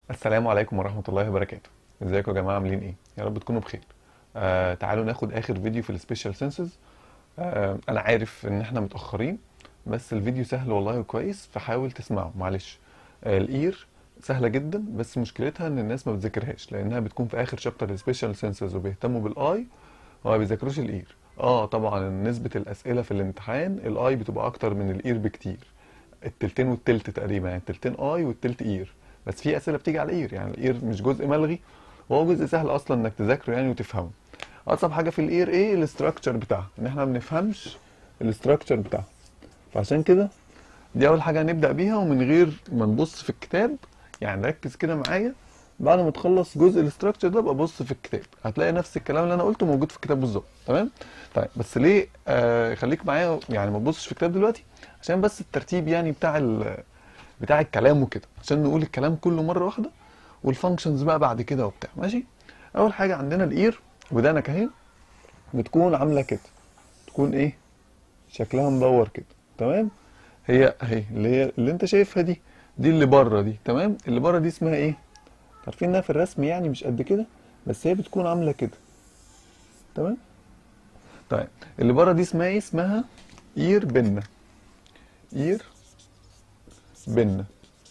السلام عليكم ورحمة الله وبركاته ازيكم يا جماعة عاملين ايه يا رب تكونوا بخير آه تعالوا ناخد اخر فيديو في السبيشال سنسز آه انا عارف ان احنا متأخرين بس الفيديو سهل والله وكويس فحاول تسمعه معلش آه الاير سهلة جدا بس مشكلتها ان الناس ما بتذاكرهاش لانها بتكون في اخر شابتر السبيشال سنسز وبيهتموا بالاي وما بيذاكروش الاير اه طبعا نسبة الاسئلة في الامتحان الاي بتبقى اكتر من الاير بكتير التلتين والتلت تقريبا يعني التلتين اي والتلت اير بس في اسئله بتيجي على الاير يعني الاير مش جزء ملغي وهو جزء سهل اصلا انك تذاكره يعني وتفهمه اصعب حاجه في الاير ايه الاستراكشر بتاعها ان احنا ما بنفهمش الاستراكشر بتاعها فعشان كده دي اول حاجه هنبدا بيها ومن غير ما نبص في الكتاب يعني ركز كده معايا بعد ما تخلص جزء الاستراكشر ده ابقى بص في الكتاب هتلاقي نفس الكلام اللي انا قلته موجود في الكتاب بالظبط تمام طيب بس ليه آه خليك معايا يعني ما تبصش في الكتاب دلوقتي عشان بس الترتيب يعني بتاع ال بتاع الكلام وكده عشان نقول الكلام كله مره واحده والفانكشنز بقى بعد كده وبتاع ماشي اول حاجه عندنا الاير ودانك اهي بتكون عامله كده تكون ايه شكلها مدور كده تمام هي اهي اللي هي اللي انت شايفها دي دي اللي بره دي تمام اللي بره دي اسمها ايه عارفين انها في الرسم يعني مش قد كده بس هي بتكون عامله كده تمام طيب اللي بره دي اسمها ايه اسمها اير بنه اير بنه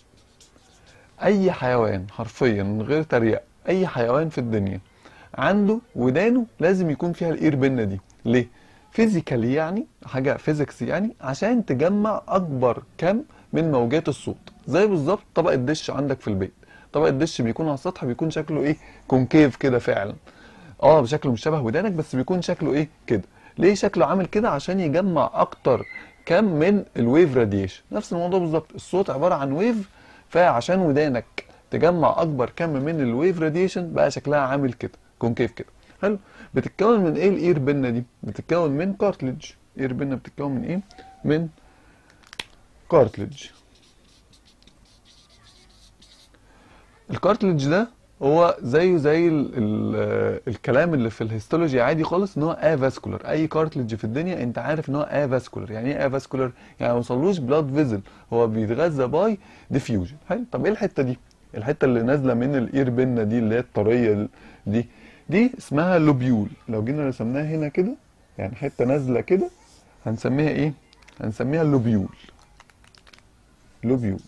اي حيوان حرفيا من غير تريقه اي حيوان في الدنيا عنده ودانه لازم يكون فيها الاير بنه دي ليه فيزيكالي يعني حاجه فيزيكس يعني عشان تجمع اكبر كم من موجات الصوت زي بالظبط طبق الدش عندك في البيت طبق الدش بيكون على السطح بيكون شكله ايه كونكيف كده فعلا اه شكله مش شبه ودانك بس بيكون شكله ايه كده ليه شكله عامل كده عشان يجمع اكتر كم من الويف راديشن نفس الموضوع بالظبط الصوت عباره عن ويف فعشان ودانك تجمع اكبر كم من الويف راديشن بقى شكلها عامل كده كونكيف كده حلو بتتكون من ايه الاير بنه دي بتتكون من كارتلج اير بنه بتتكون من ايه من كارتلج الكارتلج ده هو زيه زي ال ال الكلام اللي في الهيستولوجي عادي خالص ان هو افاسكولار اي كارتلج في الدنيا انت عارف ان هو افاسكولار يعني ايه افاسكولار يعني ما وصلوش بلاد فيزل هو بيتغذى باي ديفيوجن حلو طب ايه الحته دي الحته اللي نازله من الاير بنه دي اللي هي الطريه دي دي اسمها لوبيول لو جينا رسمناها هنا كده يعني حته نازله كده هنسميها ايه هنسميها اللوبيول لوبيول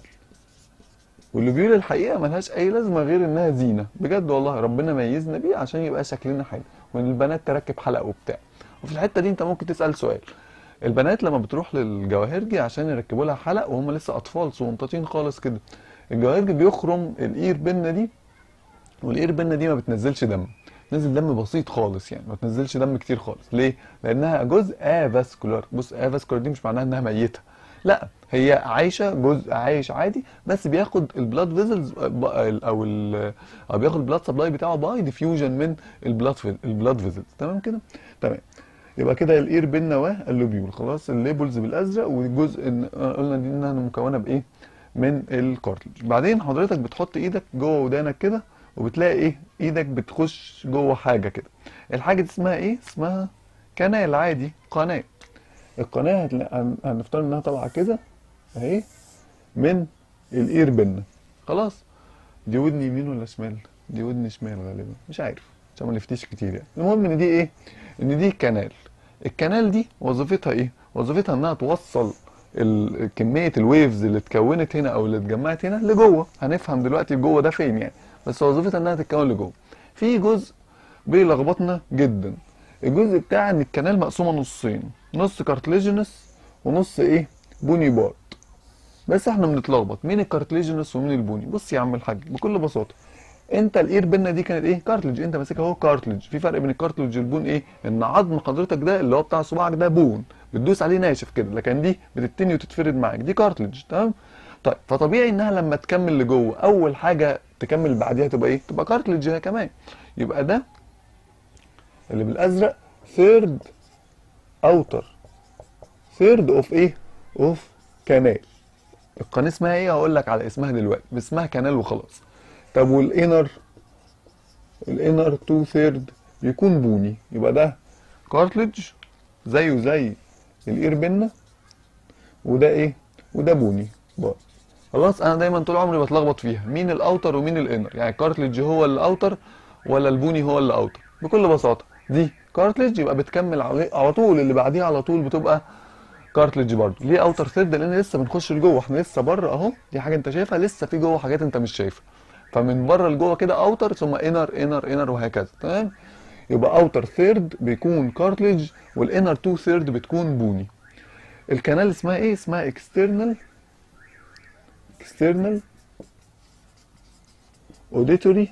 واللوبيول الحقيقه ملهاش اي لازمه غير انها زينه بجد والله ربنا ميزنا بيه عشان يبقى شكلنا حلو وان البنات تركب حلق وبتاع وفي الحته دي انت ممكن تسال سؤال البنات لما بتروح للجواهرجي عشان يركبوا لها حلق وهم لسه اطفال صغنطاطين خالص كده الجواهرجي بيخرم الاير بنه دي والاير بنه دي ما بتنزلش دم نزل دم بسيط خالص يعني ما تنزلش دم كتير خالص ليه لانها جزء افاسكولار بص افاسكولار دي مش معناها انها ميته لا هي عايشه جزء عايش عادي بس بياخد البلاد فيزلز او ال او بياخد البلاد سبلاي بتاعه باي ديفيوجن من البلاد البلاد فيزلز تمام كده تمام يبقى كده الاير بالنواه اللوبيول خلاص الليبلز بالازرق والجزء قلنا دي انها مكونه بايه من الكارتلج بعدين حضرتك بتحط ايدك جوه ودانك كده وبتلاقي ايه ايدك بتخش جوه حاجه كده الحاجه دي اسمها ايه اسمها كنال عادي قناه القناه هتلاقي هنفترض انها طالعه كده اهي من الاير بنه خلاص دي ودن يمين ولا شمال دي ودن شمال غالبا مش عارف عشان ما نفتيش كتير يعني المهم ان دي ايه ان دي كنال الكنال دي وظيفتها ايه وظيفتها انها توصل كميه الويفز اللي اتكونت هنا او اللي اتجمعت هنا لجوه هنفهم دلوقتي جوه ده فين يعني بس وظيفتها انها تتكون لجوه في جزء بيلخبطنا جدا الجزء بتاع ان الكنال مقسومه نصين نص كارتليجينس ونص ايه بوني بارت بس احنا بنتلخبط مين الكارتليجينس ومين البوني بص يا عم الحاج بكل بساطه انت الاير بينا دي كانت ايه كارتلج انت ماسكها اهو كارتلج في فرق بين الكارتلج والبون ايه ان عظم حضرتك ده اللي هو بتاع صباعك ده بون بتدوس عليه ناشف كده لكن دي بتتني وتتفرد معاك دي كارتلج تمام طيب فطبيعي انها لما تكمل لجوه اول حاجه تكمل بعديها تبقى ايه تبقى كارتلج هي كمان يبقى ده اللي بالازرق ثيرد اوتر ثيرد اوف ايه اوف كانال القناه اسمها ايه هقول لك على اسمها دلوقتي اسمها كانال وخلاص طب والانر الانر تو ثيرد بيكون بوني يبقى ده كارتلج زيه زي الاير بينا وده ايه وده بوني بقى خلاص انا دايما طول عمري بتلخبط فيها مين الاوتر ومين الانر يعني الكارتليج هو اللي اوتر ولا البوني هو اللي اوتر بكل بساطه دي كارتليج يبقى بتكمل على على طول اللي بعديها على طول بتبقى كارتليج برضه ليه اوتر ثيرد لان لسه بنخش لجوه احنا لسه بره اهو دي حاجه انت شايفها لسه في جوه حاجات انت مش شايفها فمن بره لجوه كده اوتر ثم انر انر انر وهكذا تمام يبقى اوتر ثيرد بيكون كارتليج والانر تو ثيرد بتكون بوني الكنال اسمها ايه اسمها اكسترنال اكسترنال اوديتوري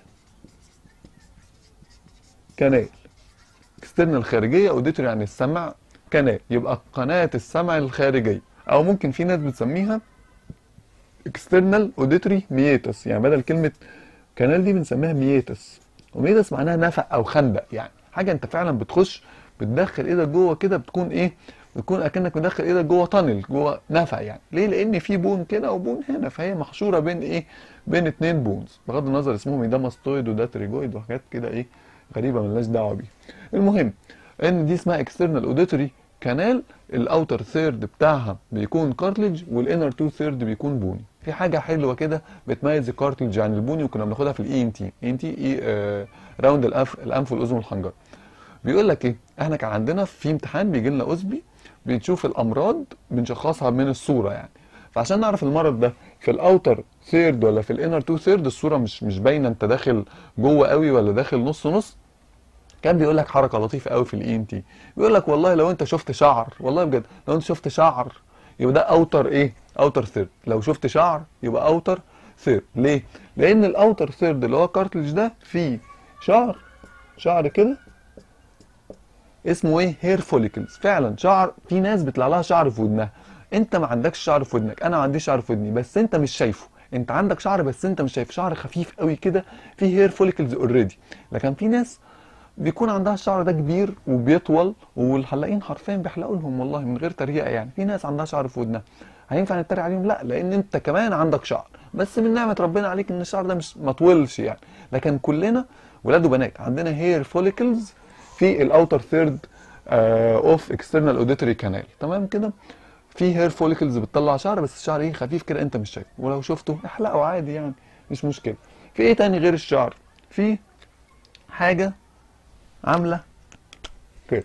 كانال اكسترنال خارجيه اوديتوري يعني السمع كانال يبقى قناه السمع الخارجيه او ممكن في ناس بتسميها اكسترنال اوديتوري ميتس يعني بدل كلمه كانال دي بنسميها ميتس وميتس معناها نفق او خندق يعني حاجه انت فعلا بتخش بتدخل ايدك جوه كده بتكون ايه بتكون اكنك مدخل ايدك جوه تانل جوه نفق يعني ليه لان في بون كده وبون هنا فهي محشوره بين ايه بين اتنين بونز بغض النظر اسمهم ايه ده ماستويد وده تريجويد وحاجات كده ايه غريبه ملناش دعوه بيها المهم ان دي اسمها اكسترنال اوديتوري كانال الاوتر ثيرد بتاعها بيكون كارتليج والانر تو ثيرد بيكون بوني في حاجه حلوه كده بتميز الكارتليج عن البوني وكنا بناخدها في الاي ان تي اي ان تي اي آه راوند الانف الانف والاذن والحنجره بيقول لك ايه احنا كان عندنا في امتحان بيجي لنا اسبي بنشوف الامراض بنشخصها من الصوره يعني فعشان نعرف المرض ده في الاوتر ثيرد ولا في الانر تو ثيرد الصوره مش مش باينه انت داخل جوه قوي ولا داخل نص نص كان بيقول لك حركه لطيفه قوي في الاي ان تي بيقول لك والله لو انت شفت شعر والله بجد لو انت شفت شعر يبقى ده اوتر ايه اوتر ثيرد لو شفت شعر يبقى اوتر ثيرد ليه لان الاوتر ثيرد اللي هو كارتلج ده فيه شعر شعر كده اسمه ايه هير فوليكلز فعلا شعر في ناس بيطلع لها شعر في ودنها انت ما عندكش شعر في ودنك انا ما عنديش شعر في ودني بس انت مش شايفه انت عندك شعر بس انت مش شايف شعر خفيف قوي كده فيه هير فوليكلز اوريدي لكن في ناس بيكون عندها الشعر ده كبير وبيطول والحلاقين حرفيا بيحلقوا لهم والله من غير تريقه يعني في ناس عندها شعر في ودنها هينفع نتريق عليهم لا لان انت كمان عندك شعر بس من نعمه ربنا عليك ان الشعر ده مش ما طولش يعني لكن كلنا ولاد وبنات عندنا هير فوليكلز في الاوتر ثيرد اوف اكسترنال اوديتوري كانال تمام كده في هير فوليكلز بتطلع شعر بس الشعر ايه خفيف كده انت مش شايفه ولو شفته احلقه عادي يعني مش مشكله في ايه تاني غير الشعر في حاجه عامله كده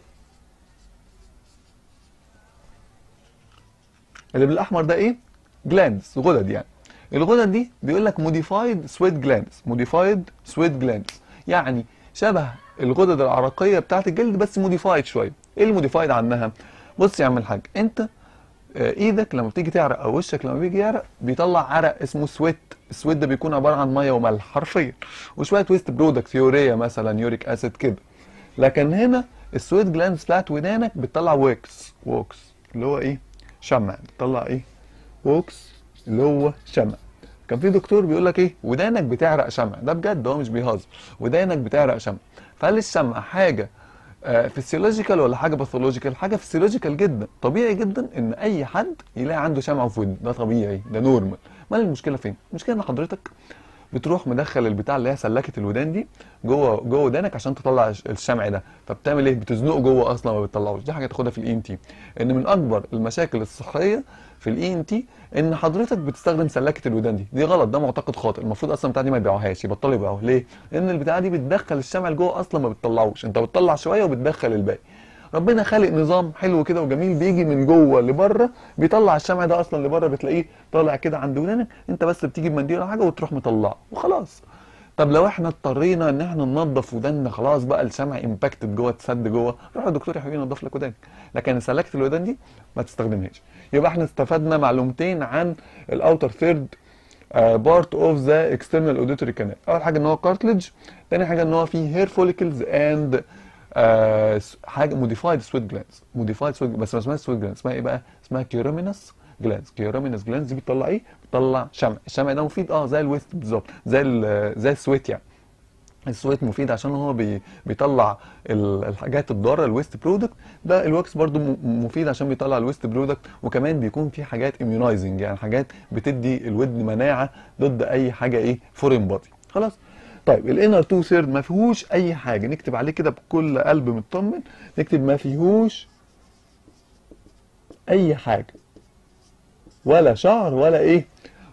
اللي بالاحمر ده ايه جلاندز غدد يعني الغدد دي بيقول لك موديفايد سويت جلاندز موديفايد سويت جلاندز يعني شبه الغدد العرقيه بتاعت الجلد بس موديفايد شويه ايه الموديفايد عنها بص يا عم الحاج انت ايدك لما بتيجي تعرق او وشك لما بيجي يعرق بيطلع عرق اسمه سويت السويت ده بيكون عباره عن ميه وملح حرفيا وشويه ويست برودكت يوريا مثلا يوريك اسيد كده لكن هنا السويت جلاندز بتاعت ودانك بتطلع ويكس ووكس اللي هو ايه شمع بتطلع ايه ووكس اللي هو شمع كان في دكتور بيقول لك ايه ودانك بتعرق شمع ده بجد هو مش بيهزر ودانك بتعرق شمع فهل الشمع حاجه فيسيولوجيكال ولا حاجه باثولوجيكال حاجه فيسيولوجيكال جدا طبيعي جدا ان اي حد يلاقي عنده شمع في ودنه ده طبيعي ده نورمال امال المشكله فين المشكله ان حضرتك بتروح مدخل البتاع اللي هي سلكه الودان دي جوه جوه ودانك عشان تطلع الشمع ده فبتعمل ايه بتزنقه جوه اصلا ما بتطلعوش دي حاجه تاخدها في الاي ان تي ان من اكبر المشاكل الصحيه في الاي ان تي ان حضرتك بتستخدم سلكه الودان دي دي غلط ده معتقد خاطئ المفروض اصلا البتاع دي ما يبيعوهاش يبطلوا يبيعوها ليه لان البتاع دي بتدخل الشمع لجوه اصلا ما بتطلعوش انت بتطلع شويه وبتدخل الباقي ربنا خالق نظام حلو كده وجميل بيجي من جوه لبره بيطلع الشمع ده اصلا لبره بتلاقيه طالع كده عند ودانك انت بس بتيجي بمنديل ولا حاجه وتروح مطلعه وخلاص طب لو احنا اضطرينا ان احنا ننظف وداننا خلاص بقى الشمع امباكتد جوه اتسد جوه روح الدكتور يا حبيبي ينظف لك ودانك لكن سلكت الودان دي ما تستخدمهاش يبقى احنا استفدنا معلومتين عن الاوتر ثيرد بارت اوف ذا اكسترنال اوديتوري كانال اول حاجه ان هو كارتلج تاني حاجه ان هو فيه هير فوليكلز اند حاجه موديفايد سويت جلاندز موديفايد سويت بس ما اسمهاش سويت جلاندز اسمها ايه بقى اسمها كيرومينس جلاندز كيرومينس جلاندز دي بتطلع ايه بتطلع شمع الشمع ده مفيد اه زي الويست بالظبط زي زي السويت يعني السويت مفيد عشان هو بي بيطلع الحاجات الضاره الويست برودكت ده الوكس برضو مفيد عشان بيطلع الويست برودكت وكمان بيكون في حاجات اميونايزنج يعني حاجات بتدي الودن مناعه ضد اي حاجه ايه فورين بادي خلاص طيب الانر تو ثيرد ما فيهوش اي حاجه نكتب عليه كده بكل قلب مطمن نكتب ما فيهوش اي حاجه ولا شعر ولا ايه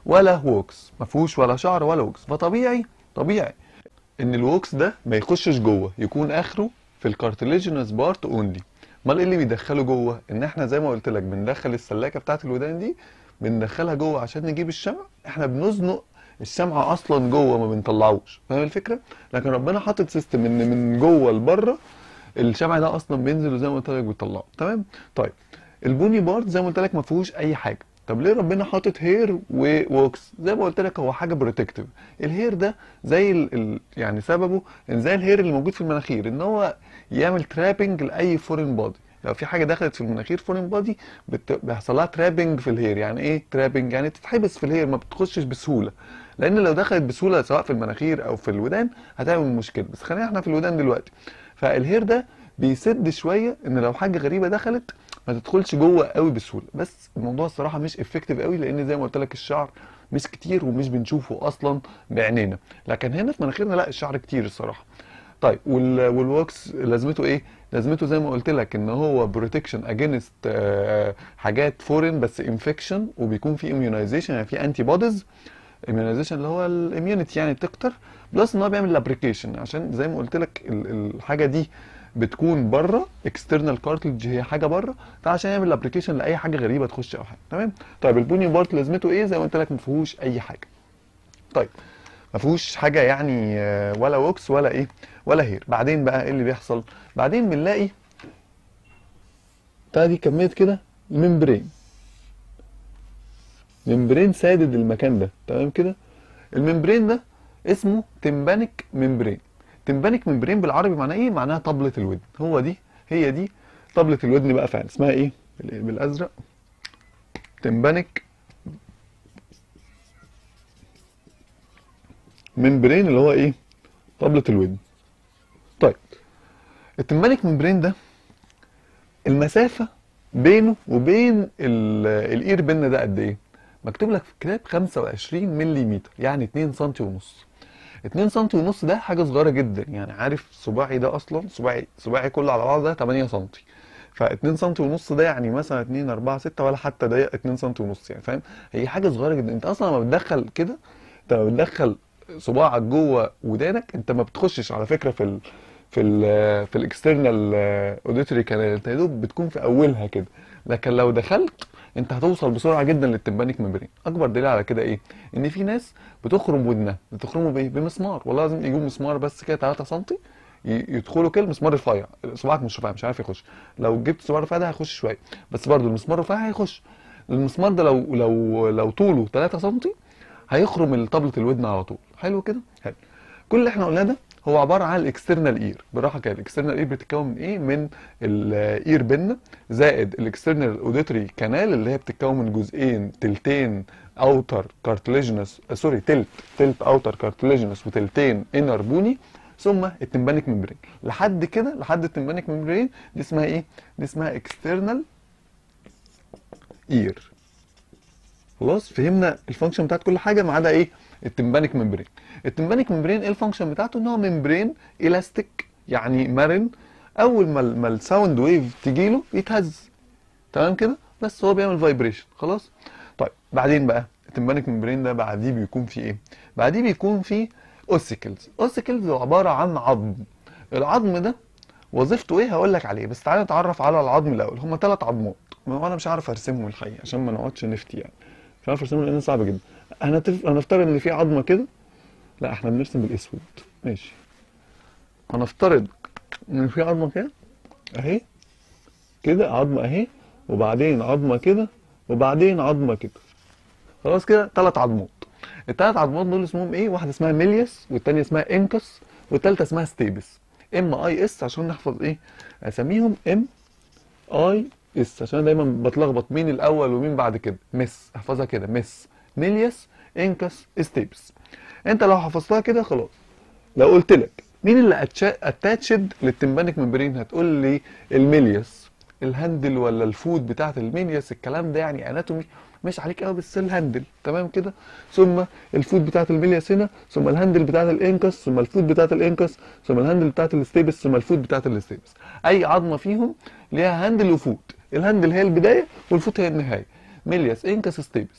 ولا ووكس ما فيهوش ولا شعر ولا ووكس فطبيعي طبيعي ان الووكس ده ما يخشش جوه يكون اخره في الكارتليجينس بارت اونلي امال ايه اللي بيدخله جوه ان احنا زي ما قلت لك بندخل السلاكه بتاعه الودان دي بندخلها جوه عشان نجيب الشمع احنا بنزنق الشمعة اصلا جوه ما بنطلعوش فاهم الفكره لكن ربنا حاطط سيستم ان من جوه لبره الشمع ده اصلا بينزل وزي ما قلت لك بيطلعه تمام طيب البوني بارت زي ما قلت لك ما فيهوش اي حاجه طب ليه ربنا حاطط هير ووكس زي ما قلت لك هو حاجه بروتكتيف الهير ده زي ال... ال... يعني سببه ان زي الهير اللي موجود في المناخير ان هو يعمل ترابنج لاي فورين بادي لو في حاجه دخلت في المناخير فورين بادي بت... بيحصل لها ترابنج في الهير يعني ايه ترابنج يعني تتحبس في الهير ما بتخشش بسهوله لان لو دخلت بسهوله سواء في المناخير او في الودان هتعمل مشكله بس خلينا احنا في الودان دلوقتي فالهير ده بيسد شويه ان لو حاجه غريبه دخلت ما تدخلش جوه قوي بسهوله بس الموضوع الصراحه مش افكتيف قوي لان زي ما قلت لك الشعر مش كتير ومش بنشوفه اصلا بعينينا لكن هنا في مناخيرنا لا الشعر كتير الصراحه طيب وال والوكس لازمته ايه لازمته زي ما قلت لك ان هو بروتكشن اجينست حاجات فورين بس انفكشن وبيكون في اميونايزيشن يعني في انتي بوديز اميونايزيشن اللي هو الاميونيتي يعني تكتر بلس ان هو بيعمل لابريكيشن عشان زي ما قلت لك ال- الحاجه دي بتكون بره اكسترنال كارتلج هي حاجه بره فعشان يعمل ابلكيشن لاي حاجه غريبه تخش او حاجه تمام طيب البوني بارت لازمته ايه زي ما قلت لك ما فيهوش اي حاجه طيب ما فيهوش حاجه يعني آه، ولا ووكس ولا ايه ولا هير بعدين بقى ايه اللي بيحصل بعدين بنلاقي بتاع دي كميت كده ممبرين ممبرين سادد المكان ده تمام كده الممبرين ده اسمه تمبانيك ممبرين تمبانيك ممبرين بالعربي معناه ايه معناها طبلة الودن هو دي هي دي طبلة الودن بقى فعلا اسمها ايه بال- بالازرق تمبانيك ممبرين اللي هو ايه طبلة الودن طيب التمبانيك ممبرين ده المسافة بينه وبين ال- الاير بن ده قد ايه مكتوب لك في الكتاب 25 ملم يعني 2 سم ونص 2 سم ونص ده حاجه صغيره جدا يعني عارف صباعي ده اصلا صباعي صباعي كله على بعضه ده 8 سم ف 2 سم ونص ده يعني مثلا 2 4 6 ولا حتى ده 2 سم ونص يعني فاهم هي حاجه صغيره جدا انت اصلا لما بتدخل كده انت لما بتدخل صباعك جوه ودانك انت ما بتخشش على فكره في ال في ال في الاكسترنال اوديتوري كانال انت يا دوب بتكون في اولها كده لكن لو دخلت انت هتوصل بسرعه جدا للتمبانيك ممبرين اكبر دليل على كده ايه ان في ناس بتخرم ودنها بتخرمه بايه بمسمار والله لازم يجيبوا مسمار بس كده 3 سم ي- يدخلوا كده مسمار رفيع صباعك مش رفيع مش عارف يخش لو جبت صباع رفيع ده هيخش شويه بس برضو المسمار الرفيع هيخش المسمار ده لو لو لو طوله 3 سم هيخرم طبلة الودن على طول حلو كده حلو كل اللي احنا قلناه ده هو عباره عن الاكسترنال اير بالراحه كده الاكسترنال اير بتتكون من ايه من الاير بن زائد الاكسترنال اوديتوري كانال اللي هي بتتكون من جزئين تلتين اوتر كارتليجنس سوري تلت تلت اوتر كارتليجنس وتلتين انر بوني ثم التمبانيك ممبرين لحد كده لحد التمبانيك ممبرين دي اسمها ايه دي اسمها اكسترنال اير خلاص فهمنا الفانكشن بتاعت كل حاجه ما عدا ايه التمبانيك ممبرين التمبانيك ممبرين ايه الفانكشن بتاعته ان هو ممبرين الاستيك يعني مرن اول ما ال- ما الساوند ويف تجيله يتهز تمام كده بس هو بيعمل فايبريشن خلاص طيب بعدين بقى التمبانيك ممبرين ده بعديه بيكون فيه ايه بعديه بيكون فيه اوسيكلز اوسيكلز هو عباره عن عظم العظم ده وظيفته ايه هقول لك عليه بس تعالى نتعرف على العظم الاول هم ثلاث عظمات ما انا مش عارف ارسمهم الحقيقه عشان ما نقعدش نفتي يعني مش عارف ارسمهم لان صعب جدا هنتف... هنفترض ان في عظمه كده لا احنا بنرسم بالاسود ماشي هنفترض ان في عظمه كده اهي كده عظمه اهي وبعدين عظمه كده وبعدين عظمه كده خلاص كده ثلاث عظمات الثلاث عظمات دول اسمهم ايه واحده اسمها ميليوس والتانيه اسمها انكس والثالثه اسمها ستيبس ام اي اس عشان نحفظ ايه اسميهم ام اي اس عشان دايما بتلخبط مين الاول ومين بعد كده مس احفظها كده مس ميليوس انكس ستيبس انت لو حفظتها كده خلاص لو قلت لك مين اللي اتاتشد للتمبانيك ممبرين هتقول لي الميليوس الهندل ولا الفود بتاعت الميليوس الكلام ده يعني اناتومي مش عليك قوي بس الهندل تمام كده ثم الفود بتاعت الميليوس هنا ثم الهندل بتاعت الانكس ثم الفود بتاعت الانكس ثم الهندل بتاعت الستيبس ثم الفود بتاعت الستيبس اي عظمه فيهم ليها هندل وفود الهندل هي البدايه والفود هي النهايه ميليوس انكس ستيبس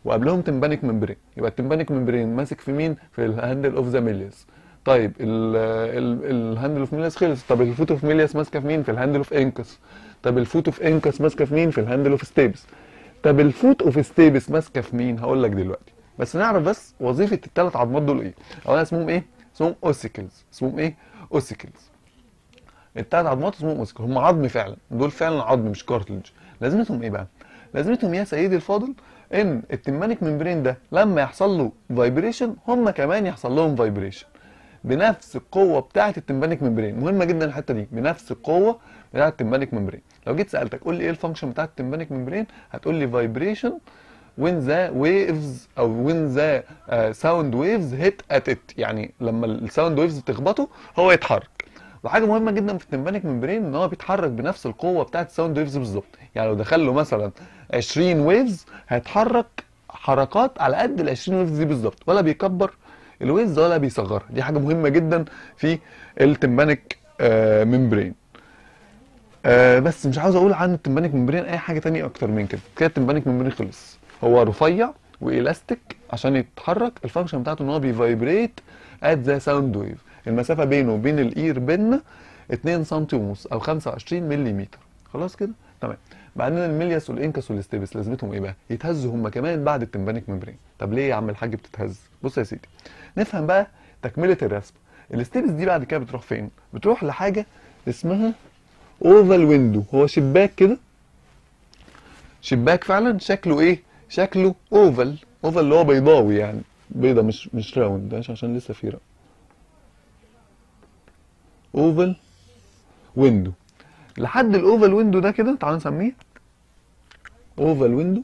وقبلهم تمبانيك ممبرين يبقى التمبانيك ممبرين ماسك في مين في الهاندل اوف ذا ميليس طيب الهاندل اوف ميليس خلص طب الفوت اوف ميليس ماسكه في مين في الهاندل اوف انكس طب الفوت اوف انكس ماسكه في مين في الهاندل اوف ستيبس طب الفوت اوف ستيبس ماسكه في مين هقول لك دلوقتي بس نعرف بس وظيفه الثلاث عظمات دول ايه اولا اسمهم ايه اسمهم اوسيكلز اسمهم ايه اوسيكلز الثلاث عظمات اسمهم اوسيكل هم عظم فعلا دول فعلا عظم مش كارتلج لازمتهم ايه بقى لازمتهم يا سيدي الفاضل ان التمانيك ممبرين ده لما يحصل له فايبريشن هم كمان يحصل لهم فايبريشن بنفس القوه بتاعه التمبانيك ممبرين مهمه جدا الحته دي بنفس القوه بتاعه التمبانيك ممبرين لو جيت سالتك قول لي ايه الفانكشن بتاعه التمبانيك ممبرين هتقول لي فايبريشن when the waves او when the uh, sound waves hit at it يعني لما الساوند ويفز تخبطه هو يتحرك وحاجه مهمه جدا في التمبانيك ممبرين ان هو بيتحرك بنفس القوه بتاعه الساوند ويفز بالظبط يعني لو دخل له مثلا 20 ويفز هيتحرك حركات على قد ال 20 ويفز دي بالظبط ولا بيكبر الويفز ولا بيصغرها دي حاجه مهمه جدا في التمبانيك آه ممبرين آه بس مش عاوز اقول عن التمبانيك ممبرين اي حاجه تانية اكتر من كده كده التمبانيك ممبرين خلص هو رفيع والاستيك عشان يتحرك الفانكشن بتاعته ان هو بيفايبريت ات ذا ساوند ويف المسافه بينه وبين الاير بينا 2 سم ونص او 25 ملم خلاص كده تمام بعدين الميلياس والانكس والستيبس لازمتهم ايه بقى يتهزوا هم كمان بعد التمبانيك ممبرين طب ليه يا عم الحاج بتتهز بص يا سيدي نفهم بقى تكمله الرسم الستيبس دي بعد كده بتروح فين بتروح لحاجه اسمها اوفال ويندو هو شباك كده شباك فعلا شكله ايه شكله اوفال اوفال اللي هو بيضاوي يعني بيضه مش مش راوند عشان عشان لسه في راوند اوفال ويندو لحد الاوفال ويندو ده كده تعالوا نسميه اوفال ويندو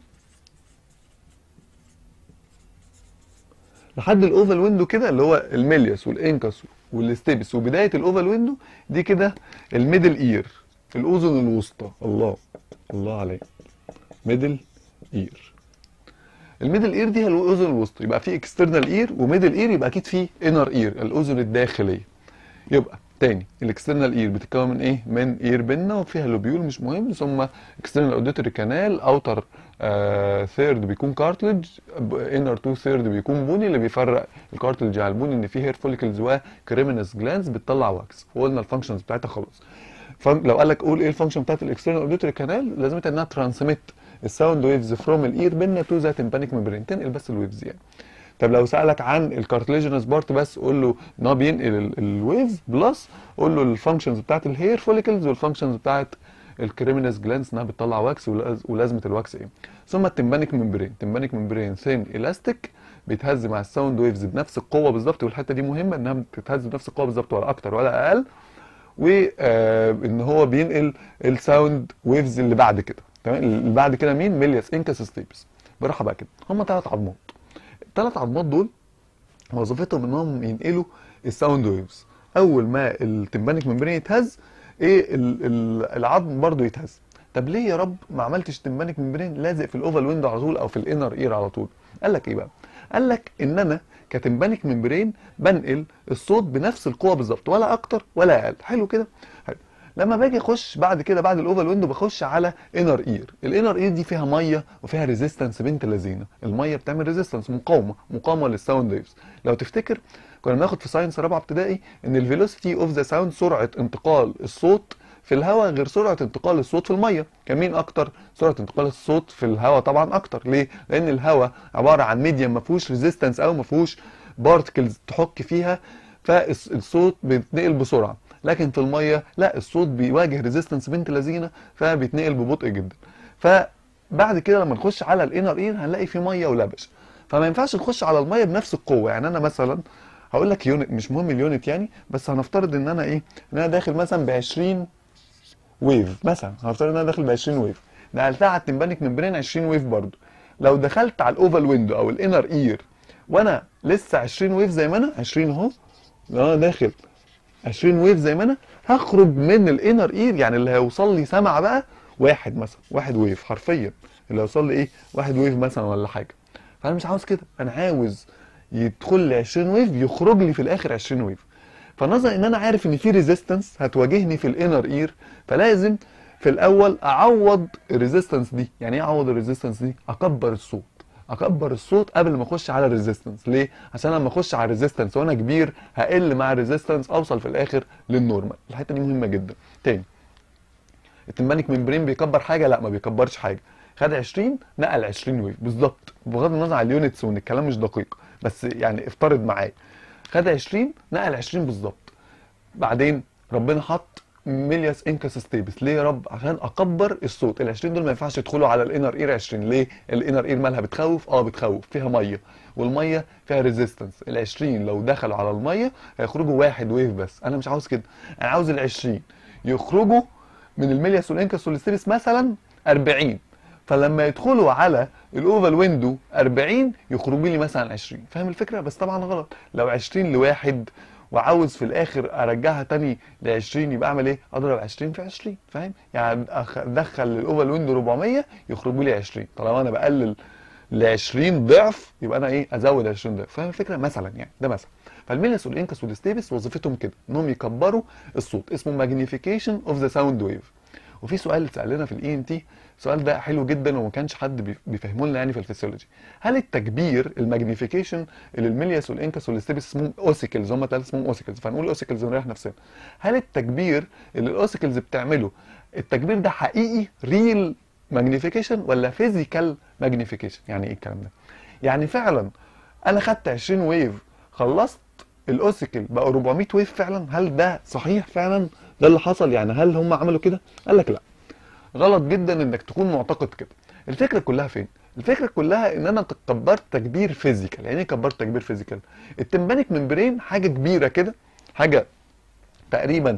لحد الاوفال ويندو كده اللي هو الميلياس والانكس والستيبس وبدايه الاوفال ويندو دي كده الميدل اير الاذن الوسطى الله الله عليك ميدل اير الميدل اير دي هي الاذن الوسطى يبقى في اكسترنال اير وميدل اير يبقى اكيد في انر اير الاذن الداخليه يبقى تاني الاكسترنال اير بتتكون من ايه من اير بينا وفيها لوبيول مش مهم ثم اكسترنال اوديتوري كانال اوتر ثيرد بيكون كارتلج انر تو ثيرد بيكون بوني اللي بيفرق الكارتلج على البوني ان فيه هير فوليكلز وكريمينس جلانز بتطلع واكس وقلنا الفانكشنز بتاعتها خلاص لو قال لك قول ايه الفانكشن بتاعت الاكسترنال اوديتوري كانال لازم انها ترانسميت الساوند ويفز فروم الاير بينا تو ذا تمبانيك ممبرين تنقل بس الويفز يعني طب لو سالك عن الكارتليجينس بارت بس قول له ان هو بينقل الويفز بلس قول له الفانكشنز بتاعت الهير فوليكلز والفانكشنز بتاعت الكريمينس جلانس انها بتطلع واكس ولازمه الواكس ايه ثم التمبانيك ممبرين التمبانيك ممبرين ثين الاستيك بيتهز مع الساوند ويفز بنفس القوه بالظبط والحته دي مهمه انها بتتهز بنفس القوه بالظبط ولا اكتر ولا اقل وان هو بينقل الساوند ويفز اللي بعد كده تمام اللي بعد كده مين ميلياس انكس ستيبس براحه بقى كده هم ثلاث عظمات الثلاث عظمات دول وظيفتهم انهم ينقلوا الساوند ويفز اول ما التمبانيك ممبرين يتهز ايه العظم برضو يتهز طب ليه يا رب ما عملتش تمبانيك ممبرين لازق في الاوفال ويندو على طول او في الانر اير على طول قال لك ايه بقى قال لك ان انا كتمبانيك ممبرين بنقل الصوت بنفس القوه بالظبط ولا اكتر ولا اقل حلو كده حلو لما باجي اخش بعد كده بعد الاوفال ويندو بخش على انر اير الانر اير دي فيها ميه وفيها ريزيستنس بنت لذينه الميه بتعمل ريزيستنس مقاومه مقاومه للساوند ويفز لو تفتكر كنا بناخد في ساينس رابعه ابتدائي ان الفيلوسيتي اوف ذا ساوند سرعه انتقال الصوت في الهواء غير سرعه انتقال الصوت في الميه كان مين اكتر سرعه انتقال الصوت في الهواء طبعا اكتر ليه لان الهواء عباره عن ميديم ما فيهوش ريزيستنس او ما فيهوش بارتكلز تحك فيها فالصوت بيتنقل بسرعه لكن في الميه لا الصوت بيواجه ريزيستنس بنت لذينه فبيتنقل ببطء جدا فبعد كده لما نخش على الانر اير هنلاقي في ميه ولبش فما ينفعش نخش على الميه بنفس القوه يعني انا مثلا هقول لك يونت مش مهم اليونت يعني بس هنفترض ان انا ايه ان انا داخل مثلا ب 20 ويف مثلا هنفترض ان انا داخل ب 20 ويف نقلتها على التمبانيك ممبرين 20 ويف برضو لو دخلت على الاوفال ويندو او الانر اير وانا لسه 20 ويف زي ما انا 20 اهو لو انا داخل 20 ويف زي ما انا هخرج من الانر اير يعني اللي هيوصل لي سمع بقى واحد مثلا واحد ويف حرفيا اللي هيوصل لي ايه واحد ويف مثلا ولا حاجه فانا مش عاوز كده انا عاوز يدخل لي 20 ويف يخرج لي في الاخر 20 ويف فنظرا ان انا عارف ان في ريزيستنس هتواجهني في الانر اير فلازم في الاول اعوض الريزيستنس دي يعني ايه اعوض الريزيستنس دي اكبر الصوت اكبر الصوت قبل ما اخش على الريزيستنس ليه عشان لما اخش على الريزيستنس وانا كبير هقل مع الريزيستنس اوصل في الاخر للنورمال الحته دي مهمه جدا تاني التمبانيك ممبرين بيكبر حاجه لا ما بيكبرش حاجه خد 20 نقل 20 ويف بالظبط بغض النظر عن اليونتس وان الكلام مش دقيق بس يعني افترض معايا خد 20 نقل 20 بالظبط بعدين ربنا حط ملياس انكس ستيبس ليه يا رب عشان اكبر الصوت ال 20 دول ما ينفعش يدخلوا على الانر اير 20 ليه الانر اير مالها بتخوف اه بتخوف فيها ميه والميه فيها ريزيستنس ال 20 لو دخلوا على الميه هيخرجوا واحد ويف بس انا مش عاوز كده انا عاوز ال 20 يخرجوا من الملياس والانكس والستيبس مثلا 40 فلما يدخلوا على الاوفال ويندو 40 يخرجوا لي مثلا 20 فاهم الفكره بس طبعا غلط لو 20 لواحد وعاوز في الاخر ارجعها تاني ل 20 يبقى اعمل ايه؟ اضرب 20 في 20 فاهم؟ يعني أخ- ادخل الاوفال ويندو 400 يخرجوا لي 20 طالما انا بقلل ل 20 ضعف يبقى انا ايه؟ ازود 20 ضعف فاهم الفكره؟ مثلا يعني ده مثلا فالميلس والانكس والستيبس وظيفتهم كده انهم يكبروا الصوت اسمه ماجنيفيكيشن اوف ذا ساوند ويف وفي سؤال سالنا في الاي ان تي السؤال ده حلو جدا وما كانش حد بيف- بيفهمه لنا يعني في الفسيولوجي هل التكبير الماجنيفيكيشن اللي الميلياس والانكس والستيبس اسمهم اوسيكلز هم ثلاثه اسمهم اوسيكلز فنقول اوسيكلز ونريح نفسنا هل التكبير اللي الاوسيكلز بتعمله التكبير ده حقيقي ريل ماجنيفيكيشن ولا فيزيكال ماجنيفيكيشن يعني ايه الكلام ده يعني فعلا انا خدت 20 ويف خلصت الاوسيكل بقى 400 ويف فعلا هل ده صحيح فعلا ده اللي حصل يعني هل هم عملوا كده قال لك لا غلط جدا انك تكون معتقد كده الفكره كلها فين الفكره كلها ان انا كبرت تكبير فيزيكال يعني ايه كبرت تكبير فيزيكال التمبانيك ممبرين حاجه كبيره كده حاجه تقريبا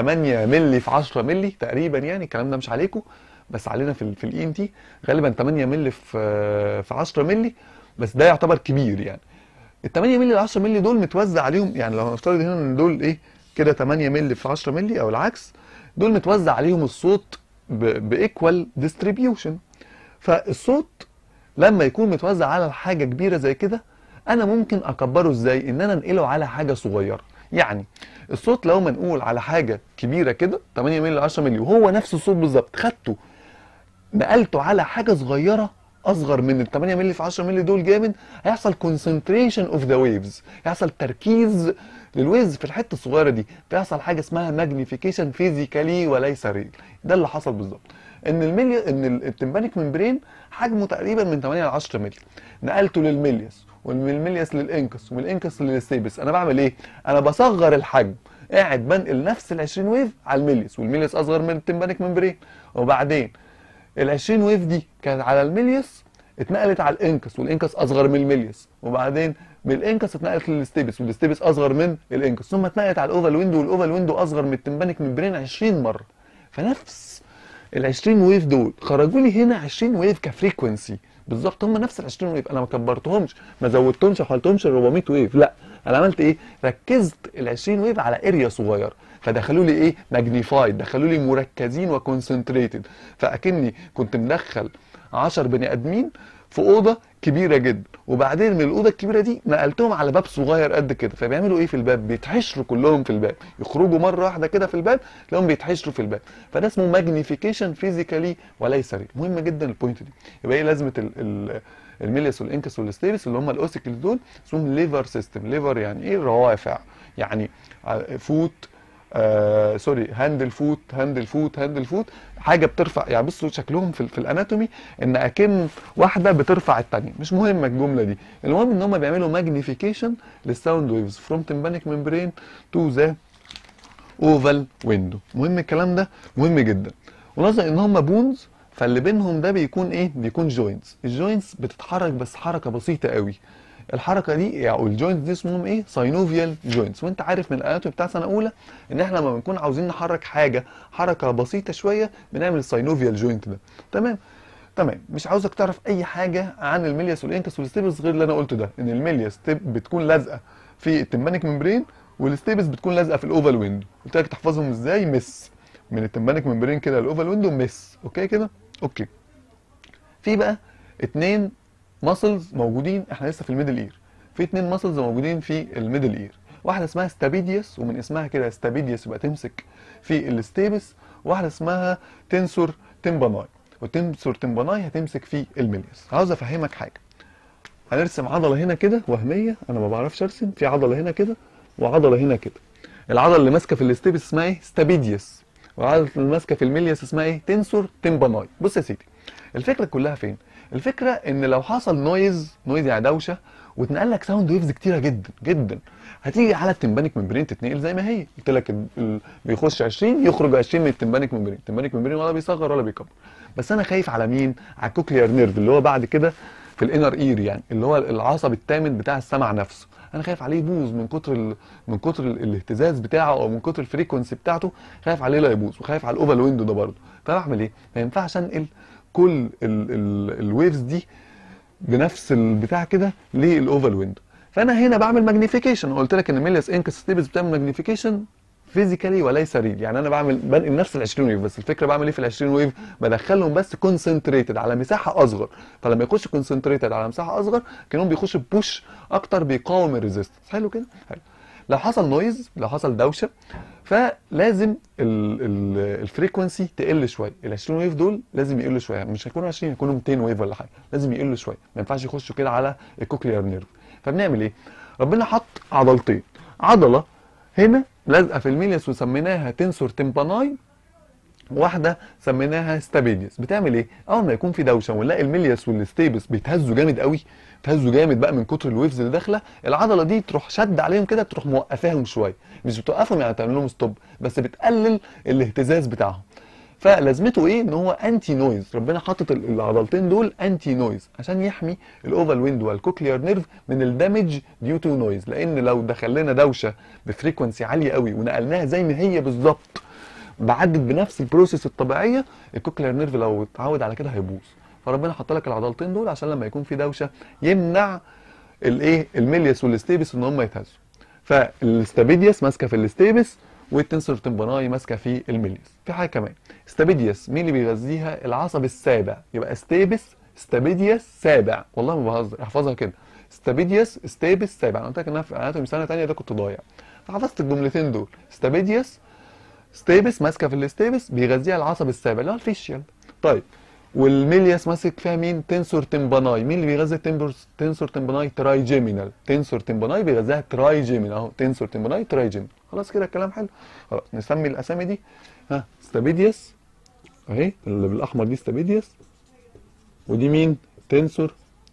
8 مللي في 10 مللي تقريبا يعني الكلام ده مش عليكم بس علينا في ال في الاي ان تي غالبا 8 مللي في في 10 مللي بس ده يعتبر كبير يعني ال 8 مللي ال 10 مللي دول متوزع عليهم يعني لو هنفترض هنا ان دول ايه كده 8 مللي في 10 مللي او العكس دول متوزع عليهم الصوت بايكوال ديستريبيوشن فالصوت لما يكون متوزع على حاجه كبيره زي كده انا ممكن اكبره ازاي ان انا انقله على حاجه صغيره يعني الصوت لو منقول على حاجه كبيره كده 8 مللي 10 مللي وهو نفس الصوت بالظبط خدته نقلته على حاجه صغيره اصغر من ال 8 مللي في 10 مللي دول جامد هيحصل concentration اوف ذا ويفز هيحصل تركيز للويفز في الحته الصغيره دي فيحصل حاجه اسمها ماجنيفيكيشن فيزيكالي وليس ريل ده اللي حصل بالظبط ان الملي ان ال- التمبانيك ممبرين حجمه تقريبا من 8 ل 10 مللي نقلته للملياس ومن الملياس للانكس ومن الانكس للستيبس انا بعمل ايه انا بصغر الحجم قاعد بنقل نفس ال 20 ويف على الملياس والملياس اصغر من التمبانيك ممبرين وبعدين ال 20 ويف دي كانت على الملياس اتنقلت على الانكس والانكس اصغر من الملياس وبعدين من الانكس اتنقلت للستيبس والستيبس اصغر من الانكس ثم اتنقلت على الاوفال ويندو والاوفال ويندو اصغر من التمبانيك ممبرين 20 مره فنفس ال 20 ويف دول خرجوا لي هنا 20 ويف كفريكونسي بالظبط هم نفس ال 20 ويف انا ما كبرتهمش ما زودتهمش ما حولتهمش ل 400 ويف لا انا عملت ايه ركزت ال 20 ويف على اريا صغير فدخلوا لي ايه ماجنيفايد دخلوا لي مركزين وكونسنتريتد فاكني كنت مدخل 10 بني ادمين في اوضه كبيره جدا وبعدين من الاوضه الكبيره دي نقلتهم على باب صغير قد كده فبيعملوا ايه في الباب بيتحشروا كلهم في الباب يخرجوا مره واحده كده في الباب تلاقيهم بيتحشروا في الباب فده اسمه ماجنيفيكيشن فيزيكالي وليس ريل مهم جدا البوينت دي يبقى ايه لازمه ال ال الميليس والانكس والستيرس اللي هم الاوسيكلز دول اسمهم ليفر سيستم ليفر يعني ايه روافع يعني ع- فوت آه سوري هاندل فوت هاندل فوت هاندل فوت حاجه بترفع يعني بصوا شكلهم في, في الاناتومي ان اكن واحده بترفع الثانيه مش مهمه الجمله دي المهم ان هم بيعملوا ماجنيفيكيشن للساوند ويفز فروم تمبانيك ممبرين تو ذا اوفال ويندو مهم الكلام ده مهم جدا ونظرا ان هم بونز فاللي بينهم ده بيكون ايه بيكون جوينتس الجوينتس بتتحرك بس حركه بسيطه قوي الحركه دي يعني الجوينتس دي اسمهم ايه ساينوفيال جوينتس وانت عارف من الاناتومي بتاع سنه اولى ان احنا لما بنكون عاوزين نحرك حاجه حركه بسيطه شويه بنعمل الساينوفيال جوينت ده تمام تمام مش عاوزك تعرف اي حاجه عن الميلياس والانكس والستيبس غير اللي انا قلته ده ان الميلياس تب- بتكون لازقه في التمبانيك ممبرين والستيبس بتكون لازقه في الاوفال ويندو قلت لك تحفظهم ازاي مس من التمبانيك ممبرين كده الاوفال ويندو مس اوكي كده اوكي في بقى اتنين ماسلز موجودين احنا لسه في الميدل اير في اتنين ماسلز موجودين في الميدل اير واحده اسمها ستابيديوس ومن اسمها كده ستابيديوس يبقى تمسك في الستيبس واحده اسمها تنسور تمباناي والتنسور تمباناي هتمسك في الميليوس عاوز افهمك حاجه هنرسم عضله هنا كده وهميه انا ما بعرفش ارسم في عضله هنا كده وعضله هنا كده العضله اللي ماسكه في الاستيبس اسمها ايه ستابيديوس والعضله اللي ماسكه في الميليوس اسمها ايه تنسور تمباناي بص يا سيدي الفكره كلها فين الفكره ان لو حصل نويز نويز يعني دوشه واتنقل لك ساوند ويفز كتيره جدا جدا هتيجي على التمبانيك ممبرين تتنقل زي ما هي قلت لك ال- ال- بيخش 20 يخرج 20 من التمبانيك ممبرين التمبانيك ممبرين ولا بيصغر ولا بيكبر بس انا خايف على مين على الكوكليار نيرف اللي هو بعد كده في الانر اير يعني اللي هو العصب الثامن بتاع السمع نفسه انا خايف عليه يبوظ من كتر ال... من كتر ال... الاهتزاز بتاعه او من كتر الفريكونسي بتاعته خايف عليه لا يبوظ وخايف على الاوفال ويندو ده برضه فبعمل ايه ما ينفعش انقل كل ال... ال... الويفز دي بنفس البتاع كده للاوفال ويندو فانا هنا بعمل ماجنيفيكيشن قلت لك ان ميليس انكس ستيبس بتعمل ماجنيفيكيشن فيزيكالي وليس ريل يعني انا بعمل بنقل نفس ال 20 ويف بس الفكره بعمل ايه في ال 20 ويف بدخلهم بس كونسنتريتد على مساحه اصغر فلما يخش كونسنتريتد على مساحه اصغر كانهم بيخش بوش اكتر بيقاوم الريزيستنس حلو كده حلو لو حصل نويز لو حصل دوشه فلازم الفريكونسي تقل شويه ال 20 ويف دول لازم يقلوا شويه مش هيكونوا 20 هيكونوا 200 ويف ولا حاجه لازم يقلوا شويه ما ينفعش يخشوا كده على الكوكليار نيرف فبنعمل ايه ربنا حط عضلتين عضله هنا لازقه في الميليس وسميناها تنسور تمباناي واحده سميناها ستابيديوس بتعمل ايه اول ما يكون في دوشه ونلاقي الميليس والستيبس بيتهزوا جامد قوي بيتهزوا جامد بقى من كتر الويفز اللي داخله العضله دي تروح شد عليهم كده تروح موقفاهم شويه مش بتوقفهم يعني تعمل لهم ستوب بس بتقلل الاهتزاز بتاعهم فلازمته ايه ان هو انتي نويز ربنا حاطط ال- العضلتين دول انتي نويز عشان يحمي الاوفال ويند والكوكليار نيرف من الدامج ديو تو نويز لان لو دخل لنا دوشه بفريكونسي عاليه قوي ونقلناها زي ما هي بالظبط بعدت بنفس البروسيس الطبيعيه الكوكليار نيرف لو اتعود على كده هيبوظ فربنا حط لك العضلتين دول عشان لما يكون في دوشه يمنع الايه الميليس والستيبس ان هم يتهزوا فالاستابيديوس ماسكه في الاستيبس والتنسور تمباناي ماسكه في الميليس في حاجه كمان استابيديوس مين اللي بيغذيها العصب السابع يبقى ستيبس استابيديوس سابع والله ما بهزر احفظها كده استابيديوس ستيبس سابع انا قلت لك انها في اناتومي سنه ثانيه ده كنت ضايع فحفظت الجملتين دول استابيديوس ستيبس ماسكه في الاستيبس بيغذيها العصب السابع اللي هو الفيشيال طيب والميلياس ماسك فيها مين تنسور تمباناي مين اللي بيغذي التمبر- تنسور تمباناي ترايجيمينال تنسور تمباناي بيغذيها ترايجيمينال اهو تنسور تمباناي ترايجيمينال خلاص كده الكلام حلو خلاص نسمي الاسامي دي ها ستابيديوس اهي اللي بالاحمر دي ستابيديوس ودي مين تنسور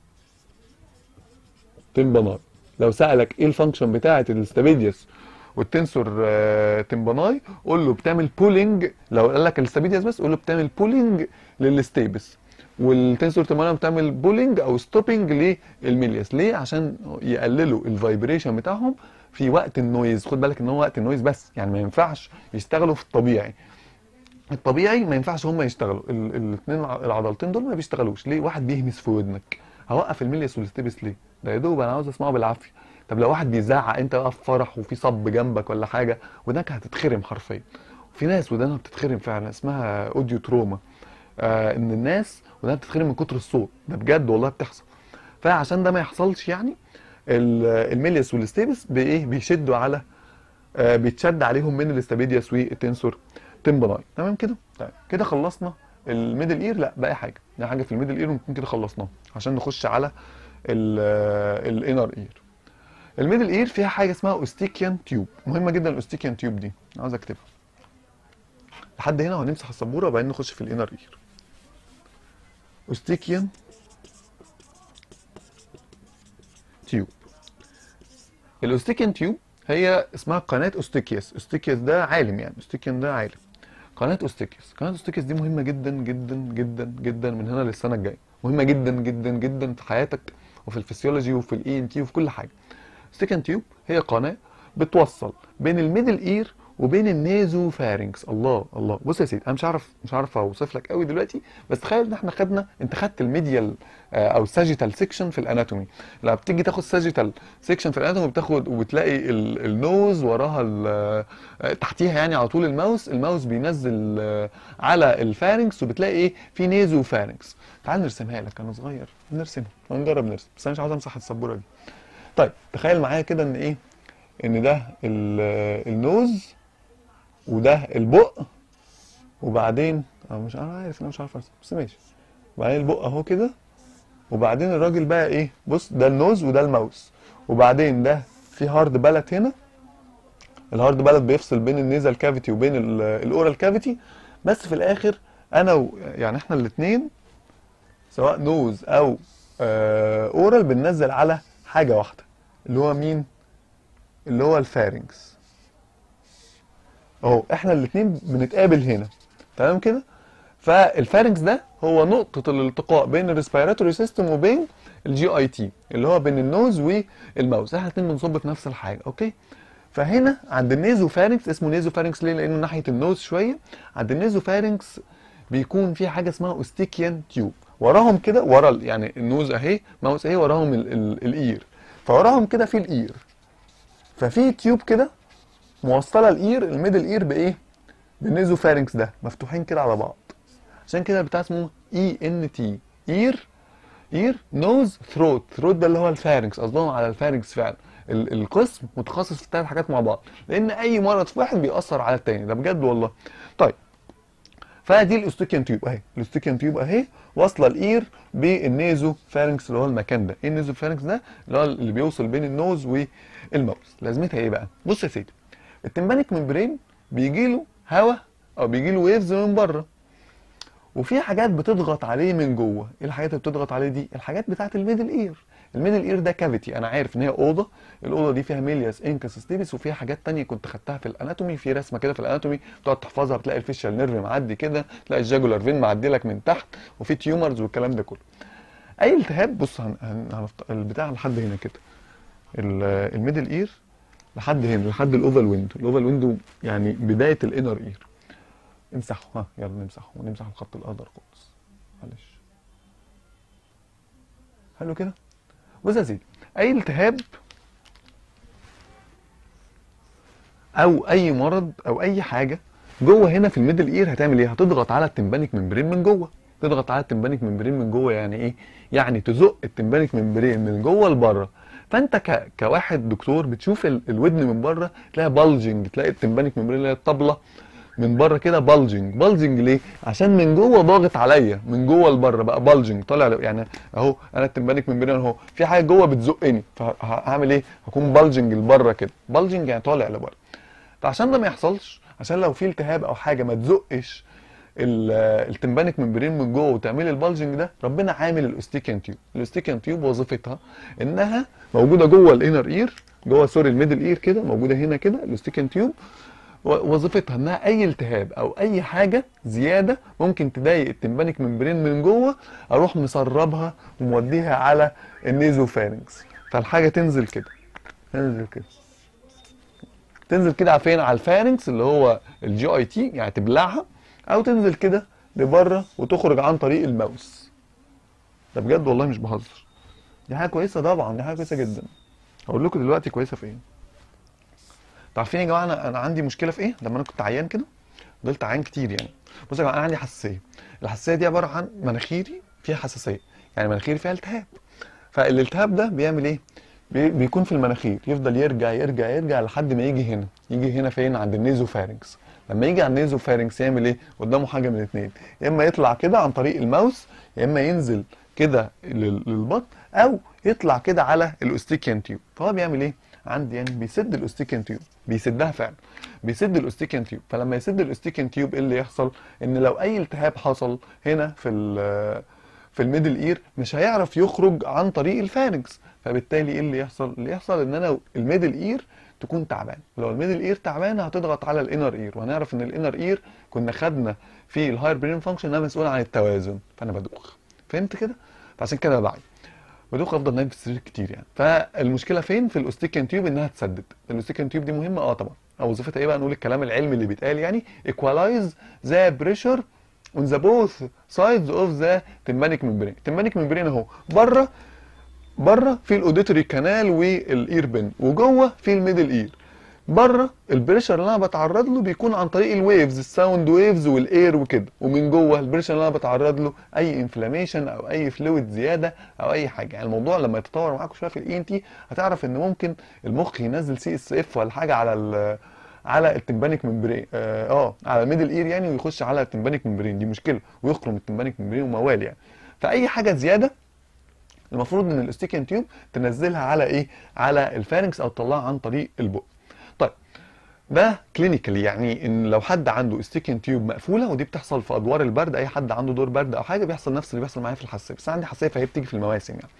تمباناي لو سألك ايه الفانكشن بتاعه الاستابيديوس والتنسور آه، تمباناي قول له بتعمل بولينج لو قال لك الاستابيديوس بس قول له بتعمل بولينج للستيبس والتنسور تمباناي بتعمل بولينج او ستوبنج للميلياس ليه عشان يقللوا الفايبريشن بتاعهم في وقت النويز خد بالك ان هو وقت النويز بس يعني ما ينفعش يشتغلوا في الطبيعي الطبيعي ما ينفعش هم يشتغلوا الاثنين العضلتين دول ما بيشتغلوش ليه واحد بيهمس في ودنك هوقف الميلياس والستيبس ليه ده يا دوب انا عاوز اسمعه بالعافيه طب لو واحد بيزعق انت بقى في فرح وفي صب جنبك ولا حاجه ودنك هتتخرم حرفيا في ناس ودانها بتتخرم فعلا اسمها اوديو تروما آه ان الناس ودانها بتتخرم من كتر الصوت ده بجد والله بتحصل فعشان ده ما يحصلش يعني ال- الميلياس والستيبس بايه بيشدوا على آه بيتشد عليهم من الاستابيدياس والتنسور تمبناي تمام كده طيب كده خلصنا الميدل اير لا باقي حاجه دي حاجه في الميدل اير ممكن كده خلصناها عشان نخش على الانر اير الميدل اير فيها حاجه اسمها اوستيكيان تيوب مهمه جدا الاوستيكيان تيوب دي عاوز اكتبها لحد هنا وهنمسح السبوره وبعدين نخش في الانر اير اوستيكيان تيوب الاوستيكيان تيوب هي اسمها قناه اوستيكياس اوستيكياس ده عالم يعني اوستيكيان ده عالم قناه اوستيكياس قناه اوستيكياس دي مهمه جدا جدا جدا جدا من هنا للسنه الجايه مهمه جدا جدا جدا في حياتك وفي الفسيولوجي وفي الاي ان تي وفي كل حاجه ستيكن تيوب هي قناه بتوصل بين الميدل اير وبين النيزو فارنكس الله الله بص يا سيدي انا مش عارف مش عارف اوصف لك قوي دلوقتي بس تخيل ان احنا خدنا انت خدت الميديال آه، او الساجيتال سيكشن في الاناتومي لما بتيجي تاخد ساجيتال سيكشن في الاناتومي بتاخد وبتلاقي ال- النوز وراها ال- آه، تحتيها يعني على طول الماوس الماوس بينزل آه، على الفارنكس وبتلاقي ايه في نيزو فارنكس تعال نرسمها لك انا صغير نرسمها ونجرب نرسم بس انا مش عاوز امسح السبوره دي طيب تخيل معايا كده ان ايه ان ده ال- النوز وده البق وبعدين انا مش انا عارف ان انا مش عارف ارسم بس ماشي وبعدين البق اهو كده وبعدين الراجل بقى ايه بص ده النوز وده الماوس وبعدين ده في هارد بالت هنا الهارد بالت بيفصل بين النيزل كافيتي وبين ال- الاورال كافيتي بس في الاخر انا و... يعني احنا الاثنين سواء نوز او آه اورال بننزل على حاجه واحده اللي هو مين اللي هو الفارنكس اهو احنا الاثنين بنتقابل هنا تمام كده فالفارنكس ده هو نقطة الالتقاء بين الريسبيراتوري سيستم وبين الجي اي تي اللي هو بين النوز والماوس احنا الاثنين بنصب في نفس الحاجة اوكي فهنا عند النيزو فارنكس اسمه نيزو فارنكس ليه لانه ناحية النوز شوية عند النيزو فارنكس بيكون في حاجة اسمها اوستيكيان تيوب وراهم كده ورا ال- يعني النوز اهي ماوس اهي وراهم ال ال الاير فوراهم كده في الاير ففي تيوب كده موصله الاير الميدل اير بايه بالنيزو فارنكس ده مفتوحين كده على بعض عشان كده بتاع اسمه اي ان تي اير اير نوز ثروت ثروت ده اللي هو الفارنكس قصدهم على الفارنكس فعلا ال- القسم متخصص في الثلاث حاجات مع بعض لان اي مرض في واحد بيأثر على التاني ده بجد والله طيب فدي الاستوكيان تيوب اهي الاستوكيان تيوب اهي واصله الاير بالنيزو فارنكس اللي هو المكان ده ايه النيزو فارنكس ده اللي هو اللي بيوصل بين النوز والماوس لازمتها ايه بقى بص يا سيدي التمبانيك ممبرين بيجي له هواء او بيجي له ويفز من بره وفي حاجات بتضغط عليه من جوه ايه الحاجات اللي بتضغط عليه دي الحاجات بتاعت الميدل اير الميدل اير ده كافيتي انا عارف ان هي اوضه الاوضه دي فيها ميلياس انكس ستيبس وفيها حاجات تانية كنت خدتها في الاناتومي في رسمه كده في الاناتومي تقعد تحفظها بتلاقي الفيشال نيرف معدي كده تلاقي الجاجولار فين معدي لك من تحت وفي تيومرز والكلام ده كله اي التهاب بص هن... هن... هنفت... البتاع لحد هنا كده ال- الميدل اير لحد هنا لحد الاوفال ويندو الاوفال ويندو يعني بدايه الانر اير امسحه ها يلا نمسحه ونمسح الخط الاخضر خالص معلش حلو كده بص يا سيدي اي التهاب او اي مرض او اي حاجه جوه هنا في الميدل اير هتعمل ايه هتضغط على التمبانيك ممبرين من جوه تضغط على التمبانيك ممبرين من جوه يعني ايه يعني تزق التمبانيك ممبرين من جوه لبره فانت ك... كواحد دكتور بتشوف ال... الودن من بره تلاقي بالجنج تلاقي التمبانيك ممبرين اللي هي الطبله من بره كده بالجنج بالجنج ليه عشان من جوه ضاغط عليا من جوه لبره بقى بالجنج طالع ل- يعني اهو انا التمبانيك ممبرين اهو في حاجه جوه بتزقني فهعمل ايه هكون بالجنج لبره كده بالجنج يعني طالع لبره فعشان ده ما يحصلش عشان لو في التهاب او حاجه ما تزقش ال- التمبانيك ممبرين من جوه وتعمل البالجنج ده ربنا عامل الاوستيكيان تيوب الاوستيكيان تيوب وظيفتها انها موجوده جوه الانر اير جوه سوري الميدل اير كده موجوده هنا كده الاوستيكيان تيوب و- وظيفتها انها اي التهاب او اي حاجه زياده ممكن تضايق التمبانيك ممبرين من جوه اروح مسربها وموديها على النيزوفارنكس فالحاجه تنزل كده تنزل كده تنزل كده على فين على الفارنكس اللي هو الجي اي تي يعني تبلعها او تنزل كده لبره وتخرج عن طريق الماوس ده بجد والله مش بهزر دي حاجه كويسه طبعا دي حاجه كويسه جدا هقول لكم دلوقتي كويسه في ايه انتوا عارفين يا جماعه انا انا عندي مشكله في ايه لما انا كنت عيان كده فضلت عيان كتير يعني بصوا يا جماعه انا عندي حساسيه الحساسيه دي عباره عن مناخيري فيها حساسيه يعني مناخيري فيها التهاب فالالتهاب ده بيعمل ايه بي- بيكون في المناخير يفضل يرجع يرجع يرجع لحد ما يجي هنا يجي هنا فين عند النيزوفارنكس لما يجي على النيزوفارنكس يعمل ايه قدامه حاجه من الاثنين يا اما يطلع كده عن طريق الماوس يا اما ينزل كده لل- للبطن او يطلع كده على الاوستيكيان تيوب فهو بيعمل ايه عندي يعني بيسد الاوستيكيان تيوب بيسدها فعلا بيسد الاوستيكيان تيوب فلما يسد الاوستيكيان تيوب ايه اللي يحصل ان لو اي التهاب حصل هنا في ال- في الميدل اير مش هيعرف يخرج عن طريق الفارنكس فبالتالي ايه اللي يحصل اللي يحصل ان انا الميدل اير تكون تعبان لو الميدل اير تعبانه هتضغط على الانر اير وهنعرف ان الانر اير كنا خدنا في الهاير برين فانكشن انها مسؤوله عن التوازن فانا بدوخ فهمت كده فعشان كده بعي بدوخ افضل نايم في السرير كتير يعني فالمشكله فين في الاوستيكيان تيوب انها تسدد الاوستيكيان تيوب دي مهمه اه طبعا او وظيفتها ايه بقى نقول الكلام العلمي اللي بيتقال يعني equalize the pressure on the both sides of the tympanic membrane tympanic membrane اهو بره بره في الاوديتوري كانال والاير بن وجوه في الميدل اير بره البريشر اللي انا بتعرض له بيكون عن طريق الويفز الساوند ويفز والاير وكده ومن جوه البريشر اللي انا بتعرض له اي انفلاميشن او اي فلويد زياده او اي حاجه يعني الموضوع لما يتطور معاكم شويه في الاي ان تي هتعرف ان ممكن المخ ينزل سي اس اف ولا حاجه على ال على التمبانيك ممبرين اه آه، على الميدل اير يعني ويخش على التمبانيك ممبرين دي مشكله ويخرم التمبانيك ممبرين وموال يعني فاي حاجه زياده المفروض ان الاستيكيان تيوب تنزلها على ايه على الفارنكس او تطلعها عن طريق البق طيب ده كلينيكالي يعني ان لو حد عنده استيكين تيوب مقفوله ودي بتحصل في ادوار البرد اي حد عنده دور برد او حاجه بيحصل نفس اللي بيحصل معايا في الحساسيه بس عندي حساسيه فهي بتيجي في المواسم يعني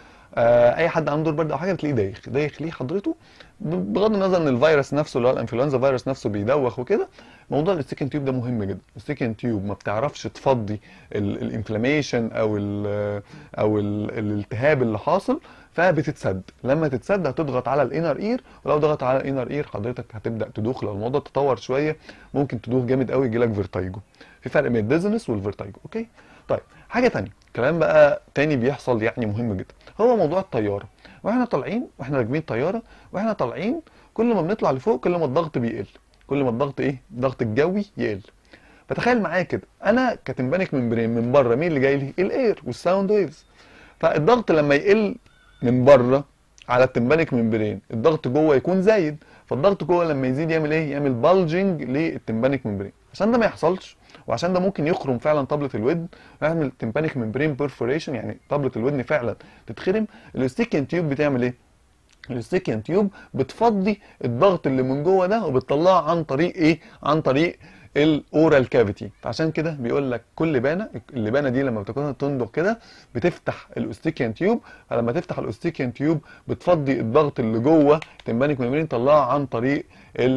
آه اي حد عنده دور برد او حاجه بتلاقيه دايخ دايخ ليه حضرته ب- بغض النظر ان الفيروس نفسه اللي هو الانفلونزا فيروس نفسه بيدوخ وكده موضوع الاستيكين تيوب ده مهم جدا الاستيكين تيوب ما بتعرفش تفضي الانفلاميشن او ال او ال الالتهاب اللي حاصل فبتتسد لما تتسد هتضغط على الانر اير ولو ضغط على الانر اير حضرتك هتبدا تدوخ لو الموضوع تطور شويه ممكن تدوخ جامد قوي يجيلك فيرتايجو في فرق بين الديزنس والفيرتايجو اوكي طيب حاجه تانية كلام بقى تاني بيحصل يعني مهم جدا هو موضوع الطياره واحنا طالعين واحنا راكبين طياره واحنا طالعين كل ما بنطلع لفوق كل ما الضغط بيقل كل ما الضغط ايه الضغط الجوي يقل فتخيل معايا كده انا كتمبانيك ممبرين من بره مين اللي جاي لي الاير والساوند ويفز فالضغط لما يقل من بره على التمبانيك ممبرين الضغط جوه يكون زايد فالضغط جوه لما يزيد يعمل ايه يعمل بالجنج للتمبانيك ممبرين عشان ده ما يحصلش وعشان ده ممكن يخرم فعلا طبلة الودن ويعمل تمبانيك ممبرين بيرفوريشن يعني طبلة الودن فعلا تتخرم الاستيكين تيوب بتعمل ايه الاستيكيان تيوب بتفضي الضغط اللي من جوه ده وبتطلعه عن طريق ايه عن طريق الاورال كافيتي فعشان كده بيقول لك كل بانه اللبانه دي لما بتكون تندق كده بتفتح الاستيكيان تيوب فلما تفتح الاستيكيان تيوب بتفضي الضغط اللي جوه تمبانيك ميمبرين تطلعه عن طريق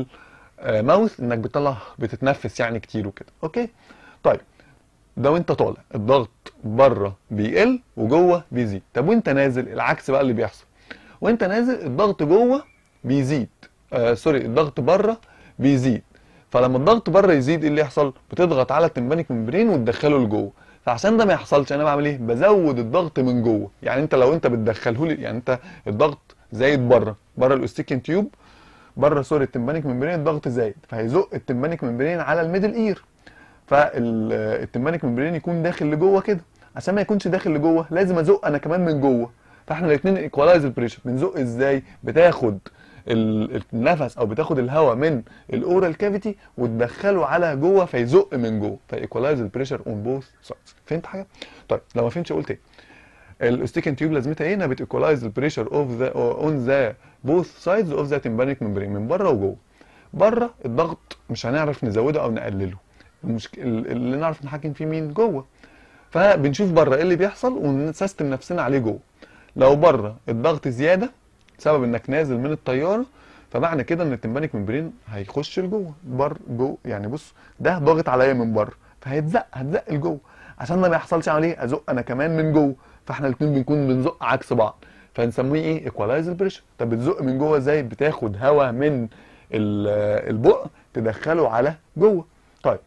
الماوث انك بتطلع بتتنفس يعني كتير وكده اوكي طيب ده وانت طالع الضغط بره بيقل وجوه بيزيد طب وانت نازل العكس بقى اللي بيحصل وانت نازل الضغط جوه بيزيد آه سوري الضغط بره بيزيد فلما الضغط بره يزيد ايه اللي يحصل بتضغط على التمبانيك ممبرين وتدخله لجوه فعشان ده ما يحصلش انا بعمل ايه بزود الضغط من جوه يعني انت لو انت بتدخله لي يعني انت الضغط زايد بره بره الاستيكين تيوب بره سوري التمبانيك ممبرين الضغط زايد فهيزق التمبانيك ممبرين على الميدل اير فالتمبانيك ممبرين يكون داخل لجوه كده عشان ما يكونش داخل لجوه لازم ازق انا كمان من جوه فاحنا الاثنين ايكوالايز البريشر بنزق ازاي بتاخد ال- النفس او بتاخد الهواء من الاورال كافيتي وتدخله على جوه فيزق من جوه فايكوالايز البريشر اون بوث سايدز فهمت حاجه طيب لو ما فهمتش قلت ايه الاستيكن تيوب لازمتها ايه انها بتيكوالايز البريشر اوف ذا اون ذا بوث سايدز اوف ذا تمبانيك ممبرين من بره وجوه بره الضغط مش هنعرف نزوده او نقلله المشك... اللي نعرف نحكم فيه مين جوه فبنشوف بره ايه اللي بيحصل ونسيستم نفسنا عليه جوه لو بره الضغط زياده بسبب انك نازل من الطياره فمعنى كده ان التمبانيك ممبرين هيخش لجوه بر جو يعني بص ده ضاغط عليا من بره فهيتزق هتزق لجوه عشان ده ما يحصلش عليه ازق انا كمان من جوه فاحنا الاثنين بنكون بنزق عكس بعض فنسميه ايه ايكوالايز البريشر طب بتزق من جوه ازاي بتاخد هواء من ال- البق تدخله على جوه طيب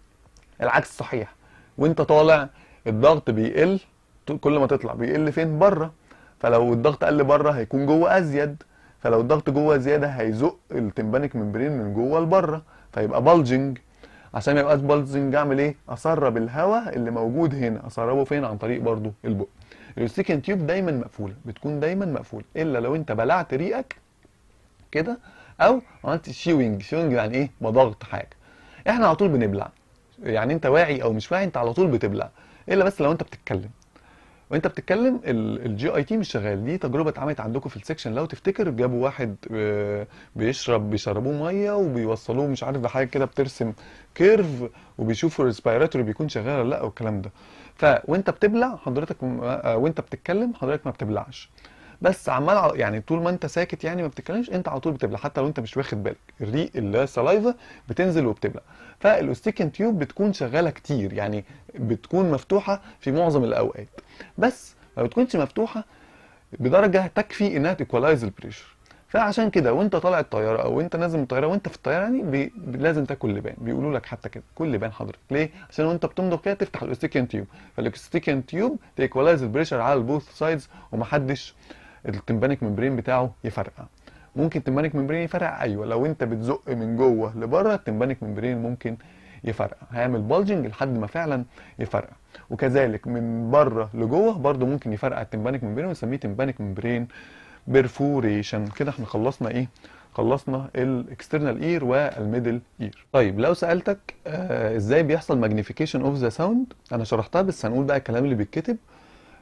العكس صحيح وانت طالع الضغط بيقل كل ما تطلع بيقل فين بره فلو الضغط قل بره هيكون جوه ازيد فلو الضغط جوه زياده هيزق التمبانيك ممبرين من جوه لبره فيبقى بالجنج عشان ما يبقاش بالجنج اعمل ايه اسرب الهواء اللي موجود هنا اسربه فين عن طريق برضو البق الستيكن تيوب دايما مقفوله بتكون دايما مقفوله الا لو انت بلعت ريقك كده او عملت شيوينج شيوينج يعني ايه بضغط حاجه احنا على طول بنبلع يعني انت واعي او مش واعي انت على طول بتبلع الا بس لو انت بتتكلم وانت بتتكلم الجي اي تي مش شغال دي تجربه اتعملت عندكم في السكشن لو تفتكر جابوا واحد آه، بيشرب بيشربوه ميه وبيوصلوه مش عارف بحاجه كده بترسم كيرف وبيشوفوا الريسبيراتوري بيكون شغال ولا لا والكلام ده فوانت بتبلع حضرتك م- آه، وانت بتتكلم حضرتك ما بتبلعش بس عمال على- يعني طول ما انت ساكت يعني ما بتتكلمش انت على طول بتبلع حتى لو انت مش واخد بالك الريق اللي هي السلايفا بتنزل وبتبلع فالاوستيكن تيوب بتكون شغاله كتير يعني بتكون مفتوحه في معظم الاوقات بس ما بتكونش مفتوحه بدرجه تكفي انها تيكوالايز البريشر فعشان كده وانت طالع الطياره او انت نازل من الطياره وانت في الطياره يعني بي... بي- لازم تاكل لبان بيقولوا لك حتى كده كل لبان حضرتك ليه عشان وانت بتمضغ كده تفتح الاستيكن تيوب فالاستيكن تيوب تيكوالايز البريشر على البوث سايدز ومحدش التمبانيك ممبرين بتاعه يفرقع ممكن التمبانيك ممبرين يفرقع ايوه لو انت بتزق من جوه لبره التمبانيك ممبرين ممكن يفرقع هيعمل بالجنج لحد ما فعلا يفرقع وكذلك من بره لجوه برضه ممكن يفرقع التمبانيك ممبرين ونسميه تمبانيك ممبرين بيرفوريشن كده احنا خلصنا ايه خلصنا الاكسترنال اير والميدل اير طيب لو سالتك آه ازاي بيحصل ماجنيفيكيشن اوف ذا ساوند انا شرحتها بس هنقول بقى الكلام اللي بيتكتب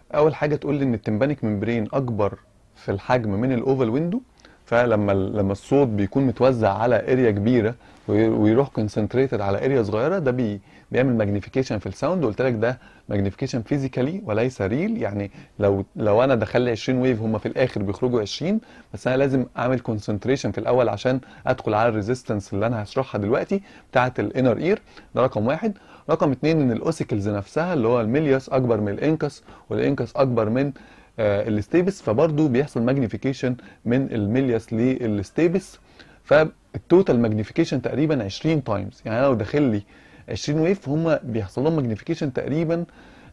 اول حاجه تقول لي ان التمبانيك ممبرين اكبر في الحجم من الاوفال ويندو فلما لما الصوت بيكون متوزع على اريا كبيره وي- ويروح كونسنتريتد على اريا صغيره ده بي بيعمل ماجنيفيكيشن في الساوند قلت لك ده ماجنيفيكيشن فيزيكالي وليس ريل يعني لو لو انا دخل لي 20 ويف هم في الاخر بيخرجوا 20 بس انا لازم اعمل كونسنتريشن في الاول عشان ادخل على الريزيستنس اللي انا هشرحها دلوقتي بتاعه الانر اير ده رقم واحد رقم اتنين ان الاوسيكلز نفسها اللي هو الميلياس اكبر من الانكس والانكس اكبر من آه الستيبس فبرضه بيحصل ماجنيفيكيشن من الميلياس للستيبس فالتوتال ماجنيفيكيشن تقريبا 20 تايمز يعني أنا لو داخل لي 20 ويف هم بيحصل لهم ماجنيفيكيشن تقريبا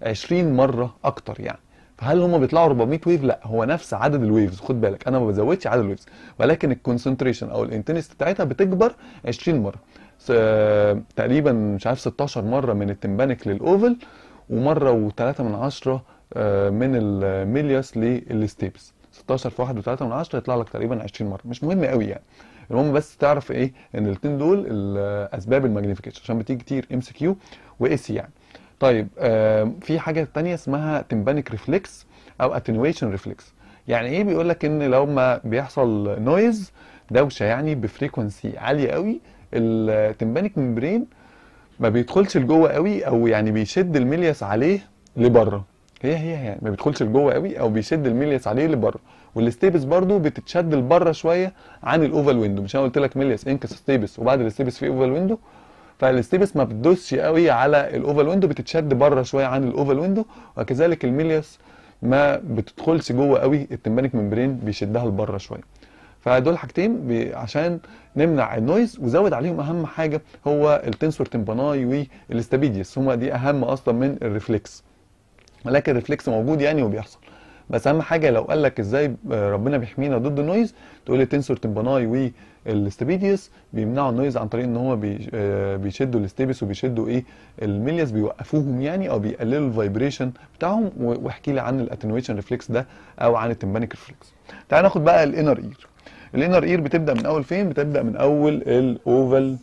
20 مره اكتر يعني فهل هم بيطلعوا 400 ويف لا هو نفس عدد الويفز خد بالك انا ما بزودش عدد الويفز ولكن الكونسنتريشن او الانتنسيتي بتاعتها بتكبر 20 مره س- آه، تقريبا مش عارف 16 مره من التمبانيك للاوفل ومره و3 من عشرة آه، من الميلياس للستيبس 16 في 1 و3 من عشرة يطلع لك تقريبا 20 مره مش مهم قوي يعني المهم بس تعرف ايه ان الاثنين دول ال- اسباب الماجنيفيكيشن عشان بتيجي كتير ام سي كيو واي سي يعني طيب آه في حاجه تانية اسمها تمبانيك ريفلكس او اتنويشن ريفلكس يعني ايه بيقول لك ان لو ما بيحصل نويز دوشه يعني بفريكونسي عاليه قوي التمبانيك ممبرين ما بيدخلش لجوه قوي او يعني بيشد الميلياس عليه لبره هي هي يعني ما بيدخلش لجوه قوي او بيشد الميلياس عليه لبره والستيبس برضو بتتشد لبره شويه عن الاوفال ويندو مش انا قلت لك ميلياس انكس ستيبس وبعد الستيبس في اوفال ويندو فالستيبس ما بتدوسش قوي على الاوفال ويندو بتتشد بره شويه عن الاوفال ويندو وكذلك الميلياس ما بتدخلش جوه قوي التمبانيك ممبرين بيشدها لبره شويه فدول حاجتين بي- عشان نمنع النويز وزود عليهم اهم حاجه هو التنسور تمباناي والاستابيديوس هما دي اهم اصلا من الريفلكس ولكن الريفلكس موجود يعني وبيحصل بس اهم حاجه لو قال لك ازاي آه، ربنا بيحمينا ضد النويز تقول لي تنسور تمباناي والاستابيديوس بيمنعوا النويز عن طريق ان هو بي آه، بيشدوا الاستيبس وبيشدوا ايه الميلياس بيوقفوهم يعني او بيقللوا الفايبريشن بتاعهم و- واحكي لي عن الاتنويشن ريفلكس ده او عن التمبانيك ريفلكس تعال ناخد بقى الانر اير الانر اير بتبدا من اول فين بتبدا من اول الاوفال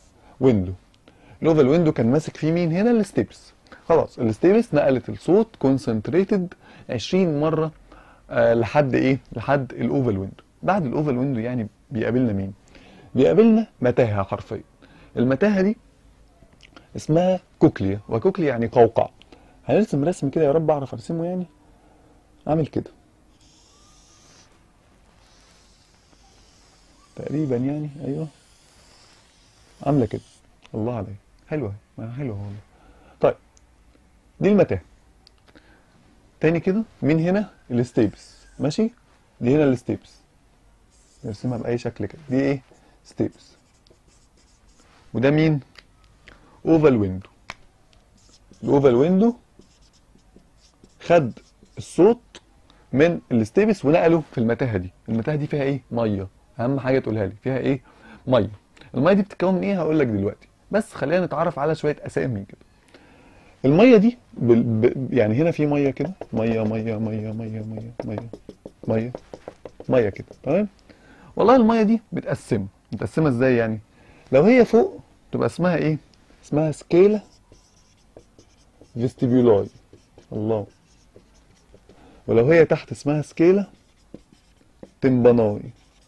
ويندو الاوفال ويندو كان ماسك فيه مين هنا الستيبس خلاص الستيبس نقلت الصوت كونسنتريتد 20 مره آه لحد ايه لحد الاوفال ويندو بعد الاوفال ويندو يعني بيقابلنا مين بيقابلنا متاهه حرفيا المتاهه دي اسمها كوكليا وكوكليا يعني قوقع هنرسم رسم كده يا رب اعرف ارسمه يعني اعمل كده تقريبا يعني ايوه عامله كده الله عليك حلوه ما حلوه والله طيب دي المتاهه تاني كده مين هنا الستيبس ماشي دي هنا الستيبس نرسمها باي شكل كده دي ايه ستيبس وده مين اوفال ويندو الاوفال ويندو خد الصوت من الستيبس ونقله في المتاهه دي المتاهه دي فيها ايه ميه اهم حاجه تقولها لي فيها ايه ميه الميه دي بتتكون من ايه هقول لك دلوقتي بس خلينا نتعرف على شويه اسامي كده الميه دي بال... ب... يعني هنا في ميه كده ميه ميه ميه ميه ميه ميه ميه ميه كده تمام والله الميه دي متقسمه متقسمه ازاي يعني لو هي فوق تبقى اسمها ايه اسمها سكيلا فيستيبيولاي الله ولو هي تحت اسمها سكيلا تمباناي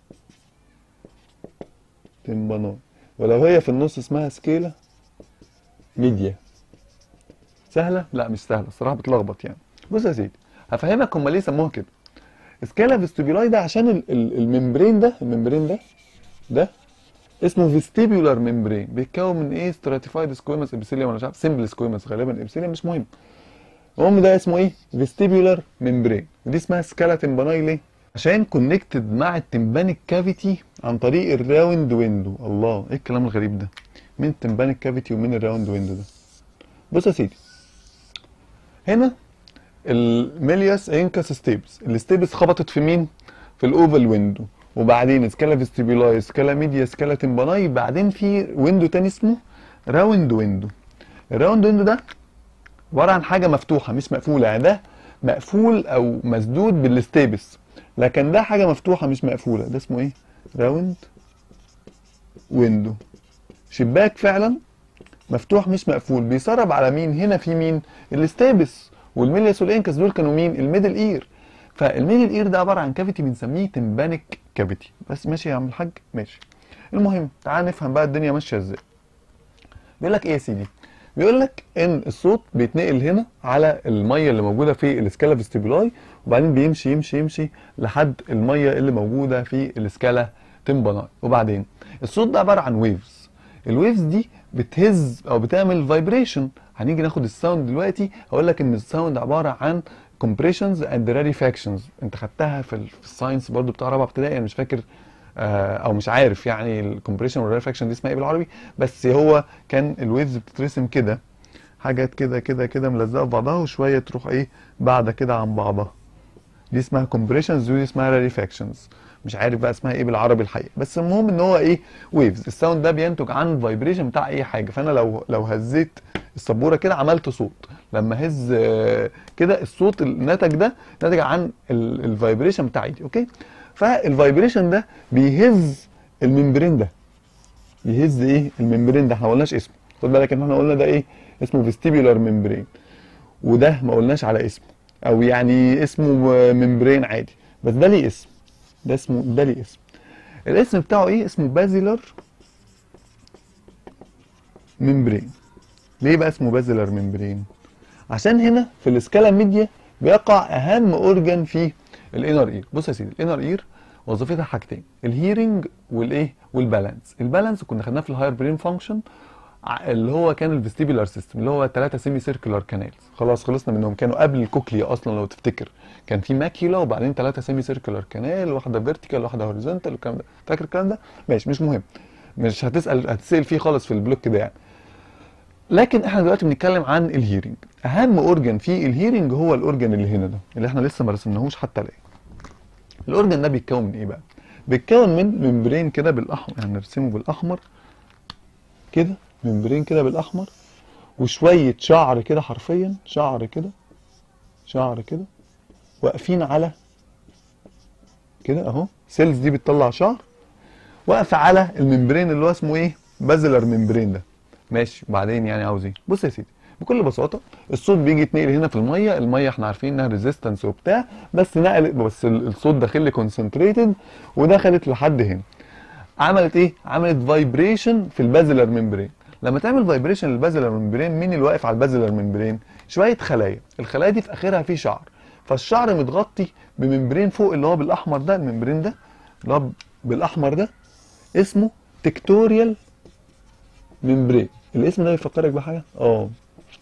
تمباناي ولو هي في النص اسمها سكيلا ميديا سهلة؟ لا مش سهلة الصراحة بتلخبط يعني بص يا سيدي هفهمك هما ليه سموها كده سكالا فيستيبيولاي ده عشان ال- ال- الممبرين ده الممبرين ده ده اسمه فيستيبيولار ممبرين بيتكون من ايه ستراتيفايد سكويمس ابيثيليوم ولا مش عارف سمبل سكويمس غالبا ابيثيليوم مش مهم المهم ده اسمه ايه فيستيبيولار ممبرين ودي اسمها سكالا تمباناي ليه عشان كونكتد مع التمبانيك كافيتي عن طريق الراوند ويندو الله ايه الكلام الغريب ده مين التمبانيك كافيتي ومين الراوند ويندو ده بص يا سيدي هنا الميلياس انكاس ستيبس الستيبس خبطت في مين في الاوفال ويندو وبعدين سكالا فيستيبيولاي سكالا ميديا سكالا تمباناي بعدين في ويندو تاني اسمه راوند ويندو الراوند ويندو ده عباره عن حاجه مفتوحه مش مقفوله يعني ده مقفول او مسدود بالستيبس لكن ده حاجه مفتوحه مش مقفوله ده اسمه ايه راوند ويندو شباك فعلا مفتوح مش مقفول بيسرب على مين هنا في مين الستابس والميلياس والانكس دول كانوا مين الميدل اير فالميدل اير ده عباره عن كافيتي بنسميه تمبانيك كافيتي بس ماشي يا عم الحاج ماشي المهم تعال نفهم بقى الدنيا ماشيه ازاي بيقول لك ايه يا سيدي بيقول لك ان الصوت بيتنقل هنا على الميه اللي موجوده في السكالا فيستيبولاي وبعدين بيمشي يمشي يمشي لحد الميه اللي موجوده في السكالا تمباناي وبعدين الصوت ده عباره عن ويفز الويفز دي بتهز او بتعمل فايبريشن هنيجي ناخد الساوند دلوقتي هقول لك ان الساوند عباره عن compressions and rarefactions انت خدتها في, ال- في الساينس برضو بتاع رابعه ابتدائي انا مش فاكر آه، او مش عارف يعني الكومبريشن والريفاكشن دي اسمها ايه بالعربي بس هو كان الويفز بتترسم كده حاجات كده كده كده ملزقه في بعضها وشويه تروح ايه بعد كده عن بعضها دي اسمها كومبريشنز ودي اسمها راريفاكشنز مش عارف بقى اسمها ايه بالعربي الحقيقه بس المهم ان هو ايه ويفز الساوند ده بينتج عن فايبريشن بتاع اي حاجه فانا لو لو هزيت السبوره كده عملت صوت لما هز آه، كده الصوت الناتج ده ناتج عن الفايبريشن بتاع ايدي اوكي فالفايبريشن ده بيهز الممبرين ده يهز ايه الممبرين ده احنا ما قلناش اسمه خد بالك ان احنا قلنا ده ايه اسمه فيستيبولار ممبرين وده ما قلناش على اسمه او يعني اسمه ممبرين عادي بس ده ليه اسم ده اسمه ده ليه اسم الاسم بتاعه ايه اسمه بازيلر ممبرين ليه بقى اسمه بازيلر ممبرين عشان هنا في الاسكالا ميديا بيقع اهم اورجان في الانر اير بص يا سيدي الانر اير وظيفتها حاجتين الهيرنج والايه والبالانس البالانس كنا خدناه في الهاير برين فانكشن اللي هو كان الفيستيبولار سيستم اللي هو ثلاثه سيمي سيركولار كانالز خلاص خلصنا منهم كانوا قبل الكوكليا اصلا لو تفتكر كان في ماكيولا وبعدين ثلاثه سيمي سيركولار كانال واحده فيرتيكال واحده هوريزونتال والكلام ده فاكر الكلام ده ماشي مش مهم مش هتسال هتسال فيه خالص في البلوك ده يعني لكن احنا دلوقتي بنتكلم عن الهيرنج اهم اورجن في الهيرنج هو الاورجن اللي هنا ده اللي احنا لسه ما رسمناهوش حتى الان الاورجن ده بيتكون من ايه بقى بيتكون من ممبرين كده بالاحمر يعني نرسمه بالاحمر كده ممبرين كده بالاحمر وشويه شعر كده حرفيا شعر كده شعر كده واقفين على كده اهو سيلز دي بتطلع شعر واقفه على الممبرين اللي هو اسمه ايه بازلر ممبرين ده ماشي بعدين يعني عاوز ايه بص يا سيدي بكل بساطه الصوت بيجي يتنقل هنا في الميه الميه احنا عارفين انها ريزيستنس وبتاع بس نقلت بس ال- الصوت داخل لي كونسنتريتد ودخلت لحد هنا عملت ايه عملت فايبريشن في البازلر ممبرين لما تعمل فايبريشن للبازلر ممبرين مين اللي واقف على البازلر ممبرين شويه خلايا الخلايا دي في اخرها في شعر فالشعر متغطي بممبرين فوق اللي هو بالاحمر ده الممبرين ده اللي هو بالاحمر ده اسمه تكتوريال ممبرين الاسم ده بيفكرك بحاجه اه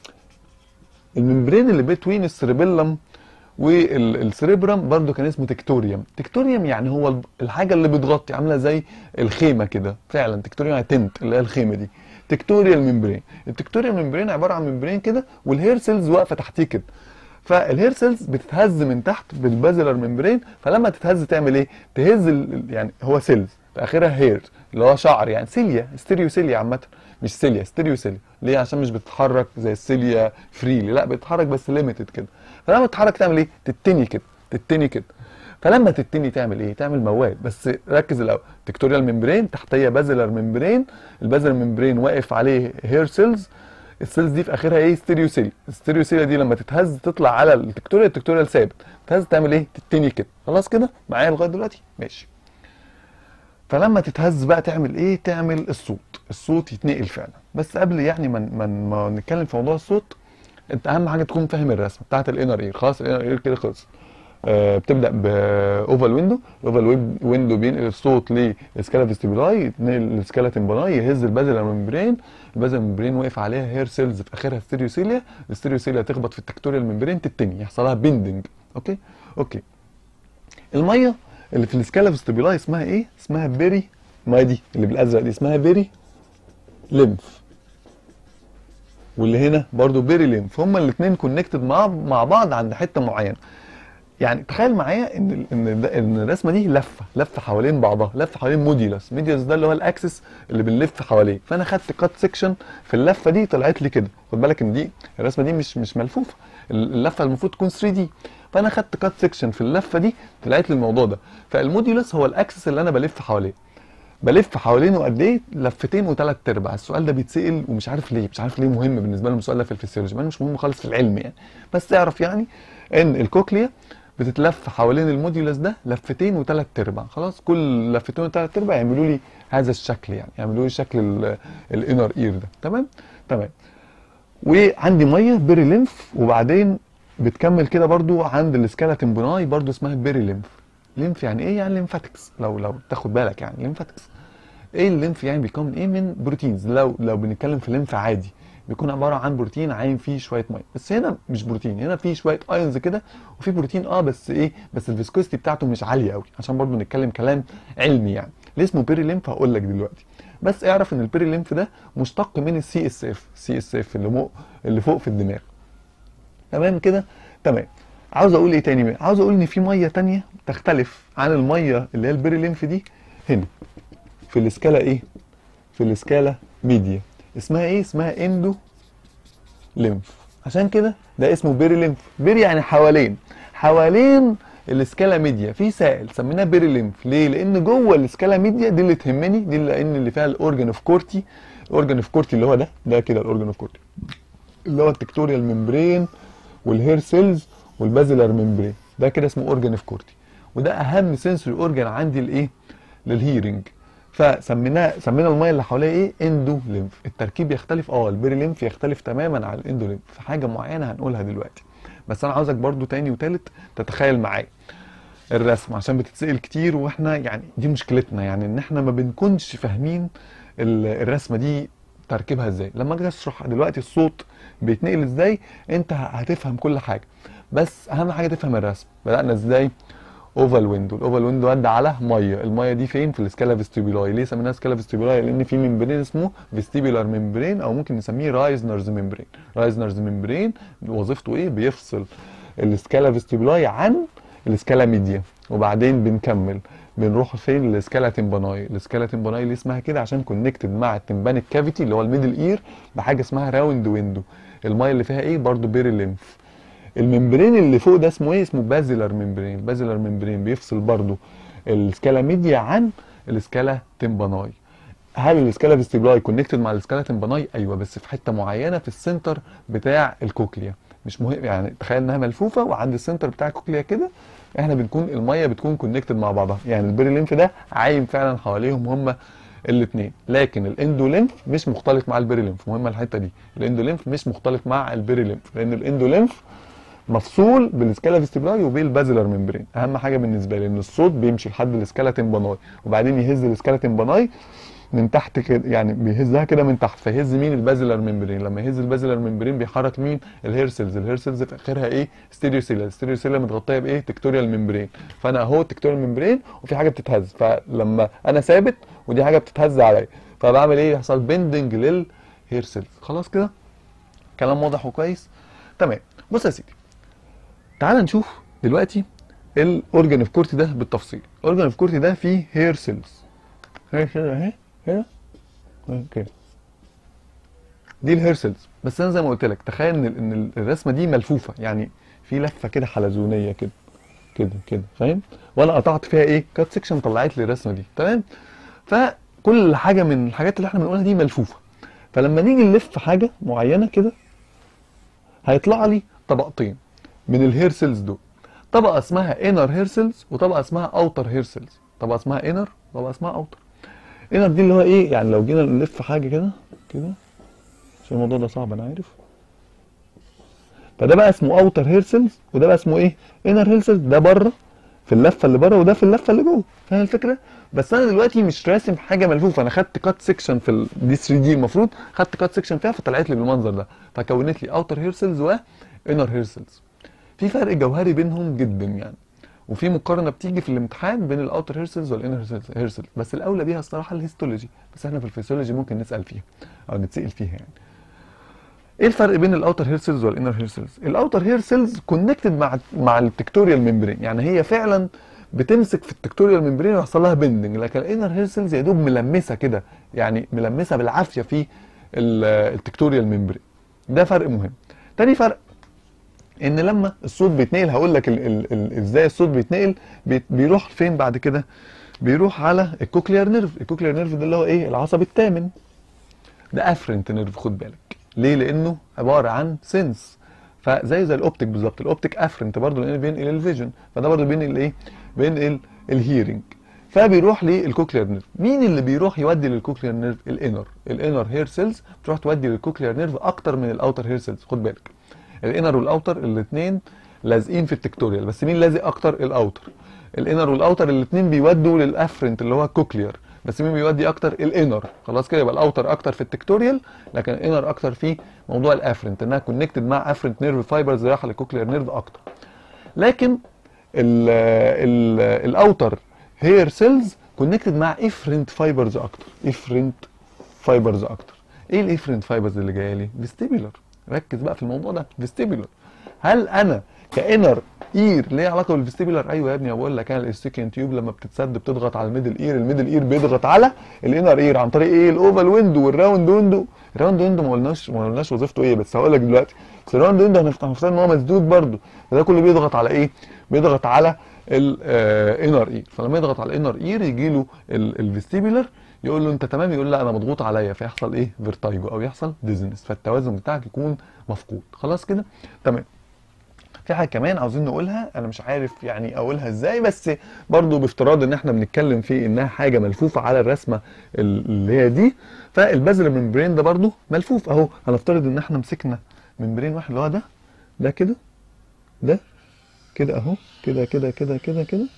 الممبرين اللي بين السريبيلم والسريبرم برضو كان اسمه تكتوريوم تكتوريوم يعني هو الب- الحاجه اللي بتغطي عامله زي الخيمه كده فعلا تكتوريوم يعني تنت اللي هي الخيمه دي تكتوريال ممبرين التكتوريال ممبرين عباره عن ممبرين كده والهير سيلز واقفه تحتيه كده فالهير سيلز بتتهز من تحت بالبازلر ممبرين فلما تتهز تعمل ايه تهز ال- يعني هو سيلز في اخرها هير اللي هو شعر يعني سيليا ستيريو سيليا عامه مش سيليا ستيريو سيليا ليه عشان مش بتتحرك زي السيليا فريلي لا بتتحرك بس ليميتد كده فلما تتحرك تعمل ايه تتني كده تتني كده فلما تتني تعمل ايه تعمل مواد بس ركز الاول تكتوريال ممبرين تحتيه بازلر ممبرين البازلر ممبرين واقف عليه هير سيلز السيلز دي في اخرها ايه ستيريو سيليا الستيريو سيليا دي لما تتهز تطلع على التكتوريال التكتوريال ثابت تتهز تعمل ايه تتني كده خلاص كده معايا لغايه دلوقتي ماشي فلما تتهز بقى تعمل ايه تعمل الصوت الصوت يتنقل فعلا بس قبل يعني ما ما ما نتكلم في موضوع الصوت انت اهم حاجه تكون فاهم الرسمه بتاعت الانر اير خلاص الانر اير كده خلص آه بتبدا باوفال ويندو الاوفال ويندو بينقل الصوت للسكالا فيستيبولاي يتنقل للسكالا تمباناي يهز البازل ممبرين البازل ممبرين واقف عليها هير سيلز في اخرها ستيريوسيليا الستيريوسيليا تخبط في التكتوريال ممبرين تتني يحصل لها بيندنج اوكي اوكي الميه اللي في السكالا فيستيبولاي اسمها ايه اسمها بيري الميه دي اللي بالازرق دي اسمها بيري ليمف واللي هنا برضو بيري ليمف هما الاثنين كونكتد مع مع بعض عند حته معينه يعني تخيل معايا ان ال- ان ده- ان الرسمه دي لفه لفه حوالين بعضها لفه حوالين موديولس موديولس ده اللي هو الاكسس اللي بنلف حواليه فانا خدت كات سيكشن في اللفه دي طلعت لي كده خد بالك ان دي الرسمه دي مش مش ملفوفه ال- اللفه المفروض تكون 3 دي فانا خدت كات سيكشن في اللفه دي طلعت لي الموضوع ده فالموديولس هو الاكسس اللي انا بلف حواليه بلف حوالينه قد ايه لفتين وثلاث ارباع السؤال ده بيتسال ومش عارف ليه مش عارف ليه مهم بالنسبه لهم السؤال ده في الفسيولوجي ما مش مهم خالص في العلم يعني بس اعرف يعني ان الكوكليا بتتلف حوالين الموديولس ده لفتين وثلاث ارباع خلاص كل لفتين وثلاث ارباع يعملوا لي هذا الشكل يعني يعملوا لي شكل الانر اير ده تمام تمام وعندي ميه بيري لينف وبعدين بتكمل كده برضو عند السكالاتين بوناي برضو اسمها بيري لينف لينف يعني ايه يعني ليمفاتكس لو لو تاخد بالك يعني ليمفاتكس ايه الليمف يعني بيكون من ايه من بروتينز لو لو بنتكلم في ليمف عادي بيكون عباره عن بروتين عايم فيه شويه ميه بس هنا مش بروتين هنا فيه شويه ايونز كده وفي بروتين اه بس ايه بس الفيسكوستي بتاعته مش عاليه قوي عشان برضو نتكلم كلام علمي يعني ليه اسمه بيري ليمف هقول لك دلوقتي بس اعرف ان البيري ليمف ده مشتق من السي اس اف سي اس اف اللي فوق اللي فوق في الدماغ تمام كده تمام عاوز اقول ايه تاني بقى عاوز اقول ان في ميه تانية تختلف عن الميه اللي هي البيري ليمف دي هنا في الاسكالا ايه في الاسكالا ميديا اسمها ايه اسمها اندو ليمف عشان كده ده اسمه بيري ليمف بيري يعني حوالين حوالين الاسكالا ميديا في سائل سميناه بيري ليمف ليه لان جوه الاسكالا ميديا دي اللي تهمني دي لان اللي فيها الاورجان اوف كورتي الاورجان اوف كورتي اللي هو ده ده كده الاورجان اوف كورتي اللي هو التكتوريال ممبرين والهير سيلز والبازيلر ممبرين ده كده اسمه اورجان اوف كورتي وده اهم سنسوري اورجان عندي لايه للهيرنج فسميناه سمينا الميه اللي حواليها ايه اندو ليمف التركيب يختلف اه البيري ليمف يختلف تماما عن الاندو ليمف في حاجه معينه هنقولها دلوقتي بس انا عاوزك برضو تاني وتالت تتخيل معايا الرسم عشان بتتسال كتير واحنا يعني دي مشكلتنا يعني ان احنا ما بنكونش فاهمين الرسمه دي تركيبها ازاي لما اجي اشرح دلوقتي الصوت بيتنقل ازاي انت هتفهم كل حاجه بس اهم حاجه تفهم الرسم بدانا ازاي اوفال ويندو الاوفال ويندو ودى على ميه الميه دي فين في السكالا فيستيبولاي ليه سميناها سكالا فيستيبولاي لان في ممبرين اسمه فيستيبولار ممبرين او ممكن نسميه رايزنرز ممبرين رايزنرز ممبرين وظيفته ايه بيفصل السكالا فيستيبولاي عن السكالا ميديا وبعدين بنكمل بنروح فين للسكالا تمباناي السكالا تمباناي اللي اسمها كده عشان كونكتد مع التمبانيك كافيتي اللي هو الميدل اير بحاجه اسمها راوند ويندو الميه اللي فيها ايه برضو بيري ليمف الممبرين اللي فوق ده اسمه ايه اسمه بازيلر ممبرين بازيلر ممبرين بيفصل برضو السكالا ميديا عن السكالا تمباناي هل السكالا فيستيبلاي كونكتد مع السكالا تمباناي ايوه بس في حته معينه في السنتر بتاع الكوكليا مش مهم يعني تخيل انها ملفوفه وعند السنتر بتاع الكوكليا كده احنا بنكون الميه بتكون كونكتد مع بعضها يعني البيري لينف ده عايم فعلا حواليهم هم الاثنين لكن الاندو لينف مش مختلط مع البيري لينف مهمه الحته دي الاندو لينف مش مختلط مع البيري لينف لان الاندو لينف مفصول بالسكالا فيستيبلاي وبالبازيلر ممبرين اهم حاجه بالنسبه لي ان الصوت بيمشي لحد السكالا تمباناي وبعدين يهز السكالا تمباناي من تحت كده يعني بيهزها كده من تحت فيهز مين البازيلر ممبرين لما يهز البازيلر ممبرين بيحرك مين الهير سيلز الهير سيلز في اخرها ايه ستيريو سيلا الستيريو سيلا متغطيه بايه تكتوريال ممبرين فانا اهو تكتوريال ممبرين وفي حاجه بتتهز فلما انا ثابت ودي حاجه بتتهز عليا فبعمل ايه يحصل بندنج للهير سيلز خلاص كده كلام واضح وكويس تمام بص يا سيدي تعال نشوف دلوقتي الاورجان اوف كورتي ده بالتفصيل الاورجان اوف كورتي ده فيه هير سيلز هير سيلز اهي هنا اوكي دي الهير سيلز بس انا زي ما قلت لك تخيل ان ان الرسمه دي ملفوفه يعني في لفه كده حلزونيه كده كده كده فاهم وانا قطعت فيها ايه كات سيكشن طلعت لي الرسمه دي تمام فكل حاجه من الحاجات اللي احنا بنقولها دي ملفوفه فلما نيجي نلف حاجه معينه كده هيطلع لي طبقتين من الهير سيلز دول طبقه اسمها انر هير سيلز وطبقه اسمها اوتر هير سيلز طبقه اسمها انر وطبقه اسمها اوتر انر دي اللي هو ايه يعني لو جينا نلف حاجه كده كده عشان الموضوع ده صعب انا عارف فده بقى اسمه اوتر هير سيلز وده بقى اسمه ايه انر هير سيلز ده بره في اللفه اللي بره وده في اللفه اللي جوه فاهم الفكره بس انا دلوقتي مش راسم حاجه ملفوفه انا خدت كات سيكشن في ال- دي 3 دي المفروض خدت كات سيكشن فيها فطلعت لي بالمنظر ده فكونت لي اوتر هير سيلز وانر هير سيلز في فرق جوهري بينهم جدا يعني وفي مقارنه بتيجي في الامتحان بين الاوتر هير سيلز والانر هير سيلز بس الاولى بيها الصراحه الهيستولوجي بس احنا في الفسيولوجي ممكن نسال فيها او نتسال فيها يعني ايه الفرق بين الاوتر هير سيلز والانر هير سيلز الاوتر هير سيلز كونكتد مع مع التكتوريال ممبرين يعني هي فعلا بتمسك في التكتوريال ممبرين ويحصل لها بندنج لكن الانر هير سيلز يا دوب ملمسه كده يعني ملمسه بالعافيه في ال- التكتوريال ممبرين ده فرق مهم تاني فرق ان لما الصوت بيتنقل هقول لك ال- ال- ال- ازاي الصوت بيتنقل بي- بيروح فين بعد كده بيروح على الكوكليار نيرف الكوكليار نيرف ده اللي هو ايه العصب الثامن ده افرنت نيرف خد بالك ليه لانه عباره عن سنس فزي زي الاوبتيك بالظبط الاوبتيك افرنت برضه لان بينقل الفيجن فده برضه بينقل ايه بينقل الهيرنج فبيروح للكوكليار نيرف مين اللي بيروح يودي للكوكليار نيرف الانر الانر هير سيلز بتروح تودي للكوكليار نيرف اكتر من الاوتر هير سيلز خد بالك الانر والاوتر الاثنين لازقين في التكتوريال بس مين لازق اكتر الاوتر الانر والاوتر الاثنين بيودوا للافرنت اللي هو الكوكليار بس مين بيودي اكتر الانر خلاص كده يبقى الاوتر اكتر في التكتوريال لكن الانر اكتر في موضوع الافرنت انها كونكتد مع افرنت نيرف فايبرز رايحه للكوكليار نيرف اكتر لكن ال ال الاوتر هير سيلز كونكتد مع افرنت فايبرز اكتر افرنت فايبرز اكتر ايه الافرنت فايبرز اللي جايه لي فيستيبولار ركز بقى في الموضوع ده فيستيبولار هل انا كانر اير ليه علاقه بالفيستيبولار ايوه يا ابني بقول لك انا الاستيكين تيوب لما بتتسد بتضغط على الميدل اير الميدل اير بيضغط على الانر اير عن طريق ايه الاوفال ويندو والراوند ويندو الراوند ويندو ما قلناش ما قلناش وظيفته ايه بس هقول لك دلوقتي بس الراوند ويندو هنفترض ان هو مسدود برده فده كله بيضغط على ايه بيضغط على الانر اير فلما يضغط على الانر اير يجي له الفيستيبولار يقول له انت تمام يقول لا انا مضغوط عليا فيحصل ايه فيرتايجو او يحصل ديزنس فالتوازن بتاعك يكون مفقود خلاص كده تمام في حاجه كمان عاوزين نقولها انا مش عارف يعني اقولها ازاي بس برضو بافتراض ان احنا بنتكلم في انها حاجه ملفوفه على الرسمه اللي هي دي فالبازل ممبرين ده برضو ملفوف اهو هنفترض ان احنا مسكنا ممبرين واحد اللي هو ده ده كده ده كده اهو كده كده كده كده كده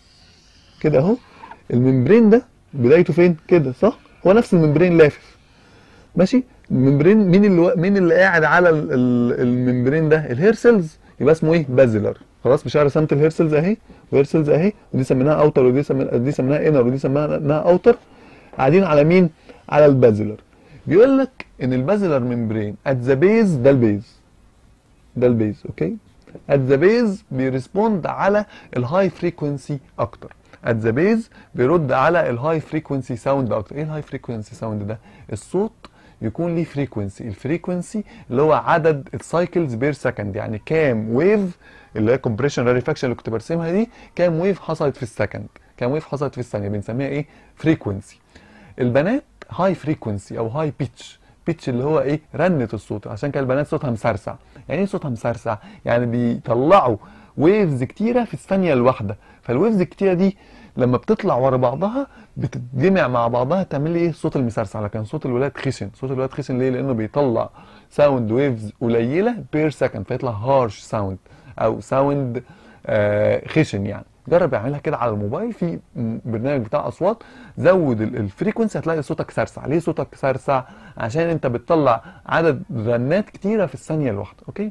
كده اهو الممبرين ده بدايته فين كده صح هو نفس الممبرين لافف ماشي الممبرين مين اللي مين اللي قاعد على ال- ال- الممبرين ده الهير سيلز يبقى اسمه ايه بازلر خلاص مش انا رسمت الهير سيلز اهي والهير سيلز اهي ودي سميناها اوتر ودي سميناها دي سميناها انر ودي سميناها اوتر قاعدين على مين على البازلر بيقول لك ان البازلر ممبرين ات ذا بيز ده البيز ده البيز اوكي ات ذا بيز بيرسبوند على الهاي فريكونسي اكتر ات ذا بيز بيرد على الهاي فريكونسي ساوند اكتر ايه الهاي فريكونسي ساوند ده الصوت يكون ليه فريكونسي الفريكونسي اللي هو عدد السايكلز بير سكند يعني كام ويف اللي هي كومبريشن راريفاكشن اللي كنت برسمها دي كام ويف حصلت في السكند كام ويف حصلت في الثانيه بنسميها ايه فريكونسي البنات هاي فريكونسي او هاي بيتش بيتش اللي هو ايه رنة الصوت عشان كده البنات صوتها مسرسع يعني ايه صوتها مسرسع يعني بيطلعوا ويفز كتيره في الثانيه الواحده فالويفز الكتيره دي لما بتطلع ورا بعضها بتتجمع مع بعضها تعمل لي ايه الصوت المسرسع لكن صوت الولاد خشن صوت الولاد خشن ليه لانه بيطلع ساوند ويفز قليله بير سكند فيطلع هارش ساوند او ساوند آه خشن يعني جرب اعملها كده على الموبايل في برنامج بتاع اصوات زود الفريكونسي هتلاقي صوتك سرسع ليه صوتك سرسع عشان انت بتطلع عدد رنات كتيره في الثانيه الواحده اوكي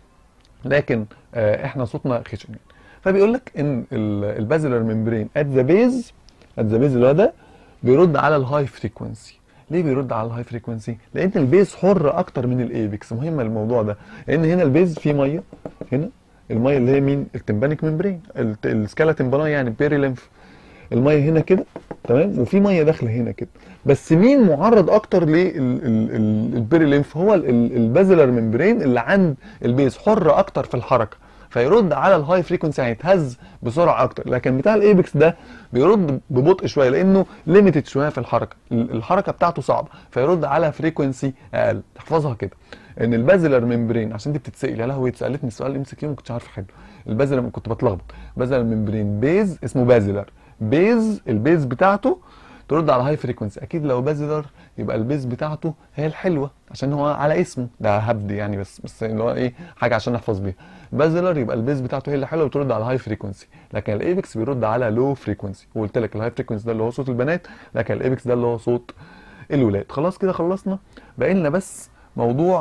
لكن آه احنا صوتنا خشن يعني فبيقول لك ان البازلر ممبرين ات ذا بيز ات ذا بيز اللي هو ده بيرد على الهاي فريكونسي ليه بيرد على الهاي فريكونسي لان البيز حر اكتر من الايبكس مهم الموضوع ده لان هنا البيز فيه ميه هنا الميه اللي هي مين التمبانيك ممبرين السكالاتين بناي يعني بيري ليمف الميه هنا كده تمام وفي ميه داخله هنا كده بس مين معرض اكتر للبيري ليمف هو البازلر ممبرين اللي عند البيز حر اكتر في الحركه فيرد على الهاي فريكونسي يعني يتهز بسرعه اكتر لكن بتاع الايبكس ده بيرد ببطء شويه لانه ليميتد شويه في الحركه الحركه بتاعته صعبه فيرد على فريكونسي اقل تحفظها كده ان البازلر ممبرين عشان دي بتتسال يا لهوي اتسالتني السؤال ام سي كيو ما كنتش عارف حاجه البازلر كنت بتلخبط بازلر ممبرين بيز اسمه بازلر بيز البيز بتاعته ترد على هاي فريكونسي اكيد لو بازلر يبقى البيز بتاعته هي الحلوه عشان هو على اسمه ده هبد يعني بس بس اللي هو ايه حاجه عشان نحفظ بيها بازلر يبقى البيز بتاعته هي اللي حلوه بترد على هاي فريكونسي لكن الايبكس بيرد على لو فريكونسي وقلت لك الهاي فريكونسي ده اللي هو صوت البنات لكن الايبكس ده اللي هو صوت الولاد خلاص كده خلصنا باقي لنا بس موضوع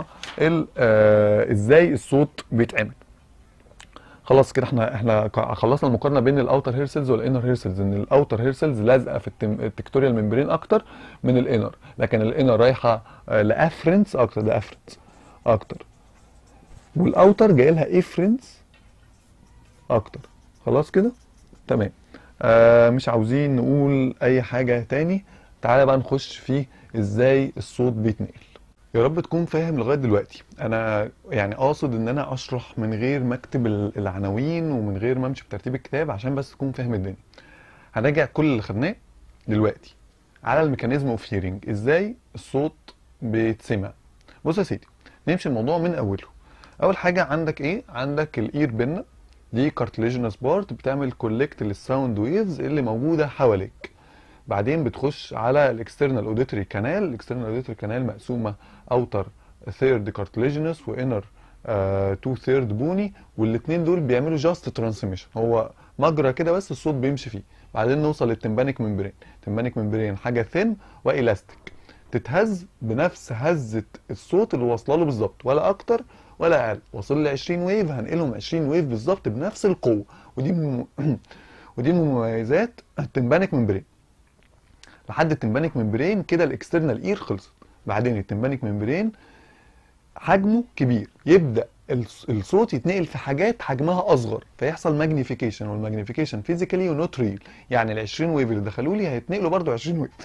آه ازاي الصوت بيتعمل خلاص كده احنا احنا خلصنا المقارنه بين الاوتر هير سيلز والانر هير سيلز ان الاوتر هير سيلز لازقه في التكتوريال ممبرين اكتر من الانر لكن الانر رايحه لافرنس اكتر ده افرنس اكتر والاوتر جاي لها افرنس اكتر خلاص كده تمام آه مش عاوزين نقول اي حاجه تاني تعالى بقى نخش في ازاي الصوت بيتنقل يا رب تكون فاهم لغايه دلوقتي انا يعني قاصد ان انا اشرح من غير ما اكتب العناوين ومن غير ما امشي بترتيب الكتاب عشان بس تكون فاهم الدنيا هنراجع كل اللي خدناه دلوقتي على الميكانيزم اوف هيرنج ازاي الصوت بيتسمع بص يا سيدي نمشي الموضوع من اوله اول حاجه عندك ايه عندك الاير بينا دي كارتليجينس بارت بتعمل كولكت للساوند ويفز اللي موجوده حواليك بعدين بتخش على الاكسترنال اوديتوري كانال الاكسترنال اوديتوري كانال مقسومه اوتر ثيرد كارتليجينس وانر تو ثيرد بوني والاثنين دول بيعملوا جاست ترانسميشن هو مجرى كده بس الصوت بيمشي فيه بعدين نوصل للتمبانيك ممبرين التمبانيك ممبرين حاجه ثين والاستيك تتهز بنفس هزه الصوت اللي واصله له بالظبط ولا اكتر ولا اقل واصل لي 20 ويف هنقلهم 20 ويف بالظبط بنفس القوه ودي من ودي من مميزات التمبانيك ممبرين لحد التمبانيك ممبرين كده الاكسترنال اير خلصت بعدين التمبانيك ممبرين حجمه كبير يبدا الص- الصوت يتنقل في حاجات حجمها اصغر فيحصل ماجنيفيكيشن والماجنيفيكيشن فيزيكالي ونوت ريل يعني ال 20 ويف اللي دخلوا لي هيتنقلوا برضو 20 ويف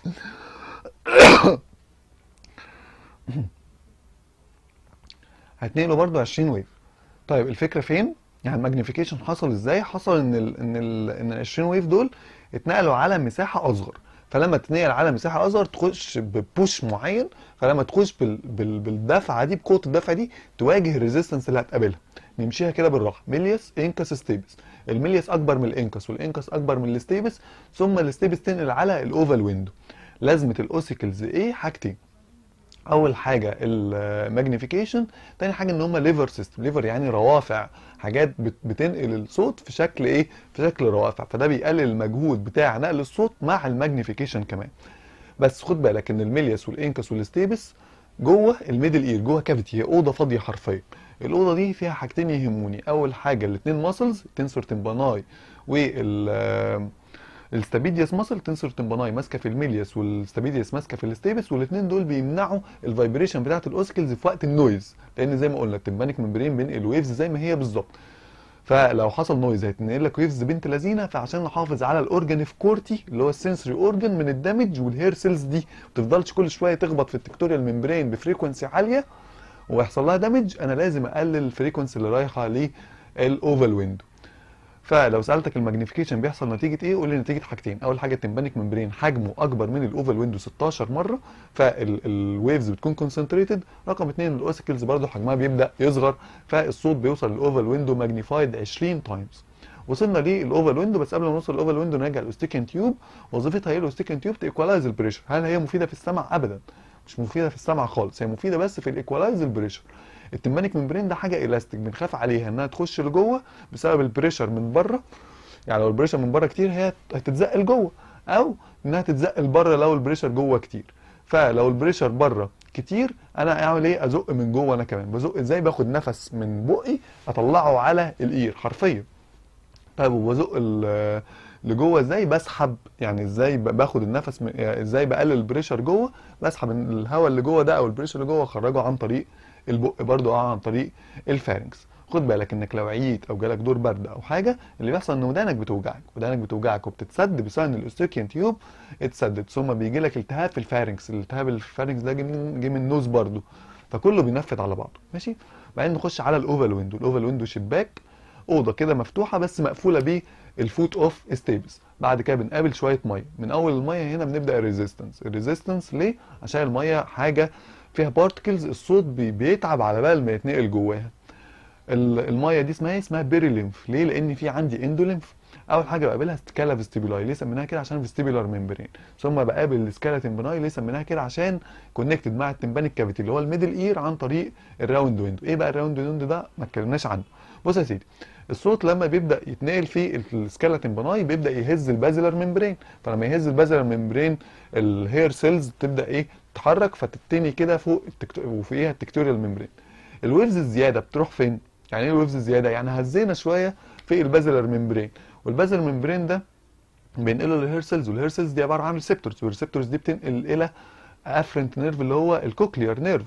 هتنقلوا برضو 20 ويف طيب الفكره فين يعني الماجنيفيكيشن حصل ازاي حصل ان ال ان ال ان ال 20 ويف دول اتنقلوا على مساحه اصغر فلما تتنقل على مساحه اصغر تخش ببوش معين فلما تخش بال بال بالدفعه دي بقوه الدفعه دي تواجه الريزيستنس اللي هتقابلها نمشيها كده بالراحه ميليوس انكس ستيبس الميليوس اكبر من الانكس والانكس اكبر من الستيبس ثم الستيبس تنقل على الاوفال ويندو لازمه الاوسيكلز ايه حاجتين اول حاجه الماجنيفيكيشن تاني حاجه ان هم ليفر سيستم ليفر يعني روافع حاجات بت- بتنقل الصوت في شكل ايه في شكل روافع فده بيقلل المجهود بتاع نقل الصوت مع الماجنيفيكيشن كمان بس خد بالك ان الميليوس والانكس والستيبس جوه الميدل اير جوه كافيتي هي اوضه فاضيه حرفيا الاوضه دي فيها حاجتين يهموني اول حاجه الاثنين ماسلز تنسور تمباناي وال الستابيديوس ماسل تنسور تمباناي ماسكه في الميليوس والستابيديوس ماسكه في الستيبس والاثنين دول بيمنعوا الفايبريشن بتاعه الاوسكلز في وقت النويز لان زي ما قلنا التمبانيك ممبرين بينقل ويفز زي ما هي بالظبط فلو حصل نويز هيتنقل لك ويفز بنت لذينه فعشان نحافظ على الاورجان في كورتي اللي هو السنسوري اورجان من الدمج والهير سيلز دي ما تفضلش كل شويه تخبط في التكتوريال ممبرين بفريكونسي عاليه ويحصل لها دامج انا لازم اقلل الفريكونسي اللي رايحه للاوفال ويندو فلو سالتك الماجنيفيكيشن بيحصل نتيجه ايه قول لي نتيجه حاجتين اول حاجه التمبانيك ممبرين حجمه اكبر من الاوفال ويندو 16 مره فالويفز بتكون كونسنتريتد رقم اثنين الاوسيكلز برضو حجمها بيبدا يصغر فالصوت بيوصل للاوفال ويندو ماجنيفايد 20 تايمز وصلنا للاوفال ويندو بس قبل ما نوصل للاوفال ويندو نرجع الاوستيكن تيوب وظيفتها ايه الاوستيكن تيوب تيكوالايز البريشر هل هي مفيده في السمع ابدا مش مفيده في السمع خالص هي مفيده بس في الايكوالايز البريشر التمبانيك ممبرين ده حاجه الاستيك بنخاف عليها انها تخش لجوه بسبب البريشر من بره يعني لو البريشر من بره كتير هي هتتزق لجوه او انها تتزق لبره لو البريشر جوه كتير فلو البريشر بره كتير انا اعمل ايه ازق من جوه انا كمان بزق ازاي باخد نفس من بقي اطلعه على الاير حرفيا طيب وبزق ال- لجوه ازاي بسحب يعني ازاي ب- باخد النفس من يعني ازاي بقلل البريشر جوه بسحب الهواء اللي جوه ده او البريشر اللي جوه اخرجه عن طريق البق برضو اه عن طريق الفارنكس خد بالك انك لو عييت او جالك دور برد او حاجه اللي بيحصل ان ودانك بتوجعك ودانك بتوجعك وبتتسد بسبب ان الاوستيكيان تيوب اتسدد ثم بيجي لك التهاب في الفارنكس الالتهاب اللي في الفارنكس ده جه من جه من النوز برضو فكله بينفذ على بعضه ماشي بعدين نخش على الاوفال ويندو الاوفال ويندو شباك اوضه كده مفتوحه بس مقفوله بالفوت اوف ستيبس بعد كده بنقابل شويه ميه من اول الميه هنا بنبدا الريزيستنس الريزيستنس ليه عشان الميه حاجه فيها بارتكلز الصوت بي- بيتعب على بال ما يتنقل جواها ال- الميه دي اسمها ايه اسمها بيريليمف ليه لان في عندي اندوليمف اول حاجه بقابلها سكالا فيستيبولاي ليه سميناها كده عشان فيستيبولار ممبرين ثم بقابل السكالا تمبناي ليه سميناها كده عشان كونكتد مع التمبانيك كافيتي اللي هو الميدل اير عن طريق الراوند ويندو ايه بقى الراوند ويندو ده ما اتكلمناش عنه بص يا سيدي الصوت لما بيبدا يتنقل في السكالا تمبناي بيبدا يهز البازلر ممبرين فلما يهز البازلر ممبرين الهير سيلز تبدا ايه تتحرك فتتني كده فوق التكتو... وفوقيها التكتوريال ممبرين الويفز الزياده بتروح فين يعني ايه الويفز الزياده يعني هزينا شويه في البازلر ممبرين والبازلر ممبرين ده بينقله للهير سيلز والهير سيلز دي عباره عن ريسبتورز والريسبتورز دي بتنقل الى افرنت نيرف اللي هو الكوكليار نيرف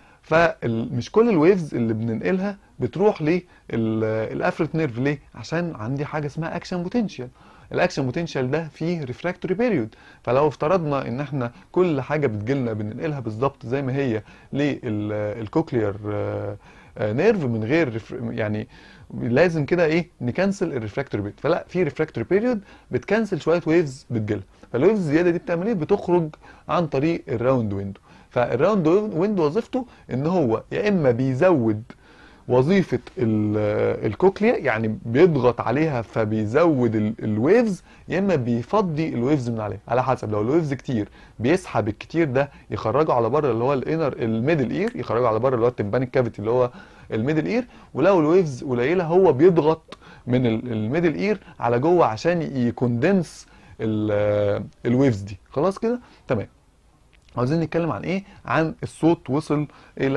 فمش كل الويفز اللي بننقلها بتروح للافرنت نيرف ليه عشان عندي حاجه اسمها اكشن بوتنشال الاكشن بوتنشال ده فيه ريفراكتوري بيريود فلو افترضنا ان احنا كل حاجه بتجيلنا بننقلها بالظبط زي ما هي للكوكليار نيرف من غير رف- يعني لازم كده ايه نكنسل الريفراكتوري بيريود فلا في ريفراكتوري بيريود بتكنسل شويه ويفز بتجيلها فالويفز الزياده دي بتعمل ايه بتخرج عن طريق الراوند ويندو فالراوند ويندو وظيفته ان هو يا اما بيزود وظيفه ال- الكوكليا يعني بيضغط عليها فبيزود ال- الويفز يا اما بيفضي الويفز من عليها على حسب لو الويفز كتير بيسحب الكتير ده يخرجه على بره اللي هو الانر الميدل اير يخرجه على بره اللي هو التمبانيك كافيتي اللي هو الميدل اير ولو الويفز قليله هو بيضغط من ال- الميدل اير على جوه عشان يكوندنس ال- الويفز دي خلاص كده تمام عاوزين نتكلم عن ايه عن الصوت وصل الى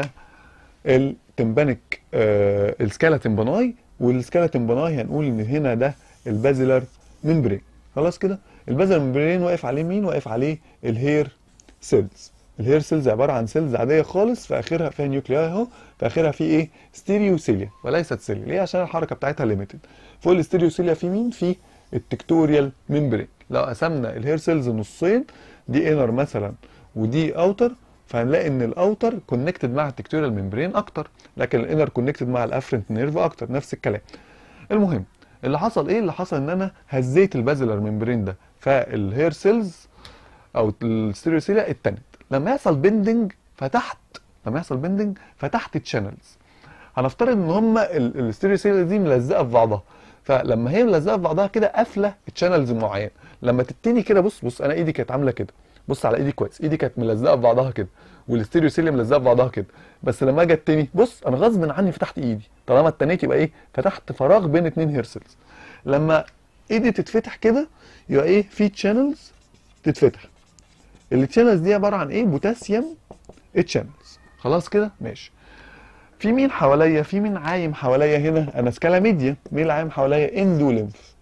التمبانيك آه السكالا تمباناي والسكالا تمباناي هنقول ان هنا ده البازلر ممبرين خلاص كده البازلر ممبرين واقف عليه مين واقف عليه الهير سيلز الهير سيلز عباره عن سيلز عاديه خالص في اخرها فيها نيوكلياي اهو في اخرها في ايه ستيريوسيليا وليست سيليا ليه عشان الحركه بتاعتها ليميتد فوق الستيريوسيليا في مين في التكتوريال ممبرين لو قسمنا الهير سيلز نصين دي انر مثلا ودي اوتر فهنلاقي ان الاوتر كونكتد مع التكتوريال ممبرين اكتر لكن الانر كونكتد مع الافرنت نيرف اكتر نفس الكلام المهم اللي حصل ايه اللي حصل ان انا هزيت البازلر ممبرين ده فالهير سيلز او الستيريوسيليا اتنت لما يحصل بندنج فتحت لما يحصل بندنج فتحت تشانلز هنفترض ان هم الستيريوسيليا دي ملزقه في بعضها فلما هي ملزقه في بعضها كده قافله تشانلز معينه لما تتني كده بص بص انا ايدي كانت عامله كده بص على ايدي كويس ايدي كانت ملزقه في بعضها كده والستيريوسيليا ملزقه في بعضها كده بس لما اجي اتني بص انا غصب عني فتحت ايدي طالما اتنيت يبقى ايه فتحت فراغ بين اتنين هير سيلز لما ايدي تتفتح كده يبقى ايه في تشانلز تتفتح التشانلز دي عباره عن ايه بوتاسيوم تشانلز خلاص كده ماشي في مين حواليا في مين عايم حواليا هنا انا سكالا ميديا مين اللي عايم حواليا اندو ليمف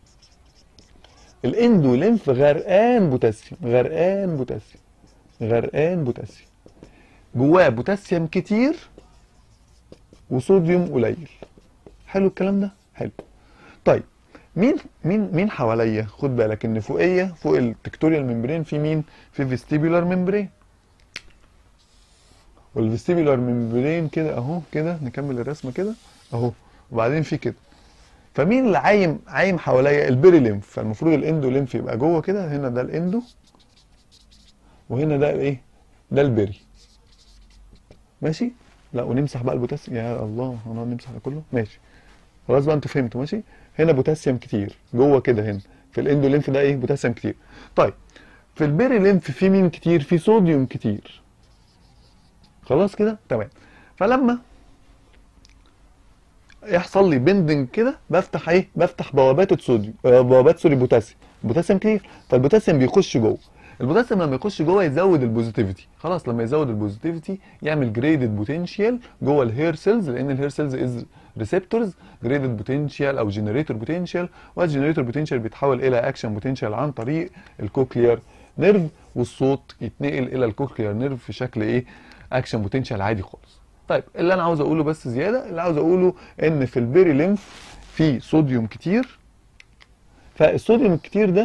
الاندو ليمف غرقان بوتاسيوم غرقان بوتاسيوم غرقان بوتاسيوم جواه بوتاسيوم كتير وصوديوم قليل حلو الكلام ده حلو طيب مين مين مين حواليا خد بالك ان فوقيه فوق التكتوريال ممبرين في مين في فيستيبولار ممبرين والفيستيبولار ممبرين كده اهو كده نكمل الرسمه كده اهو وبعدين في كده فمين اللي عايم عايم حواليا البيري ليمف فالمفروض الاندو ليمف يبقى جوه كده هنا ده الاندو وهنا ده ايه ده البيري ماشي لا ونمسح بقى البوتاسيوم يا الله هنقعد نمسح ده كله ماشي خلاص بقى انتوا فهمتوا ماشي هنا بوتاسيوم كتير جوه كده هنا في الاندو ليمف ده ايه بوتاسيوم كتير طيب في البيري ليمف في مين كتير في صوديوم كتير خلاص كده تمام فلما يحصل لي بندنج كده بفتح ايه بفتح بوابات الصوديوم آه، بوابات سوري بوتاسيوم بوتاسيوم كتير فالبوتاسيوم بيخش جوه البوتاسيوم لما يخش جوه يزود البوزيتيفيتي خلاص لما يزود البوزيتيفيتي يعمل جريدد بوتنشال جوه الهير سيلز لان الهير سيلز از ريسبتورز جريدد بوتنشال او جنريتور بوتنشال والجنريتور بوتنشال بيتحول الى اكشن بوتنشال عن طريق الكوكليار نيرف والصوت يتنقل الى الكوكليار نيرف في شكل ايه اكشن بوتنشال عادي خالص طيب اللي انا عاوز اقوله بس زياده اللي عاوز اقوله ان في البيري ليمف في صوديوم كتير فالصوديوم الكتير ده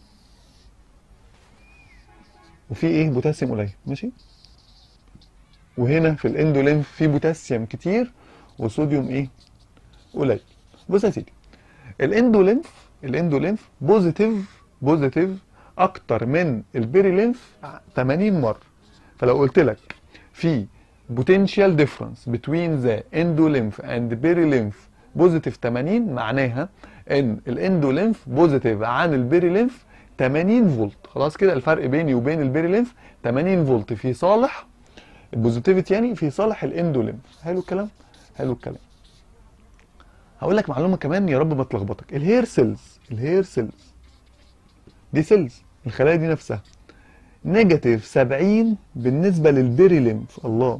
وفي ايه بوتاسيوم قليل ماشي وهنا في الاندو ليمف في بوتاسيوم كتير وصوديوم ايه قليل بص يا سيدي الاندو ليمف الاندو ليمف بوزيتيف بوزيتيف اكتر من البيري ليمف 80 مره فلو قلت لك في potential difference between the endolymph and perilymph بوزيتيف 80 معناها ان الاندوليمف بوزيتيف عن البيريليمف 80 فولت خلاص كده الفرق بيني وبين البيريليمف 80 فولت في صالح البوزيتيفيتي يعني في صالح الاندوليمف حلو الكلام حلو الكلام هقول لك معلومه كمان يا رب ما تلخبطك الهير سيلز الهير سيلز دي سيلز الخلايا دي نفسها نيجاتيف 70 بالنسبه للبيري ليمف الله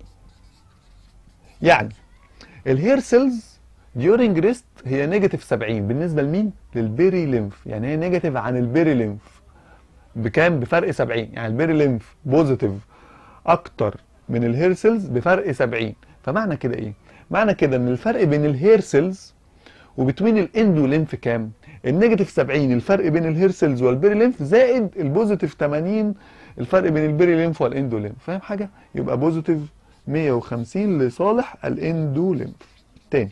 يعني الهير سيلز during ريست هي نيجاتيف 70 بالنسبه لمين للبيري ليمف يعني هي نيجاتيف عن البيري ليمف بكام بفرق 70 يعني البيري ليمف بوزيتيف اكتر من الهير سيلز بفرق 70 فمعنى كده ايه معنى كده ان الفرق بين الهير سيلز وبتوين الاندو ليمف كام النيجاتيف 70 الفرق بين الهير سيلز والبيري ليمف زائد البوزيتيف 80 الفرق بين البيري ليمف والاندو ليمف فاهم حاجه يبقى بوزيتيف 150 لصالح الاندوليمف تاني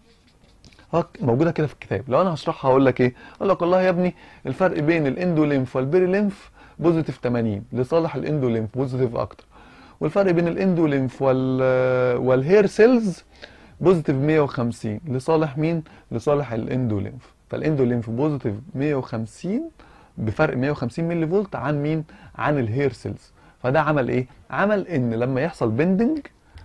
هك موجوده كده في الكتاب لو انا هشرحها هقول لك ايه اقول لك والله يا ابني الفرق بين الاندوليمف والبيريليمف بوزيتيف 80 لصالح الاندوليمف بوزيتيف اكتر والفرق بين الاندوليمف وال والهير سيلز بوزيتيف 150 لصالح مين لصالح الاندوليمف فالاندوليمف بوزيتيف 150 بفرق 150 ملي فولت عن مين عن الهير سيلز فده عمل ايه عمل ان لما يحصل بندنج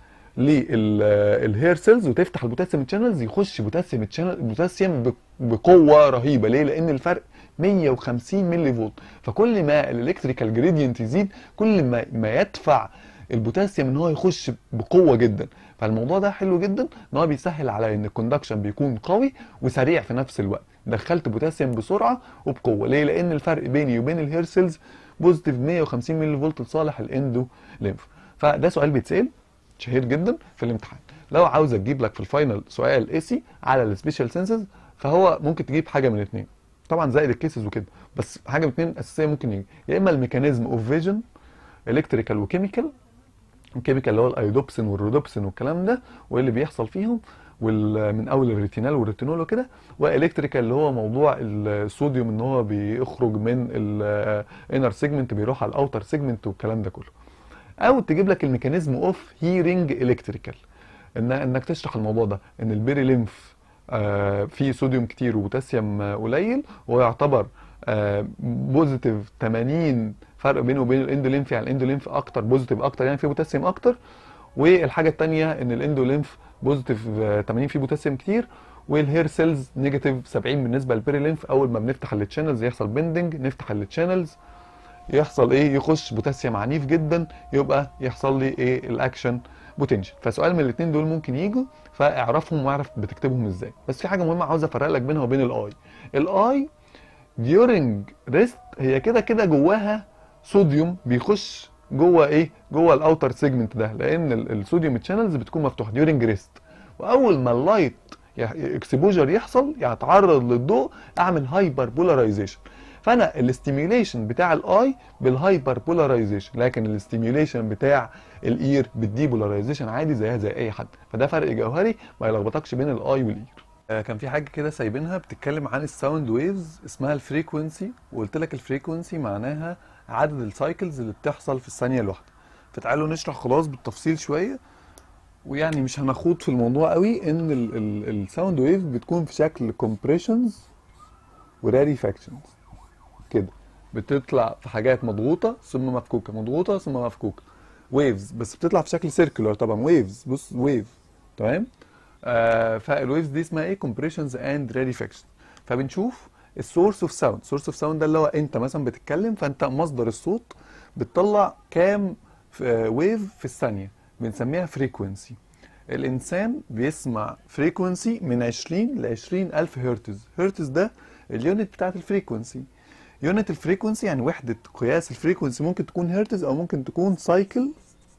للهير سيلز وتفتح البوتاسيوم تشانلز يخش بوتاسيوم تشانل بوتاسيوم ب- بقوه رهيبه ليه لان الفرق 150 ملي فولت فكل ما الالكتريكال جريدينت يزيد كل ما ما يدفع البوتاسيوم ان هو يخش بقوه جدا فالموضوع ده حلو جدا ان هو بيسهل على ان الكوندكشن بيكون قوي وسريع في نفس الوقت دخلت بوتاسيوم بسرعه وبقوه ليه لان الفرق بيني وبين الهير سيلز بوزيتيف 150 ملي فولت لصالح الاندو ليمف فده سؤال بيتسال شهير جدا في الامتحان لو عاوز تجيب لك في الفاينل سؤال ايسي على السبيشال سنسز فهو ممكن تجيب حاجه من الاثنين طبعا زائد الكيسز وكده بس حاجه من الاثنين اساسيه ممكن يجي يا اما الميكانيزم اوف فيجن الكتريكال وكيميكال الكيميكال اللي هو الايودوبسين والرودوبسين والكلام ده وايه اللي بيحصل فيهم وال- من اول الريتينال والريتينول وكده والكتريكال اللي هو موضوع الصوديوم ان هو بيخرج من الانر سيجمنت بيروح على الاوتر سيجمنت والكلام ده كله او تجيب لك الميكانيزم اوف هيرنج الكتريكال ان انك تشرح الموضوع ده ان البيري ليمف آه، فيه صوديوم كتير وبوتاسيوم آه، قليل وهو يعتبر بوزيتيف 80 فرق بينه وبين الاندوليمف يعني الاندوليمف اكتر بوزيتيف اكتر يعني فيه بوتاسيوم اكتر والحاجه الثانيه ان الاندوليمف بوزيتيف آه، 80 فيه بوتاسيوم كتير والهير سيلز نيجاتيف 70 بالنسبه للبيري ليمف اول ما بنفتح التشانلز يحصل بندنج نفتح التشانلز يحصل ايه يخش بوتاسيوم عنيف جدا يبقى يحصل لي ايه الاكشن بوتنشال فسؤال من الاثنين دول ممكن يجوا فاعرفهم واعرف بتكتبهم ازاي بس في حاجه مهمه عاوز افرق لك بينها وبين الاي الاي during ريست هي كده كده جواها صوديوم بيخش جوه ايه جوه الاوتر سيجمنت ده لان ال- الصوديوم تشانلز بتكون مفتوحه during ريست واول ما اللايت اكسبوجر يحصل يعني اتعرض للضوء اعمل هايبر بولاريزيشن فانا الاستيميوليشن بتاع الاي بالهايبر بولاريزيشن لكن الاستيميوليشن بتاع الاير بالديبولاريزيشن عادي زيها زي اي حد فده فرق جوهري ما يلخبطكش بين الاي والاير آه، كان في حاجه كده سايبينها بتتكلم عن الساوند ويفز اسمها الفريكونسي وقلت لك الفريكونسي معناها عدد السايكلز اللي بتحصل في الثانيه الواحده فتعالوا نشرح خلاص بالتفصيل شويه ويعني مش هنخوض في الموضوع قوي ان الساوند ويف بتكون في شكل كومبريشنز وراريفاكشنز كده بتطلع في حاجات مضغوطه ثم مفكوكه مضغوطه ثم مفكوكه ويفز بس بتطلع في شكل سيركلر طبعا ويفز بص ويف تمام آه فالويفز دي اسمها ايه كومبريشنز اند راريفاكشن فبنشوف السورس اوف ساوند سورس اوف ساوند ده اللي هو انت مثلا بتتكلم فانت مصدر الصوت بتطلع كام ويف في الثانيه بنسميها فريكونسي الانسان بيسمع فريكونسي من 20 ل 20 الف هرتز هرتز ده اليونت بتاعت الفريكونسي يونت الفريكونسي يعني وحده قياس الفريكونسي ممكن تكون هرتز او ممكن تكون سايكل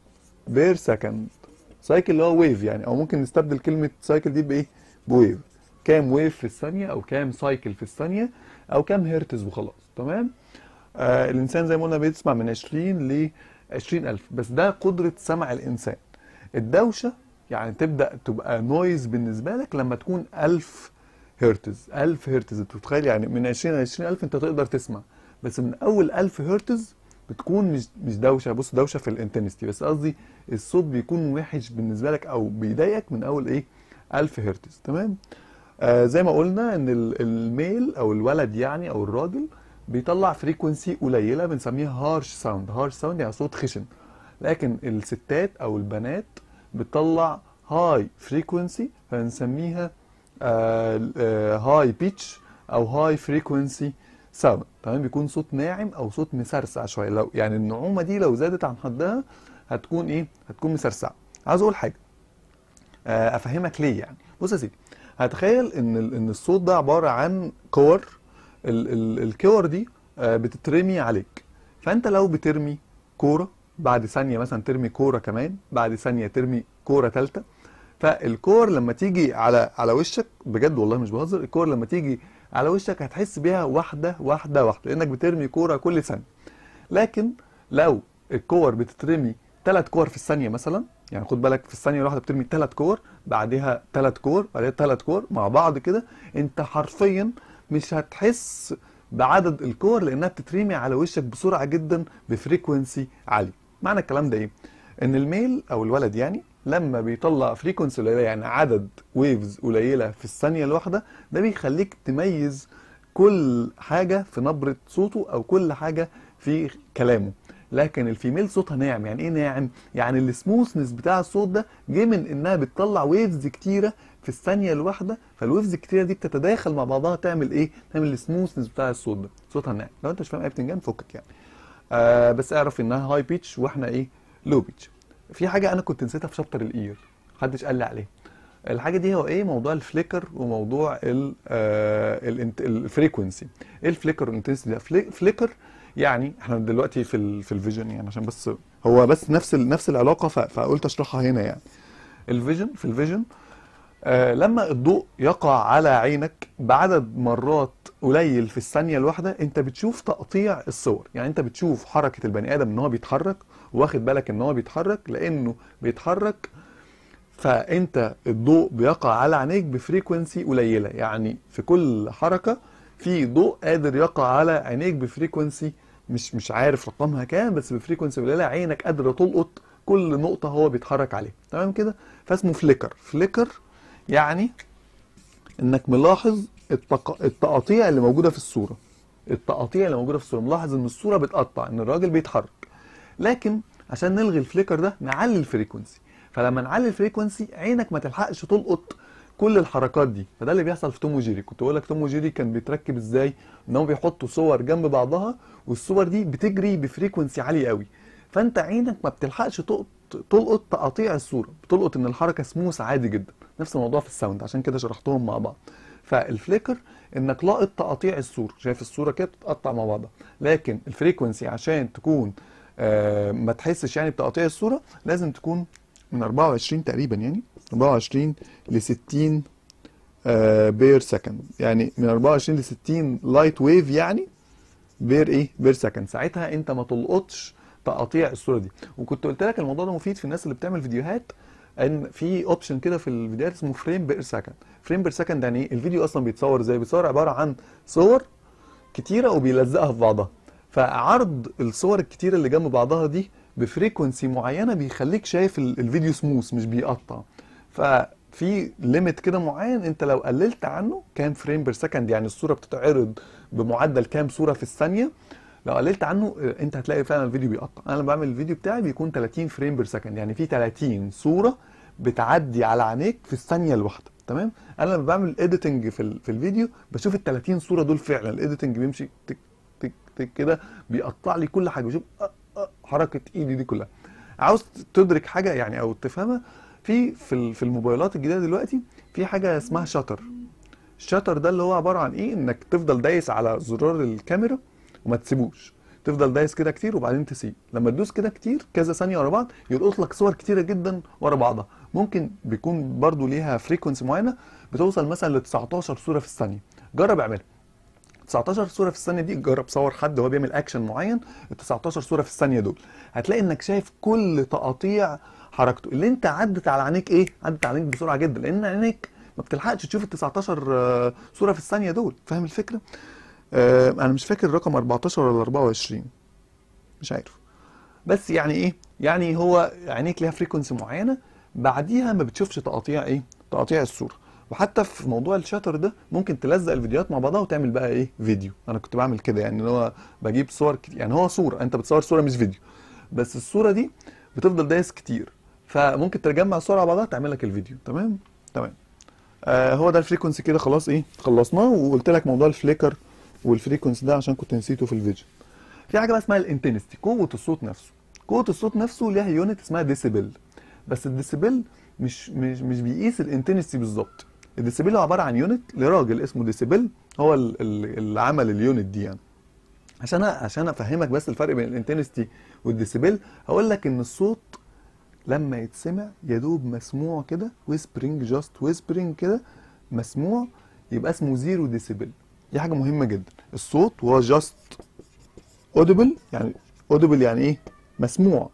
بير سكند سايكل اللي هو ويف يعني او ممكن نستبدل كلمه سايكل دي بايه بويف كام ويف في الثانيه او كام سايكل في الثانيه او كام هرتز وخلاص تمام آه الانسان زي ما قلنا بيسمع من 20 ل 20000 بس ده قدره سمع الانسان الدوشه يعني تبدا تبقى نويز بالنسبه لك لما تكون 1000 هرتز 1000 هرتز انت متخيل يعني من 20 ل 20000 انت تقدر تسمع بس من اول 1000 هرتز بتكون مش مش دوشه بص دوشه في الانتنستي بس قصدي الصوت بيكون وحش بالنسبه لك او بيضايقك من اول ايه 1000 هرتز تمام آه زي ما قلنا ان ال- الميل او الولد يعني او الراجل بيطلع فريكونسي قليله بنسميها هارش ساوند هارش ساوند يعني صوت خشن لكن الستات او البنات بتطلع هاي فريكونسي فنسميها هاي بيتش او هاي فريكونسي ساوند تمام بيكون صوت ناعم او صوت مسرسع شويه لو يعني النعومه دي لو زادت عن حدها هتكون ايه هتكون مسرسعه عاوز اقول حاجه آه، افهمك ليه يعني بص يا سيدي هتخيل ان ال- ان الصوت ده عباره عن كور ال ال الكور دي آه، بتترمي عليك فانت لو بترمي كوره بعد ثانيه مثلا ترمي كوره كمان بعد ثانيه ترمي كوره ثالثه فالكور لما تيجي على على وشك بجد والله مش بهزر الكور لما تيجي على وشك هتحس بيها واحده واحده واحده لانك بترمي كوره كل ثانيه لكن لو الكور بتترمي ثلاث كور في الثانيه مثلا يعني خد بالك في الثانيه الواحده بترمي ثلاث كور بعدها ثلاث كور بعدها ثلاث كور مع بعض كده انت حرفيا مش هتحس بعدد الكور لانها بتترمي على وشك بسرعه جدا بفريكونسي عالي معنى الكلام ده ايه ان الميل او الولد يعني لما بيطلع فريكونسي قليله يعني عدد ويفز قليله في الثانيه الواحده ده بيخليك تميز كل حاجه في نبره صوته او كل حاجه في كلامه لكن الفيميل صوتها ناعم يعني ايه ناعم يعني السموثنس بتاع الصوت ده جه من انها بتطلع ويفز كتيره في الثانيه الواحده فالويفز الكتيره دي بتتداخل مع بعضها تعمل ايه تعمل السموثنس بتاع الصوت ده صوتها ناعم لو انت مش فاهم اي بتنجان فكك يعني آه بس اعرف انها هاي بيتش واحنا ايه لو بيتش في حاجه انا كنت نسيتها في شابتر الاير محدش قال لي عليها الحاجه دي هو ايه موضوع الفليكر وموضوع ال آه الفريكونسي ايه الفليكر والانتنسيتي ده فليكر يعني احنا دلوقتي في ال في الفيجن يعني عشان بس هو بس نفس ال نفس العلاقه فقلت اشرحها هنا يعني الفيجن في الفيجن آه لما الضوء يقع على عينك بعدد مرات قليل في الثانيه الواحده انت بتشوف تقطيع الصور يعني انت بتشوف حركه البني ادم ان هو بيتحرك واخد بالك ان هو بيتحرك لانه بيتحرك فانت الضوء بيقع على عينيك بفريكونسي قليله يعني في كل حركه في ضوء قادر يقع على عينيك بفريكونسي مش مش عارف رقمها كام بس بفريكونسي قليله عينك قادره تلقط كل نقطه هو بيتحرك عليها تمام كده فاسمه فليكر فليكر يعني انك ملاحظ التق... التقاطيع اللي موجوده في الصوره التقاطيع اللي موجوده في الصوره ملاحظ ان الصوره بتقطع ان الراجل بيتحرك لكن عشان نلغي الفليكر ده نعلي الفريكونسي فلما نعلي الفريكونسي عينك ما تلحقش تلقط كل الحركات دي فده اللي بيحصل في توم وجيري كنت بقول لك توم وجيري كان بيتركب ازاي ان هم بيحطوا صور جنب بعضها والصور دي بتجري بفريكونسي عالي قوي فانت عينك ما بتلحقش تلقط تلقط تقاطيع الصوره بتلقط ان الحركه سموث عادي جدا نفس الموضوع في الساوند عشان كده شرحتهم مع بعض فالفليكر انك لاقط تقاطيع الصوره شايف الصوره كده بتتقطع مع بعضها لكن الفريكونسي عشان تكون آه ما تحسش يعني بتقاطيع الصوره لازم تكون من 24 تقريبا يعني 24 ل 60 آه بير سكند يعني من 24 ل 60 لايت ويف يعني بير ايه بير سكند ساعتها انت ما تلقطش تقاطيع الصوره دي وكنت قلت لك الموضوع ده مفيد في الناس اللي بتعمل فيديوهات ان في اوبشن كده في الفيديوهات اسمه فريم بير سكند فريم بير سكند يعني ايه الفيديو اصلا بيتصور ازاي بيتصور عباره عن صور كتيره وبيلزقها في بعضها فعرض الصور الكتيره اللي جنب بعضها دي بفريكونسي معينه بيخليك شايف الفيديو سموث مش بيقطع ففي ليميت كده معين انت لو قللت عنه كام فريم بير سكند يعني الصوره بتتعرض بمعدل كام صوره في الثانيه لو قللت عنه انت هتلاقي فعلا الفيديو بيقطع انا لما بعمل الفيديو بتاعي بيكون 30 فريم بير سكند يعني في 30 صوره بتعدي على عينيك في الثانيه الواحده تمام انا لما بعمل اديتنج في في الفيديو بشوف ال 30 صوره دول فعلا الايديتنج بيمشي تك تك تك كده بيقطع لي كل حاجه بشوف أه أه حركه ايدي دي كلها عاوز تدرك حاجه يعني او تفهمها في في في الموبايلات الجديده دلوقتي في حاجه اسمها شاتر الشاتر ده اللي هو عباره عن ايه انك تفضل دايس على زرار الكاميرا وما تسيبوش تفضل دايس كده كتير وبعدين تسيب لما تدوس كده كتير كذا ثانيه ورا بعض يلقط لك صور كتيره جدا ورا بعضها ممكن بيكون برضو ليها فريكونسي معينه بتوصل مثلا ل 19 صوره في الثانيه جرب اعملها 19 صوره في الثانيه دي جرب صور حد وهو بيعمل اكشن معين ال 19 صوره في الثانيه دول هتلاقي انك شايف كل تقاطيع حركته اللي انت عدت على عينيك ايه عدت على عينيك بسرعه جدا لان عينيك ما بتلحقش تشوف ال 19 صوره في الثانيه دول فاهم الفكره آه انا مش فاكر الرقم 14 ولا 24 مش عارف بس يعني ايه يعني هو عينيك ليها فريكونسي معينه بعديها ما بتشوفش تقاطيع ايه تقاطيع الصوره وحتى في موضوع الشاتر ده ممكن تلزق الفيديوهات مع بعضها وتعمل بقى ايه فيديو انا كنت بعمل كده يعني ان هو بجيب صور كتير يعني هو صوره انت بتصور صوره مش فيديو بس الصوره دي بتفضل دايس كتير فممكن تجمع الصور على بعضها تعمل لك الفيديو تمام تمام آه هو ده الفريكونسي كده خلاص ايه خلصناه وقلت لك موضوع الفليكر والفريكونسي ده عشان كنت نسيته في الفيديو في حاجه بقى اسمها الانتنستي قوه الصوت نفسه قوه الصوت نفسه ليها يونت اسمها ديسيبل بس الديسيبل مش مش مش بيقيس الانتنستي بالظبط الديسيبل هو عباره عن يونت لراجل اسمه ديسيبل هو اللي عمل اليونت دي يعني عشان عشان افهمك بس الفرق بين الانتنستي والديسيبل هقول لك ان الصوت لما يتسمع يا دوب مسموع كده ويسبرنج جاست ويسبرنج كده مسموع يبقى اسمه زيرو ديسيبل دي حاجه مهمه جدا الصوت هو جاست اوديبل يعني اوديبل يعني ايه مسموع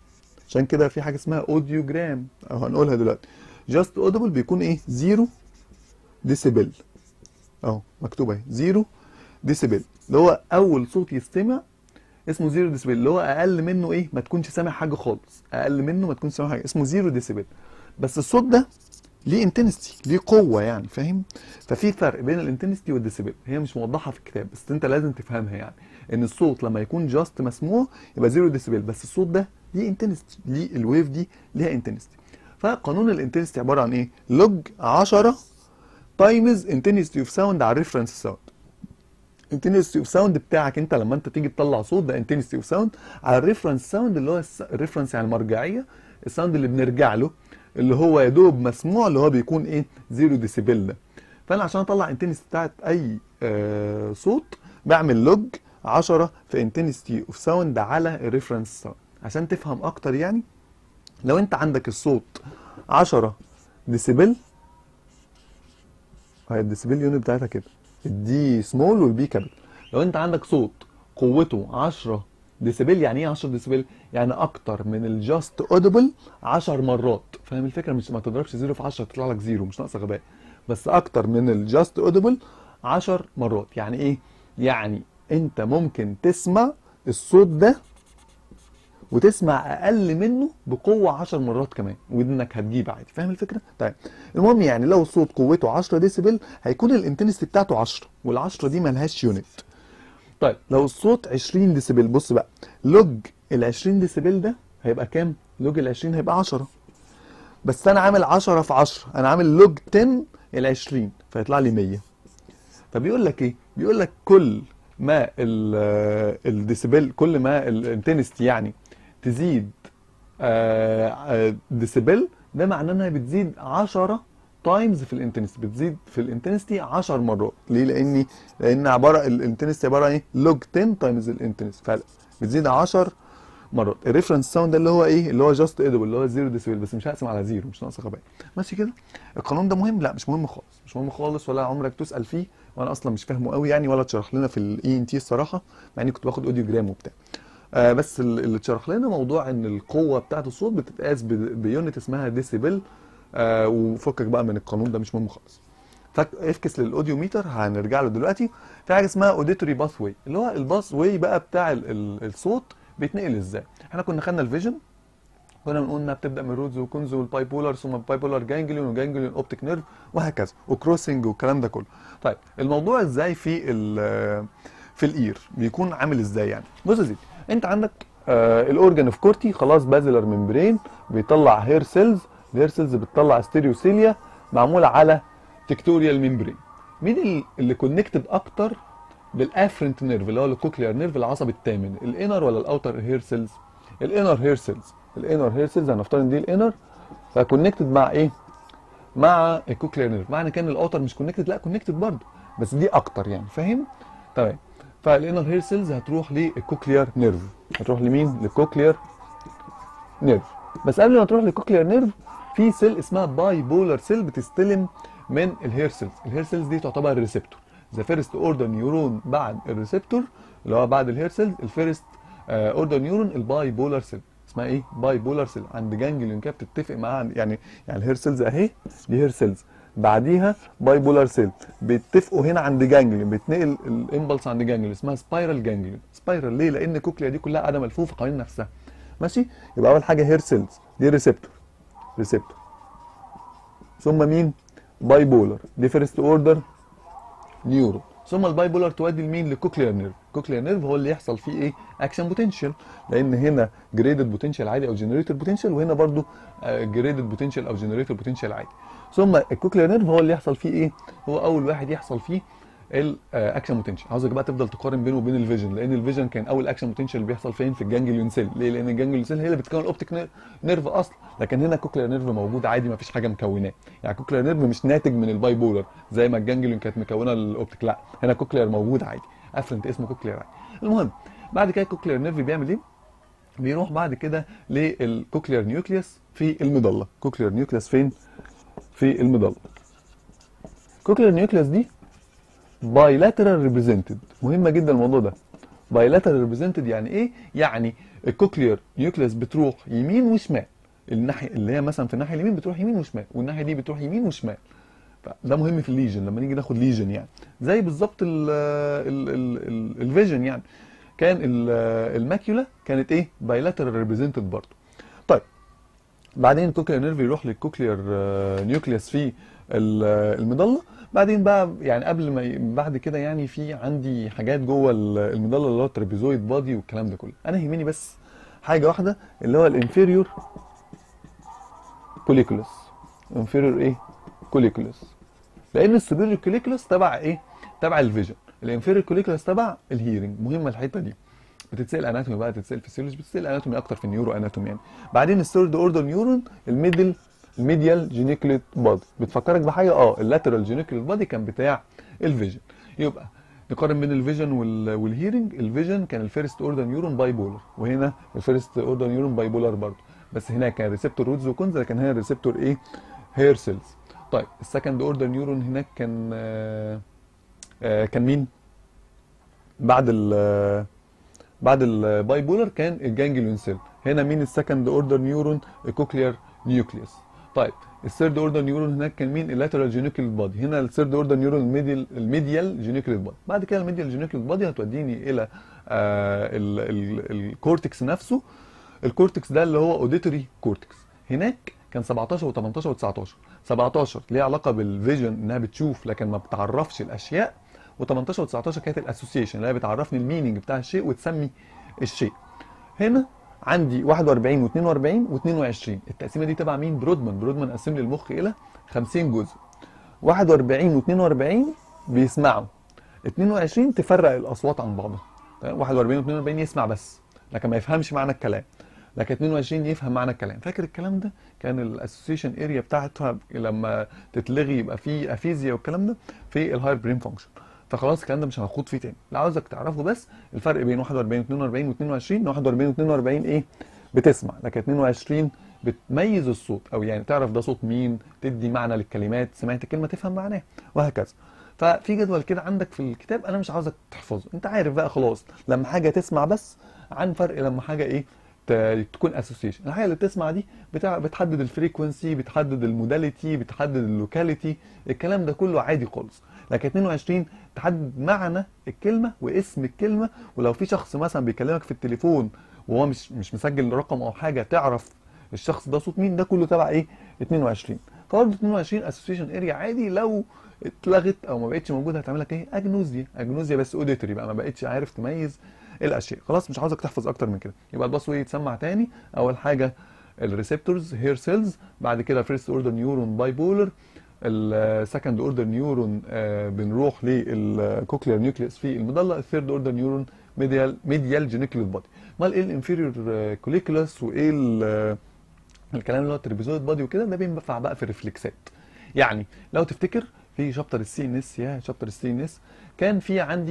عشان كده في حاجه اسمها اوديوجرام او هنقولها دلوقتي جاست اودبل بيكون ايه زيرو ديسيبل اهو مكتوب اهي زيرو ديسيبل اللي هو اول صوت يستمع اسمه زيرو ديسيبل اللي هو اقل منه ايه ما تكونش سامع حاجه خالص اقل منه ما تكونش سامع حاجه اسمه زيرو ديسيبل بس الصوت ده ليه انتنستي ليه قوه يعني فاهم ففي فرق بين الانتنستي والديسيبل هي مش موضحه في الكتاب بس انت لازم تفهمها يعني ان الصوت لما يكون جاست مسموع يبقى زيرو ديسيبل بس الصوت ده ليه انتنستي ليه الويف دي ليها انتنستي فقانون الانتنستي عباره عن ايه لوج 10 تايمز انتنستي اوف ساوند على الريفرنس ساوند انتنستي اوف ساوند بتاعك انت لما انت تيجي تطلع صوت ده انتنستي اوف ساوند على الريفرنس ساوند اللي هو الريفرنس يعني المرجعيه الساوند اللي بنرجع له اللي هو يا دوب مسموع اللي هو بيكون ايه زيرو ديسيبل ده فانا عشان اطلع انتنستي بتاعت اي آه صوت بعمل لوج 10 في انتنستي اوف ساوند على الريفرنس ساوند عشان تفهم اكتر يعني لو انت عندك الصوت 10 ديسيبل هي الديسيبل يونت بتاعتها كده الدي سمول والبي كابيتال لو انت عندك صوت قوته 10 ديسيبل يعني ايه 10 ديسيبل يعني اكتر من الجاست اودبل 10 مرات فاهم الفكره مش ما تضربش زيرو في 10 تطلع لك زيرو مش ناقصه غباء بس اكتر من الجاست اودبل 10 مرات يعني ايه يعني انت ممكن تسمع الصوت ده وتسمع اقل منه بقوه 10 مرات كمان ودنك هتجيب عادي فاهم الفكره طيب المهم يعني لو الصوت قوته 10 ديسيبل هيكون الانتنستي بتاعته 10 وال10 دي ملهاش يونت طيب لو الصوت 20 ديسيبل بص بقى لوج ال 20 ديسيبل ده هيبقى كام لوج ال 20 هيبقى 10 بس انا عامل 10 في 10 انا عامل لوج 10 ال 20 فيطلع لي 100 فبيقول لك ايه بيقول لك كل ما الديسيبل كل ما الانتنستي يعني تزيد ديسيبل ده معناه انها بتزيد 10 تايمز في الانتنستي بتزيد في الانتنستي 10 مرات ليه لاني لان عباره الانتنستي عباره عن ايه لوج 10 تايمز الانتنستي فبتزيد 10 مرات الريفرنس ساوند ده اللي هو ايه اللي هو جاست ايدبل اللي هو زيرو ديسيبل بس مش هقسم على زيرو مش ناقصه غباء ماشي كده القانون ده مهم لا مش مهم خالص مش مهم خالص ولا عمرك تسال فيه وانا اصلا مش فاهمه قوي يعني ولا اتشرح لنا في الاي ان تي الصراحه مع اني كنت باخد اوديو جرام وبتاع آه بس اللي اتشرح لنا موضوع ان القوه بتاعه الصوت بتتقاس بيونت اسمها ديسيبل آه وفكك بقى من القانون ده مش مهم خالص افكس للاوديو ميتر هنرجع له دلوقتي في حاجه اسمها اوديتوري باث واي اللي هو الباث واي بقى بتاع ال ال الصوت بيتنقل ازاي احنا كنا خدنا الفيجن كنا بنقول انها بتبدا من رودز وكونز والباي بولار ثم باي بولار جانجليون وجانجليون اوبتيك نيرف وهكذا وكروسنج والكلام ده كله طيب الموضوع ازاي في في الاير بيكون عامل ازاي يعني بص يا سيدي انت عندك آه الاورجان اوف كورتي خلاص بازلر ممبرين بيطلع هير سيلز الهير سيلز بتطلع ستيريوسيليا معموله على تكتوريال ممبرين مين اللي كونكتد اكتر بالافرنت نيرف اللي هو الكوكليار نيرف العصب الثامن الانر ولا الاوتر هير سيلز الانر هير سيلز الانر هير سيلز هنفترض ان دي الانر فكونكتد مع ايه مع الكوكليار نيرف معنى كان الاوتر مش كونكتد لا كونكتد برضه بس دي اكتر يعني فاهم تمام فالانر هير سيلز هتروح للكوكليار نيرف هتروح لمين للكوكليار نيرف بس قبل ما تروح للكوكليار نيرف في سيل اسمها باي بولر سيل بتستلم من الهير سيلز الهير سيلز دي تعتبر ريسبتور ذا فيرست اوردر نيورون بعد الريسبتور اللي هو بعد الهير سيلز الفيرست اوردر نيورون الباي بولر سيل اسمها ايه باي بولر سيل عند جانجليون كده بتتفق معاها يعني يعني الهير سيلز اهي دي هير سيلز بعديها باي بولار سيل بيتفقوا هنا عند جانجليون بتنقل الامبلس عند جانجليون اسمها سبايرال جانجليون سبايرال ليه لان الكوكليا دي كلها قاعده ملفوفه حوالين نفسها ماشي يبقى اول حاجه هير سيلز دي ريسبتور ريسبتور ثم مين باي بولر دي فيرست اوردر نيورو ثم الباي بولر تودي لمين للكوكليار نيرف الكوكليار نيرف هو اللي يحصل فيه ايه اكشن بوتنشال لان هنا جريدد بوتنشال عادي او جنريتد بوتنشال وهنا برضو جريدد بوتنشال او جنريتد بوتنشال عادي ثم الكوكليار نيرف هو اللي يحصل فيه ايه هو اول واحد يحصل فيه الاكشن بوتنشال عاوزك بقى تفضل تقارن بينه وبين الفيجن لان الفيجن كان اول اكشن بوتنشال بيحصل فين في الجانجليون سيل ليه لان الجانجليون سيل هي اللي بتكون الاوبتيك نيرف اصلا لكن هنا الكوكليار نيرف موجود عادي ما فيش حاجه مكوناه يعني الكوكليار نيرف مش ناتج من الباي بولر زي ما الجانجليون كانت مكونه الاوبتيك لا هنا كوكليار موجود عادي افرنت اسمه كوكليار عادي المهم بعد كده الكوكليار نيرف بيعمل ايه بيروح بعد كده للكوكليار نيوكليوس في المضله كوكليار نيوكليوس فين في المضله الكوكليار نيوكليوس دي بايلاترال ريبريزنتد مهمه جدا الموضوع ده بايلاترال ريبريزنتد يعني ايه يعني الكوكلير نيوكليس بتروح يمين وشمال الناحيه اللي هي مثلا في الناحيه اليمين بتروح يمين وشمال والناحيه دي بتروح يمين وشمال فده مهم في الليجن لما نيجي ناخد ليجن يعني زي بالظبط ال- ال- ال- ال- الفيجن يعني كان ال- الماكيولا كانت ايه بايلاترال ريبريزنتد برضه طيب بعدين الكوكلير نيرف يروح للكوكلير آه، نيوكليوس في ال- المظله بعدين بقى يعني قبل ما ي- بعد كده يعني في عندي حاجات جوه ال- المظله اللي هو الترابيزويد بادي والكلام ده كله انا يهمني بس حاجه واحده اللي هو الانفيريور كوليكولس انفيريور ايه كوليكولس لان السوبيريور كوليكولس تبع ايه تبع الفيجن الانفيريور كوليكولس تبع الهيرنج مهمه الحته دي بتتسال اناتومي بقى تتسال فيسيولوجي بتتسال اناتومي اكتر في النيورو اناتومي يعني بعدين الثيرد اوردر نيورون الميدل الميديال جينيكوليت بادي بتفكرك بحاجه اه اللاترال جينيكوليت بادي كان بتاع الفيجن يبقى نقارن بين الفيجن وال- والهيرنج الفيجن كان الفيرست اوردر نيورون باي بولر وهنا الفيرست اوردر نيورون باي بولر برضه بس هنا كان ريسبتور رودز وكونز لكن هنا الريسبتور ايه هير سيلز طيب السكند اوردر نيورون هناك كان آه آه كان مين بعد ال بعد الباي بولر كان الجانجليون سيل هنا مين السكند اوردر نيورون الكوكلير نيوكليوس طيب الثيرد اوردر نيورون هناك كان مين اللاترال جينيكال بادي هنا الثيرد اوردر نيورون الميديال الميديال جينيكال بادي بعد كده الميديال جينيكال بادي هتوديني الى آه الكورتكس نفسه الكورتكس ده اللي هو اوديتوري كورتكس هناك كان 17 و18 و19 17 ليها علاقه بالفيجن انها بتشوف لكن ما بتعرفش الاشياء و18 و19 كانت الاسوسيشن اللي هي بتعرفني الميننج بتاع الشيء وتسمي الشيء هنا عندي 41 و42 و22 التقسيمه دي تبع مين برودمان برودمان قسم لي المخ الى 50 جزء 41 و42 بيسمعوا 22 تفرق الاصوات عن بعضها تمام؟ 41 و42 يسمع بس لكن ما يفهمش معنى الكلام لكن 22 يفهم معنى الكلام فاكر الكلام ده كان الاسوسيشن اريا بتاعتها لما تتلغي يبقى في افيزيا والكلام ده في الهاير برين فانكشن فخلاص الكلام ده مش هنخوض فيه تاني اللي عاوزك تعرفه بس الفرق بين 41 و42 و22 41 و42 ايه بتسمع لكن 22 بتميز الصوت او يعني تعرف ده صوت مين تدي معنى للكلمات سمعت كلمه تفهم معناها وهكذا ففي جدول كده عندك في الكتاب انا مش عاوزك تحفظه انت عارف بقى خلاص لما حاجه تسمع بس عن فرق لما حاجه ايه ت- تكون اسوسيشن الحاجه اللي بتسمع دي بتاع بتحدد الفريكونسي بتحدد الموداليتي بتحدد اللوكاليتي الكلام ده كله عادي خالص لكن 22 تحدد معنى الكلمه واسم الكلمه ولو في شخص مثلا بيكلمك في التليفون وهو مش مش مسجل رقم او حاجه تعرف الشخص ده صوت مين ده كله تبع ايه 22 فبرضه 22 اسوسيشن اريا عادي لو اتلغت او ما بقتش موجوده هتعمل لك ايه اجنوزيا اجنوزيا بس اوديتوري بقى ما بقتش عارف تميز الاشياء خلاص مش عاوزك تحفظ اكتر من كده يبقى الباس واي يتسمع تاني اول حاجه الريسبتورز هير سيلز بعد كده فيرست اوردر نيورون باي بولر السكند اوردر نيورون بنروح للكوكلير نيوكليوس في المظله الثيرد اوردر نيورون ميديال ميديال جينيكوليت بادي امال ايه الانفيريور كوليكولس وايه ال- الكلام اللي هو الترابيزويد بادي وكده ده بينفع بقى في الريفلكسات يعني لو تفتكر في شابتر السي ان اس يا شابتر السي ان اس كان في عندي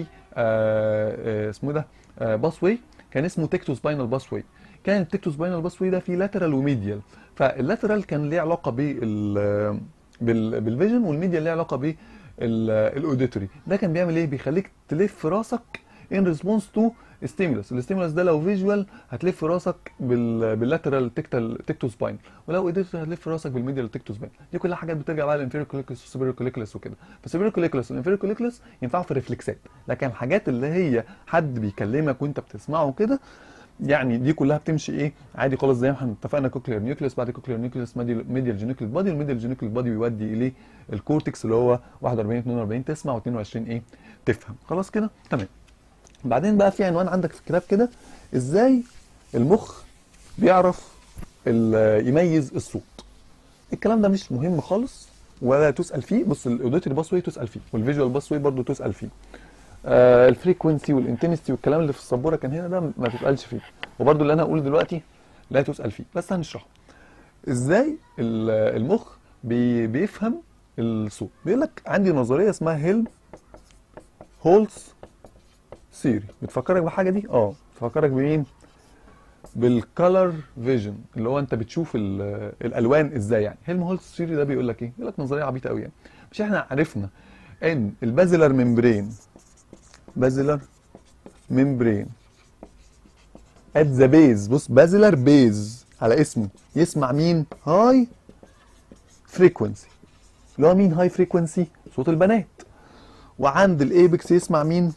آه آه اسمه ده آه باس واي كان اسمه تكتو سباينال باس واي كان التكتو سباينال باس واي ده فيه لاترال وميديال فاللاترال كان ليه علاقه بال بال بالفيجن والميديال ليه علاقه بالاوديتوري ده كان بيعمل ايه بيخليك تلف راسك ان ريسبونس تو ستيمولس الستيمولس ده لو فيجوال هتلف راسك بال باللاترال تكتال تكتو سباين ولو اوديتوري هتلف راسك بالميديال تكتو سباين دي كلها حاجات بترجع بقى للانفيريور كوليكلس والسوبيريور كوليكلس وكده فالسوبيريور كوليكلس والانفيريور كوليكلس ينفعوا في الريفلكسات لكن الحاجات اللي هي حد بيكلمك وانت بتسمعه كده يعني دي كلها بتمشي ايه عادي خالص زي ما احنا اتفقنا كوكلير نيوكليس بعد كوكلير نيوكليس ميديال جينيكليت بادي الميديال جينيكليت بادي بيودي اليه الكورتكس اللي هو 41 42 تسمع و22 ايه تفهم خلاص كده تمام بعدين بقى في عنوان عندك في الكتاب كده ازاي المخ بيعرف ال- يميز الصوت الكلام ده مش مهم خالص ولا تسال فيه بص الاوديتوري باس واي تسال فيه والفيجوال باس واي برضه تسال فيه آه الفريكونسي والانتنستي والكلام اللي في السبوره كان هنا ده ما تسالش فيه وبرضه اللي انا هقوله دلوقتي لا تسال فيه بس هنشرحه ازاي ال- المخ بي بيفهم الصوت بيقول لك عندي نظريه اسمها هيلم هولز ثيري بتفكرك بحاجه دي اه بتفكرك بمين بالكالر فيجن اللي هو انت بتشوف ال- الالوان ازاي يعني هيلم هولز ثيري ده بيقول لك ايه بيقول لك نظريه عبيطه قوي يعني مش احنا عرفنا ان البازلر ممبرين بازلر ممبرين ات ذا بيز بص بازلر بيز على اسمه يسمع مين هاي فريكونسي اللي هو مين هاي فريكونسي صوت البنات وعند الايبكس يسمع مين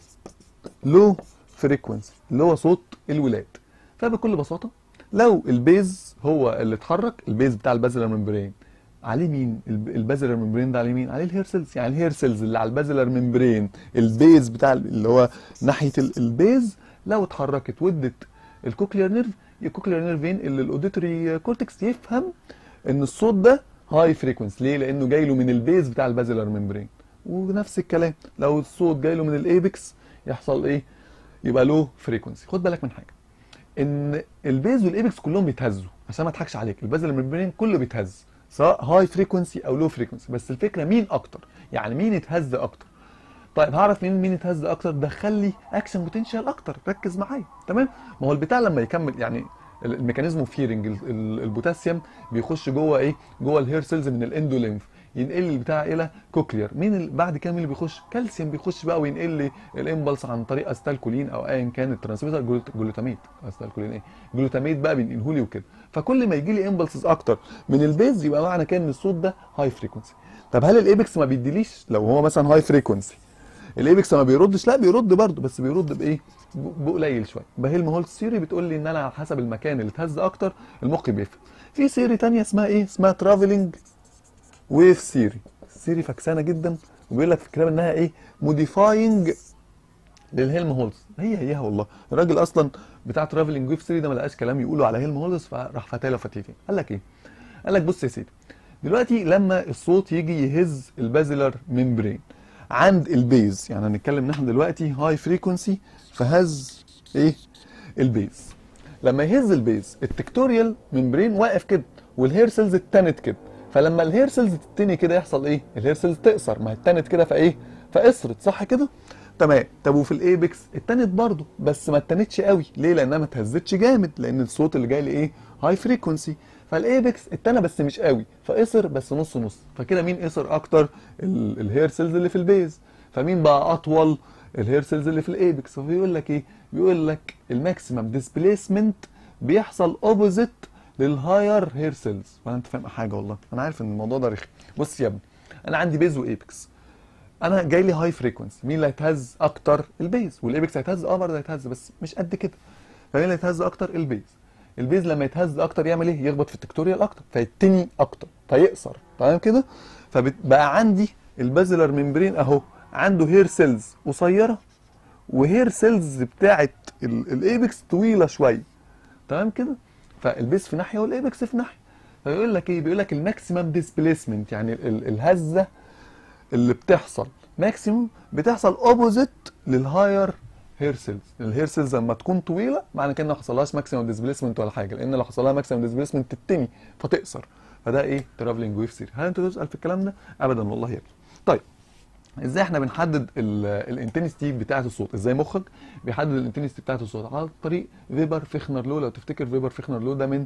لو فريكونسي اللي هو صوت الولاد فبكل بساطه لو البيز هو اللي اتحرك البيز بتاع البازلر ممبرين عليه مين الب- البازلر ممبرين ده عليه مين عليه الهير سيلز يعني الهير سيلز اللي على البازلر ممبرين البيز بتاع ال- اللي هو ناحيه ال- البيز لو اتحركت ودت الكوكلير نيرف الكوكلير نيرف ينقل الاوديتوري كورتكس يفهم ان الصوت ده هاي فريكونسي ليه لانه جاي له من البيز بتاع البازلر ممبرين ونفس الكلام لو الصوت جاي له من الايبكس يحصل ايه يبقى له فريكونسي خد بالك من حاجه ان البيز والايبكس كلهم بيتهزوا عشان ما اضحكش عليك البازل ممبرين كله بيتهز سواء هاي فريكونسي او لو فريكونسي بس الفكره مين اكتر يعني مين يتهز اكتر طيب هعرف مين مين يتهز اكتر دخل لي اكشن بوتنشال اكتر ركز معايا تمام ما هو البتاع لما يكمل يعني ال- الميكانيزم اوف فيرنج البوتاسيوم بيخش جوه ايه جوه الهير سيلز من الاندوليمف ينقل لي البتاع الى كوكلير مين ال... بعد كده مين اللي بيخش كالسيوم بيخش بقى وينقل لي الامبلس عن طريق استالكولين او ايا كان الترانسميتر جلوت- جلوتاميت استالكولين ايه جلوتاميت بقى بينقله لي وكده فكل ما يجي لي امبلسز اكتر من البيز يبقى معنى كده ان الصوت ده هاي فريكونسي طب هل الايبكس ما بيديليش لو هو مثلا هاي فريكونسي الايبكس ما بيردش لا بيرد برضه بس بيرد بايه ب- بقليل شويه بهيلم هولتز ثيوري بتقول لي ان انا على حسب المكان اللي اتهز اكتر المخ بيفهم في ثيوري تانية اسمها ايه اسمها ترافلنج ويف ثيوري ثيوري فكسانه جدا وبيقول لك في الكتاب انها ايه موديفاينج للهيلم هولتز هي هيها والله الراجل اصلا بتاع ترافلنج ويف ثيوري ده ما لقاش كلام يقوله على هيلم هولتز فراح فاتله فتيتين قال لك ايه قال لك بص يا سيدي دلوقتي لما الصوت يجي يهز البازلر ممبرين عند البيز يعني هنتكلم نحن دلوقتي هاي فريكونسي فهز ايه البيز لما يهز البيز التكتوريال ممبرين واقف كده والهير سيلز اتنت كده فلما الهير سيلز تتني كده يحصل ايه الهير سيلز تقصر ما هي اتنت كده فايه فقصرت صح كده تمام طب وفي الايبكس اتنت برضه بس ما اتنتش قوي ليه لانها ما اتهزتش جامد لان الصوت اللي جاي لي ايه هاي فريكونسي فالايبكس اتنى بس مش قوي فقصر بس نص نص فكده مين قصر اكتر ال- الهير سيلز اللي في البيز فمين بقى اطول الهير سيلز اللي في الايبكس فبيقول لك ايه بيقول لك الماكسيمم ديسبيسمنت بيحصل اوبوزيت للهاير هير سيلز وانا انت فاهم حاجه والله انا عارف ان الموضوع ده رخم بص يا ابني انا عندي بيز وايبكس انا جاي لي هاي فريكونسي مين اللي هيتهز اكتر البيز والايبكس هيتهز اه برضه هيتهز بس مش قد كده فمين اللي هيتهز اكتر البيز البيز لما يتهز اكتر يعمل ايه يخبط في التكتوريال اكتر فيتني اكتر فيقصر تمام كده فبقى عندي البازلر ممبرين اهو عنده هير سيلز قصيره وهير سيلز بتاعت ال- الايبكس طويله شويه تمام كده فالبيز في ناحيه والايبكس في ناحيه فيقول لك ايه بيقول لك الماكسيمم ديسبيسمنت يعني ال- ال- الهزه اللي بتحصل ماكسيموم بتحصل اوبوزيت للهاير هير سيلز الهير سيلز لما تكون طويله معنى كده ما حصلهاش ماكسيمم ديسبيسمنت ولا حاجه لان لو حصل لها ماكسيمم ديسبيسمنت تتني فتقصر فده ايه ترافلنج ويف سيري هل انت تسال في الكلام ده ابدا والله يا ابني طيب ازاي احنا بنحدد الانتنستي بتاعه الصوت ازاي مخك بيحدد الانتنستي بتاعه الصوت على طريق فيبر فيخنر لو لو تفتكر فيبر فيخنر لو ده من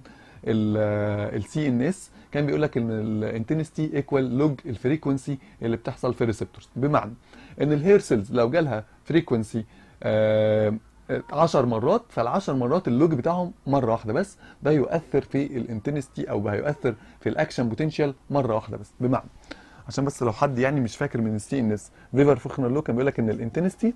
السي ان اس كان بيقول لك ان الانتنستي ايكوال لوج الفريكونسي اللي بتحصل في الريسبتورز بمعنى ان الهير سيلز لو جالها فريكونسي 10 مرات فال10 مرات اللوج بتاعهم مره واحده بس ده يؤثر في الانتنستي او هيؤثر في الاكشن بوتنشال مره واحده بس بمعنى عشان بس لو حد يعني مش فاكر من السي ان اس فيفر فخنر لو كان بيقول لك ان الانتنستي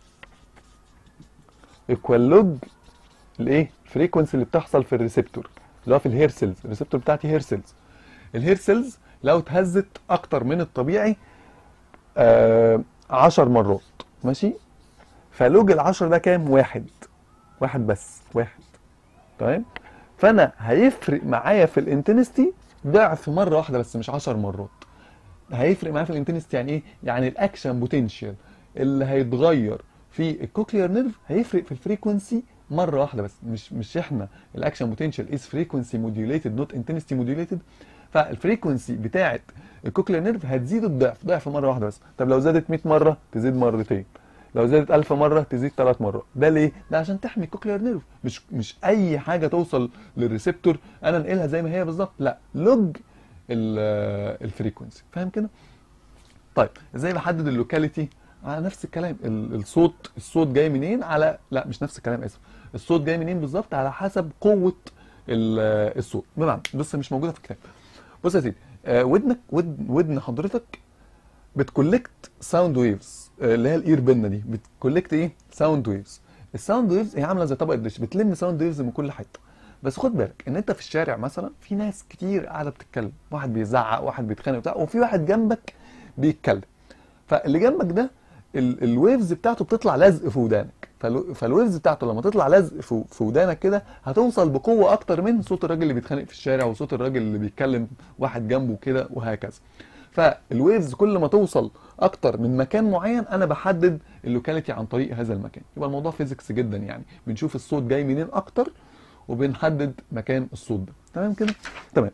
ايكوال لوج الايه الفريكونسي اللي بتحصل في الريسبتور اللي هو في الهير سيلز الريسبتور بتاعتي هير سيلز الهير سيلز لو اتهزت اكتر من الطبيعي آه 10 مرات ماشي فلوج ال10 ده كام واحد واحد بس واحد تمام فانا هيفرق معايا في الانتنستي ضعف مره واحده بس مش 10 مرات هيفرق معايا في الانتنستي يعني ايه يعني الاكشن بوتنشال اللي هيتغير في الكوكلير نيرف هيفرق في الفريكونسي مره واحده بس مش مش احنا الاكشن بوتنشال از فريكونسي موديوليتد نوت انتنستي موديوليتد فالفريكونسي بتاعه الكوكلير نيرف هتزيد الضعف ضعف مره واحده بس طب لو زادت 100 مره تزيد مرتين لو زادت 1000 مره تزيد 3 مرات ده ليه ده عشان تحمي الكوكلير نيرف مش مش اي حاجه توصل للريسبتور انا انقلها زي ما هي بالظبط لا لوج الفريكونسي فاهم كده طيب ازاي بحدد اللوكاليتي على نفس الكلام ال- الصوت الصوت جاي منين على لا مش نفس الكلام اسف الصوت جاي منين بالظبط على حسب قوه ال- الصوت بمعنى بص مش موجوده في الكتاب بص يا سيدي آه، ودنك ودن, ودن حضرتك بتكولكت ساوند ويفز اللي هي الاير بينا دي بتكولكت ايه ساوند ويفز الساوند ويفز هي عامله زي طبقه دش بتلم ساوند ويفز من كل حته بس خد بالك ان انت في الشارع مثلا في ناس كتير قاعده بتتكلم واحد بيزعق واحد بيتخانق بتاع وفي واحد جنبك بيتكلم فاللي جنبك ده ال- الويفز بتاعته بتطلع لزق في ودانك فالو- فالويفز بتاعته لما تطلع لزق في في ودانك كده هتوصل بقوه اكتر من صوت الراجل اللي بيتخانق في الشارع وصوت الراجل اللي بيتكلم واحد جنبه كده وهكذا فالويفز كل ما توصل اكتر من مكان معين انا بحدد اللوكاليتي عن طريق هذا المكان يبقى الموضوع فيزيكس جدا يعني بنشوف الصوت جاي منين اكتر وبنحدد مكان الصوت ده تمام كده تمام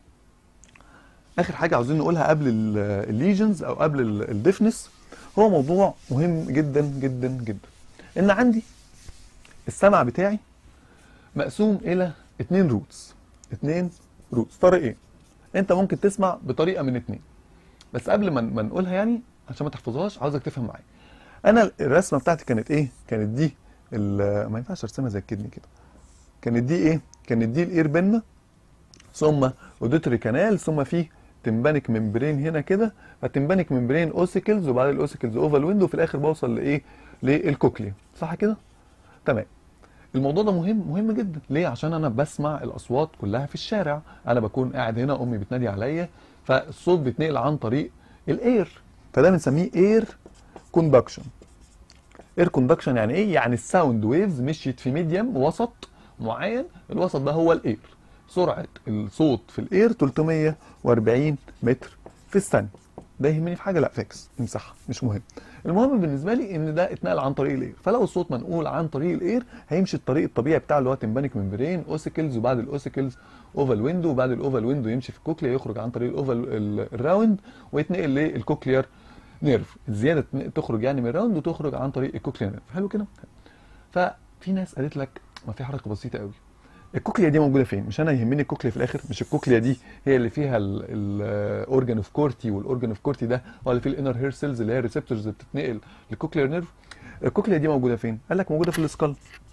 اخر حاجه عاوزين نقولها قبل الليجنز او قبل الديفنس هو موضوع مهم جدا جدا جدا ان عندي السمع بتاعي مقسوم الى اتنين روتس اتنين روتس طريقين انت ممكن تسمع بطريقه من اتنين بس قبل ما ما نقولها يعني عشان ما تحفظهاش عاوزك تفهم معايا انا الرسمه بتاعتي كانت ايه كانت دي ال- ما ينفعش ارسمها زي الكدني كده كانت دي ايه كانت دي الاير بينا ثم اوديتوري كانال ثم في تمبانيك ممبرين هنا كده فالتمبانيك ممبرين اوسيكلز وبعد الاوسيكلز اوفال ويندو وفي الاخر بوصل لايه للكوكليا صح كده تمام الموضوع ده مهم مهم جدا ليه عشان انا بسمع الاصوات كلها في الشارع انا بكون قاعد هنا امي بتنادي عليا فالصوت بيتنقل عن طريق الاير فده بنسميه اير كوندكشن اير كوندكشن يعني ايه يعني الساوند ويفز مشيت في ميديم وسط معين الوسط ده هو الاير سرعه الصوت في الاير 340 متر في الثانيه ده يهمني في حاجه لا فيكس امسحها مش مهم المهم بالنسبه لي ان ده اتنقل عن طريق الاير فلو الصوت منقول عن طريق الاير هيمشي الطريق الطبيعي بتاعه اللي هو تمبانيك ممبرين اوسيكلز وبعد الاوسيكلز اوفال ويندو وبعد الاوفال ويندو يمشي في الكوكليا يخرج عن طريق الاوفال ال- الراوند ويتنقل للكوكليار نيرف الزياده تن- تخرج يعني من الراوند وتخرج عن طريق الكوكليار نيرف حلو كده ففي ناس قالت لك ما في حركه بسيطه قوي الكوكليا دي موجوده فين مش انا يهمني الكوكليا في الاخر مش الكوكليا دي هي اللي فيها الاورجان اوف كورتي والاورجان اوف كورتي ده هو اللي فيه الانر هير سيلز اللي هي الريسبتورز اللي بتتنقل للكوكليار نيرف الكوكليا دي موجوده فين قال لك موجوده في السكال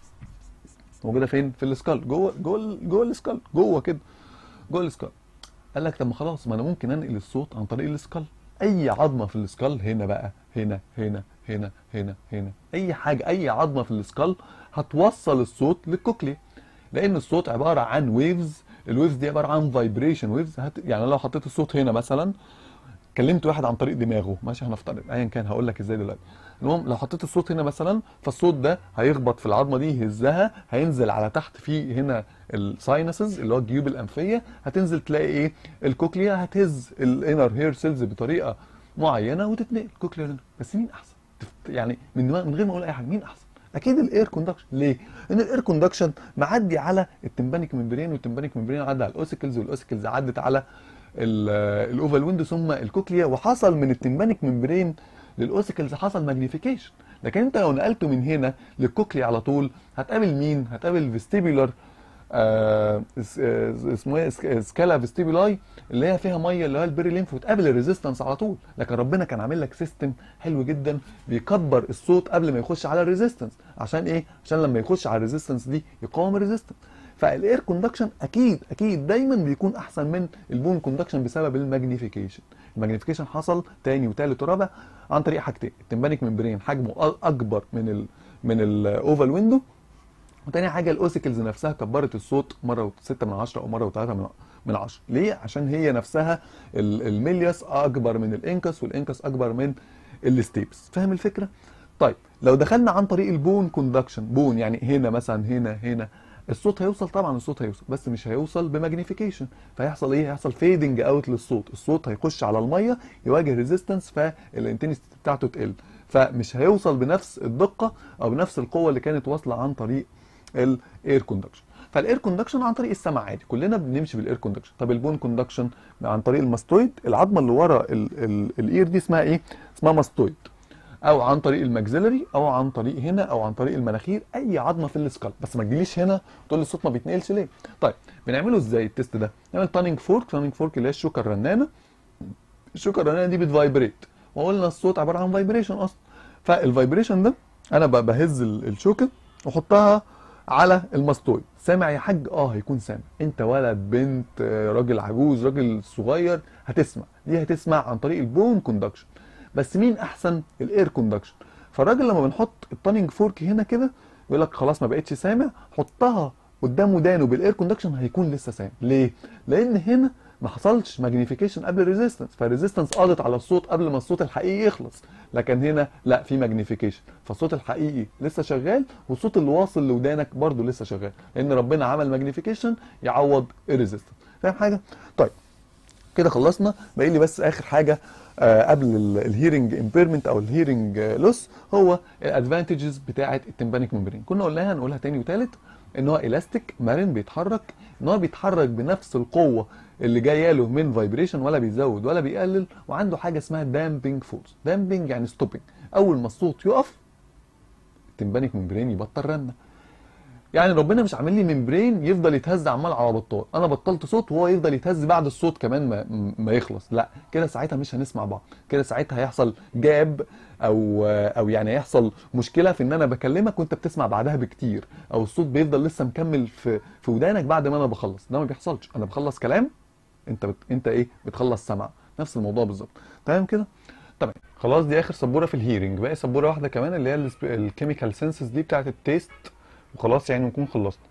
موجوده فين في السكال جوه جوه ال- جوه السكال جوه كده جوه السكال قال لك طب ما خلاص ما انا ممكن انقل الصوت عن طريق السكال اي عظمه في السكال هنا بقى هنا هنا هنا هنا هنا اي حاجه اي عظمه في السكال هتوصل الصوت للكوكليا لان الصوت عباره عن ويفز الويفز دي عباره عن فايبريشن ويفز هت... يعني لو حطيت الصوت هنا مثلا كلمت واحد عن طريق دماغه ماشي هنفترض ايا كان هقول لك ازاي دلوقتي المهم لو حطيت الصوت هنا مثلا فالصوت ده هيخبط في العظمه دي يهزها هينزل على تحت في هنا الساينسز اللي هو الجيوب الانفيه هتنزل تلاقي ايه الكوكليا هتهز الانر هير سيلز بطريقه معينه وتتنقل كوكليا بس مين احسن تفت- يعني من دماغ من غير ما اقول اي حاجه مين احسن اكيد الاير كوندكشن ليه ان الاير كوندكشن معدي على التمبانيك ممبرين والتمبانيك ممبرين عدى على الاوسيكلز والاوسيكلز عدت على ال- الاوفال ويندو ثم الكوكليا وحصل من التمبانيك ممبرين للاوسيكلز حصل ماجنيفيكيشن لكن انت لو نقلته من هنا للكوكليا على طول هتقابل مين هتقابل فيستيبولار آه اس- آه، اسمه ايه سك- سكالا فيستيبولاي اللي هي فيها ميه اللي هو البيري لينف وتقابل الريزيستنس على طول لكن ربنا كان عامل لك سيستم حلو جدا بيكبر الصوت قبل ما يخش على الريزيستنس عشان ايه عشان لما يخش على الريزيستنس دي يقاوم الريزيستنس فالاير كوندكشن اكيد اكيد دايما بيكون احسن من البون كوندكشن بسبب الماجنيفيكيشن الماجنيفيكيشن حصل تاني وتالت ورابع عن طريق حاجتين التمبانيك ممبرين حجمه أ- اكبر من ال من الاوفال ويندو وتاني حاجه الاوسيكلز نفسها كبرت الصوت مره و6 من 10 او مره و3 من من 10 ليه عشان هي نفسها ال- الميلياس اكبر من الانكس والانكس اكبر من الستيبس فاهم الفكره طيب لو دخلنا عن طريق البون كوندكشن بون يعني هنا مثلا هنا هنا الصوت هيوصل طبعا الصوت هيوصل بس مش هيوصل بماجنيفيكيشن فيحصل ايه هيحصل فيدنج اوت للصوت الصوت هيخش على الميه يواجه ريزيستنس فالانتنسيتي بتاعته تقل فمش هيوصل بنفس الدقه او بنفس القوه اللي كانت واصله عن طريق الاير كوندكشن فالاير كوندكشن عن طريق السمع عادي كلنا بنمشي بالاير كوندكشن طب البون كوندكشن عن طريق الماستويد العظمه اللي ورا ال- ال- الاير دي اسمها ايه اسمها ماستويد او عن طريق الماكسيلري او عن طريق هنا او عن طريق المناخير اي عظمه في السكال بس ما تجيليش هنا تقول لي الصوت ما بيتنقلش ليه طيب بنعمله ازاي التست ده نعمل تانينج فورك تانينج فورك اللي هي الشوكه الرنانه الشوكه الرنانه دي بتفايبريت وقلنا الصوت عباره عن فايبريشن اصلا فالفايبريشن ده انا ب- بهز ال- الشوكه واحطها على الماستويد سامع يا حاج اه هيكون سامع انت ولد بنت آه، راجل عجوز راجل صغير هتسمع دي هتسمع عن طريق البون كوندكشن بس مين احسن الاير كوندكشن فالراجل لما بنحط التانينج فورك هنا كده يقول لك خلاص ما بقتش سامع حطها قدام ودانه بالاير كوندكشن هيكون لسه سامع ليه لان هنا ما حصلش ماجنيفيكيشن قبل الريزيستنس فالريزيستنس قضت على الصوت قبل ما الصوت الحقيقي يخلص لكن هنا لا في ماجنيفيكيشن فالصوت الحقيقي لسه شغال والصوت اللي واصل لودانك برضه لسه شغال لان ربنا عمل ماجنيفيكيشن يعوض الريزيستنس فاهم حاجه طيب كده خلصنا باقي لي بس اخر حاجه آه قبل الهيرنج امبيرمنت او الهيرنج لوس هو الادفانتجز بتاعه التمبانيك ممبرين كنا قلناها نقولها تاني وتالت ان هو الاستيك مرن بيتحرك ان هو بيتحرك بنفس القوه اللي جايه له من فايبريشن ولا بيزود ولا بيقلل وعنده حاجه اسمها دامبنج فورس دامبنج يعني ستوبنج اول ما الصوت يقف التمبانيك ممبرين يبطل رنه يعني ربنا مش عامل لي ممبرين يفضل يتهز عمال على بطال انا بطلت صوت وهو يفضل يتهز بعد الصوت كمان ما, ما يخلص لا كده ساعتها مش هنسمع بعض كده ساعتها هيحصل جاب او او يعني هيحصل مشكله في ان انا بكلمك وانت بتسمع بعدها بكتير او الصوت بيفضل لسه مكمل في في ودانك بعد ما انا بخلص ده ما بيحصلش انا بخلص كلام انت بت... انت ايه بتخلص سمع نفس الموضوع بالظبط تمام كده تمام خلاص دي اخر سبوره في الهيرنج باقي سبوره واحده كمان اللي هي الكيميكال سنسز دي بتاعه التيست وخلاص يعني نكون خلصنا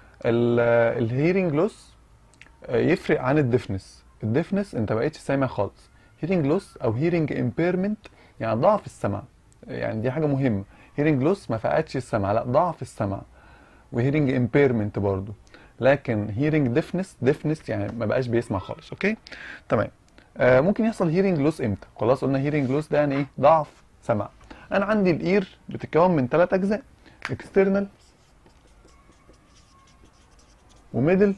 الهيرنج لوس يفرق عن الديفنس الديفنس انت بقيتش سامع خالص هيرنج لوس او هيرنج امبيرمنت يعني ضعف السمع يعني دي حاجه مهمه هيرنج لوس ما فقدش السمع لا ضعف السمع وهيرنج امبيرمنت برضو لكن هيرنج ديفنس ديفنس يعني ما بقاش بيسمع خالص اوكي تمام آه ممكن يحصل هيرنج لوس امتى خلاص قلنا هيرنج لوس ده يعني ايه ضعف سمع انا عندي الاير بتتكون من ثلاث اجزاء اكسترنال وميدل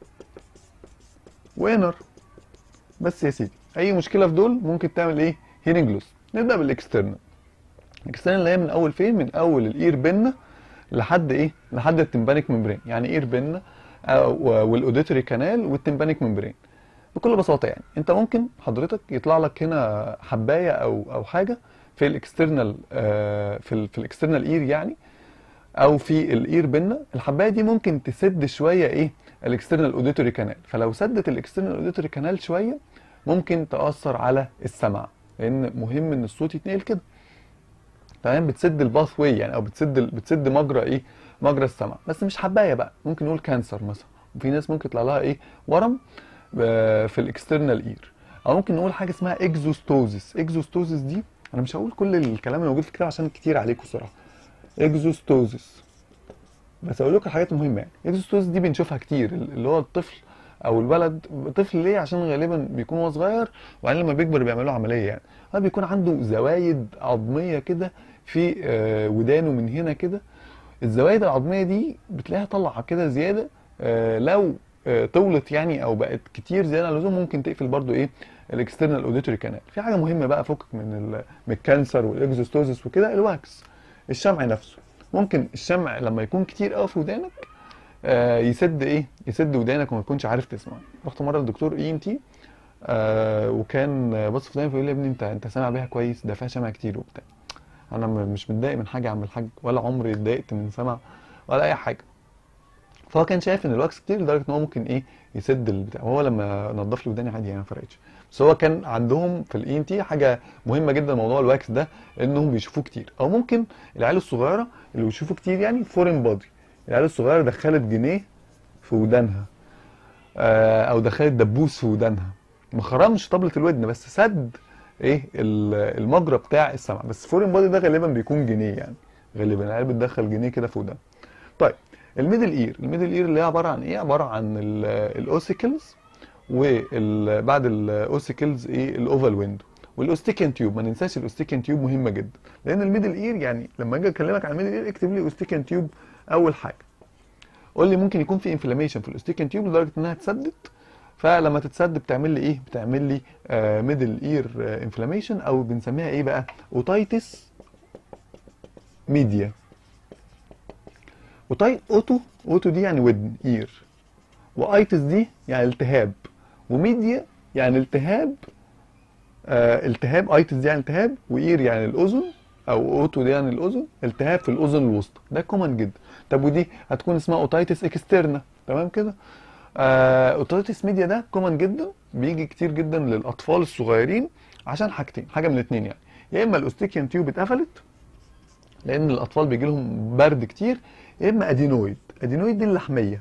وانر بس يا سيدي اي مشكله في دول ممكن تعمل ايه هيرنج لوس نبدا بالاكسترنال الاكسترنال اللي هي من اول فين من اول الاير بينا لحد ايه لحد التمبانيك ممبرين يعني اير بينا والاوديتوري كانال والتمبانيك ممبرين بكل بساطه يعني انت ممكن حضرتك يطلع لك هنا حبايه او او حاجه في الاكسترنال آه في ال في الاكسترنال اير يعني او في الاير بينا الحبايه دي ممكن تسد شويه ايه الاكسترنال اوديتوري كانال فلو سدت الاكسترنال اوديتوري كانال شويه ممكن تاثر على السمع لان مهم ان الصوت يتنقل كده تمام بتسد الباث واي يعني او بتسد بتسد مجرى ايه مجرى السمع بس مش حبايه بقى ممكن نقول كانسر مثلا وفي ناس ممكن يطلع لها ايه ورم في الاكسترنال اير او ممكن نقول حاجه اسمها اكزوستوزيس اكزوستوزيس دي انا مش هقول كل الكلام اللي موجود في الكتاب عشان كتير عليكم الصراحه اكزوستوزيس بس اقول لكم الحاجات المهمه يعني الاكزوستوزيس دي بنشوفها كتير اللي هو الطفل او الولد طفل ليه عشان غالبا بيكون هو صغير وبعدين لما بيكبر بيعمل له عمليه يعني هو بيكون عنده زوايد عظميه كده في آه ودانه من هنا كده الزوايد العظميه دي بتلاقيها طالعه كده زياده آه لو آه طولت يعني او بقت كتير زياده عن اللزوم ممكن تقفل برضو ايه الاكسترنال اوديتوري كانال في حاجه مهمه بقى فكك من من الكانسر والاكزوستوزيس وكده الواكس الشمع نفسه ممكن الشمع لما يكون كتير قوي في ودانك آه يسد ايه يسد ودانك وما تكونش عارف تسمع رحت مره للدكتور اي ان تي وكان بص في وداني فيقول لي يا ابني انت انت سامع بيها كويس ده فيها شمع كتير وبتاع انا مش متضايق من حاجه يا عم الحاج ولا عمري اتضايقت من سمع ولا اي حاجه فهو كان شايف ان الواكس كتير لدرجه ان هو ممكن ايه يسد البتاع وهو لما نضف لي وداني عادي يعني ما فرقتش بس هو كان عندهم في الاي ان تي حاجه مهمه جدا موضوع الواكس ده انهم بيشوفوه كتير او ممكن العيال الصغيره اللي بيشوفوا كتير يعني فورين بادي العيال الصغيره دخلت جنيه في ودانها او دخلت دبوس في ودانها ما خرمش طبله الودن بس سد ايه المجرى بتاع السمع بس فورين بادي ده غالبا بيكون جنيه يعني غالبا العيال بتدخل جنيه كده في ودانها طيب الميدل اير الميدل اير اللي هي عباره عن ايه عباره عن الاوسيكلز وبعد الاوسيكلز ايه الاوفال ويندو والاوستيكين تيوب ما ننساش الاوستيكين تيوب مهمه جدا لان الميدل اير يعني لما اجي اكلمك عن الميدل اير اكتب لي اوستيكين تيوب اول حاجه قول لي ممكن يكون في انفلاميشن في الاوستيكين تيوب لدرجه انها تسدد فلما تتسد بتعمل لي ايه بتعمل لي آه ميدل اير آه انفلاميشن او بنسميها ايه بقى اوتايتس ميديا وطيب اوتو اوتو دي يعني ودن اير وايتس دي يعني التهاب وميديا يعني التهاب آه التهاب ايتس دي يعني التهاب واير يعني الاذن او اوتو دي يعني الاذن التهاب في الاذن الوسطى ده كومن جدا طب ودي هتكون اسمها اوتايتس اكسترنا تمام كده آه اوتايتس ميديا ده كومن جدا بيجي كتير جدا للاطفال الصغيرين عشان حاجتين حاجه من الاثنين يعني يا اما الاوستيكيان تيوب اتقفلت لان الاطفال بيجي لهم برد كتير يا اما ادينويد ادينويد دي اللحميه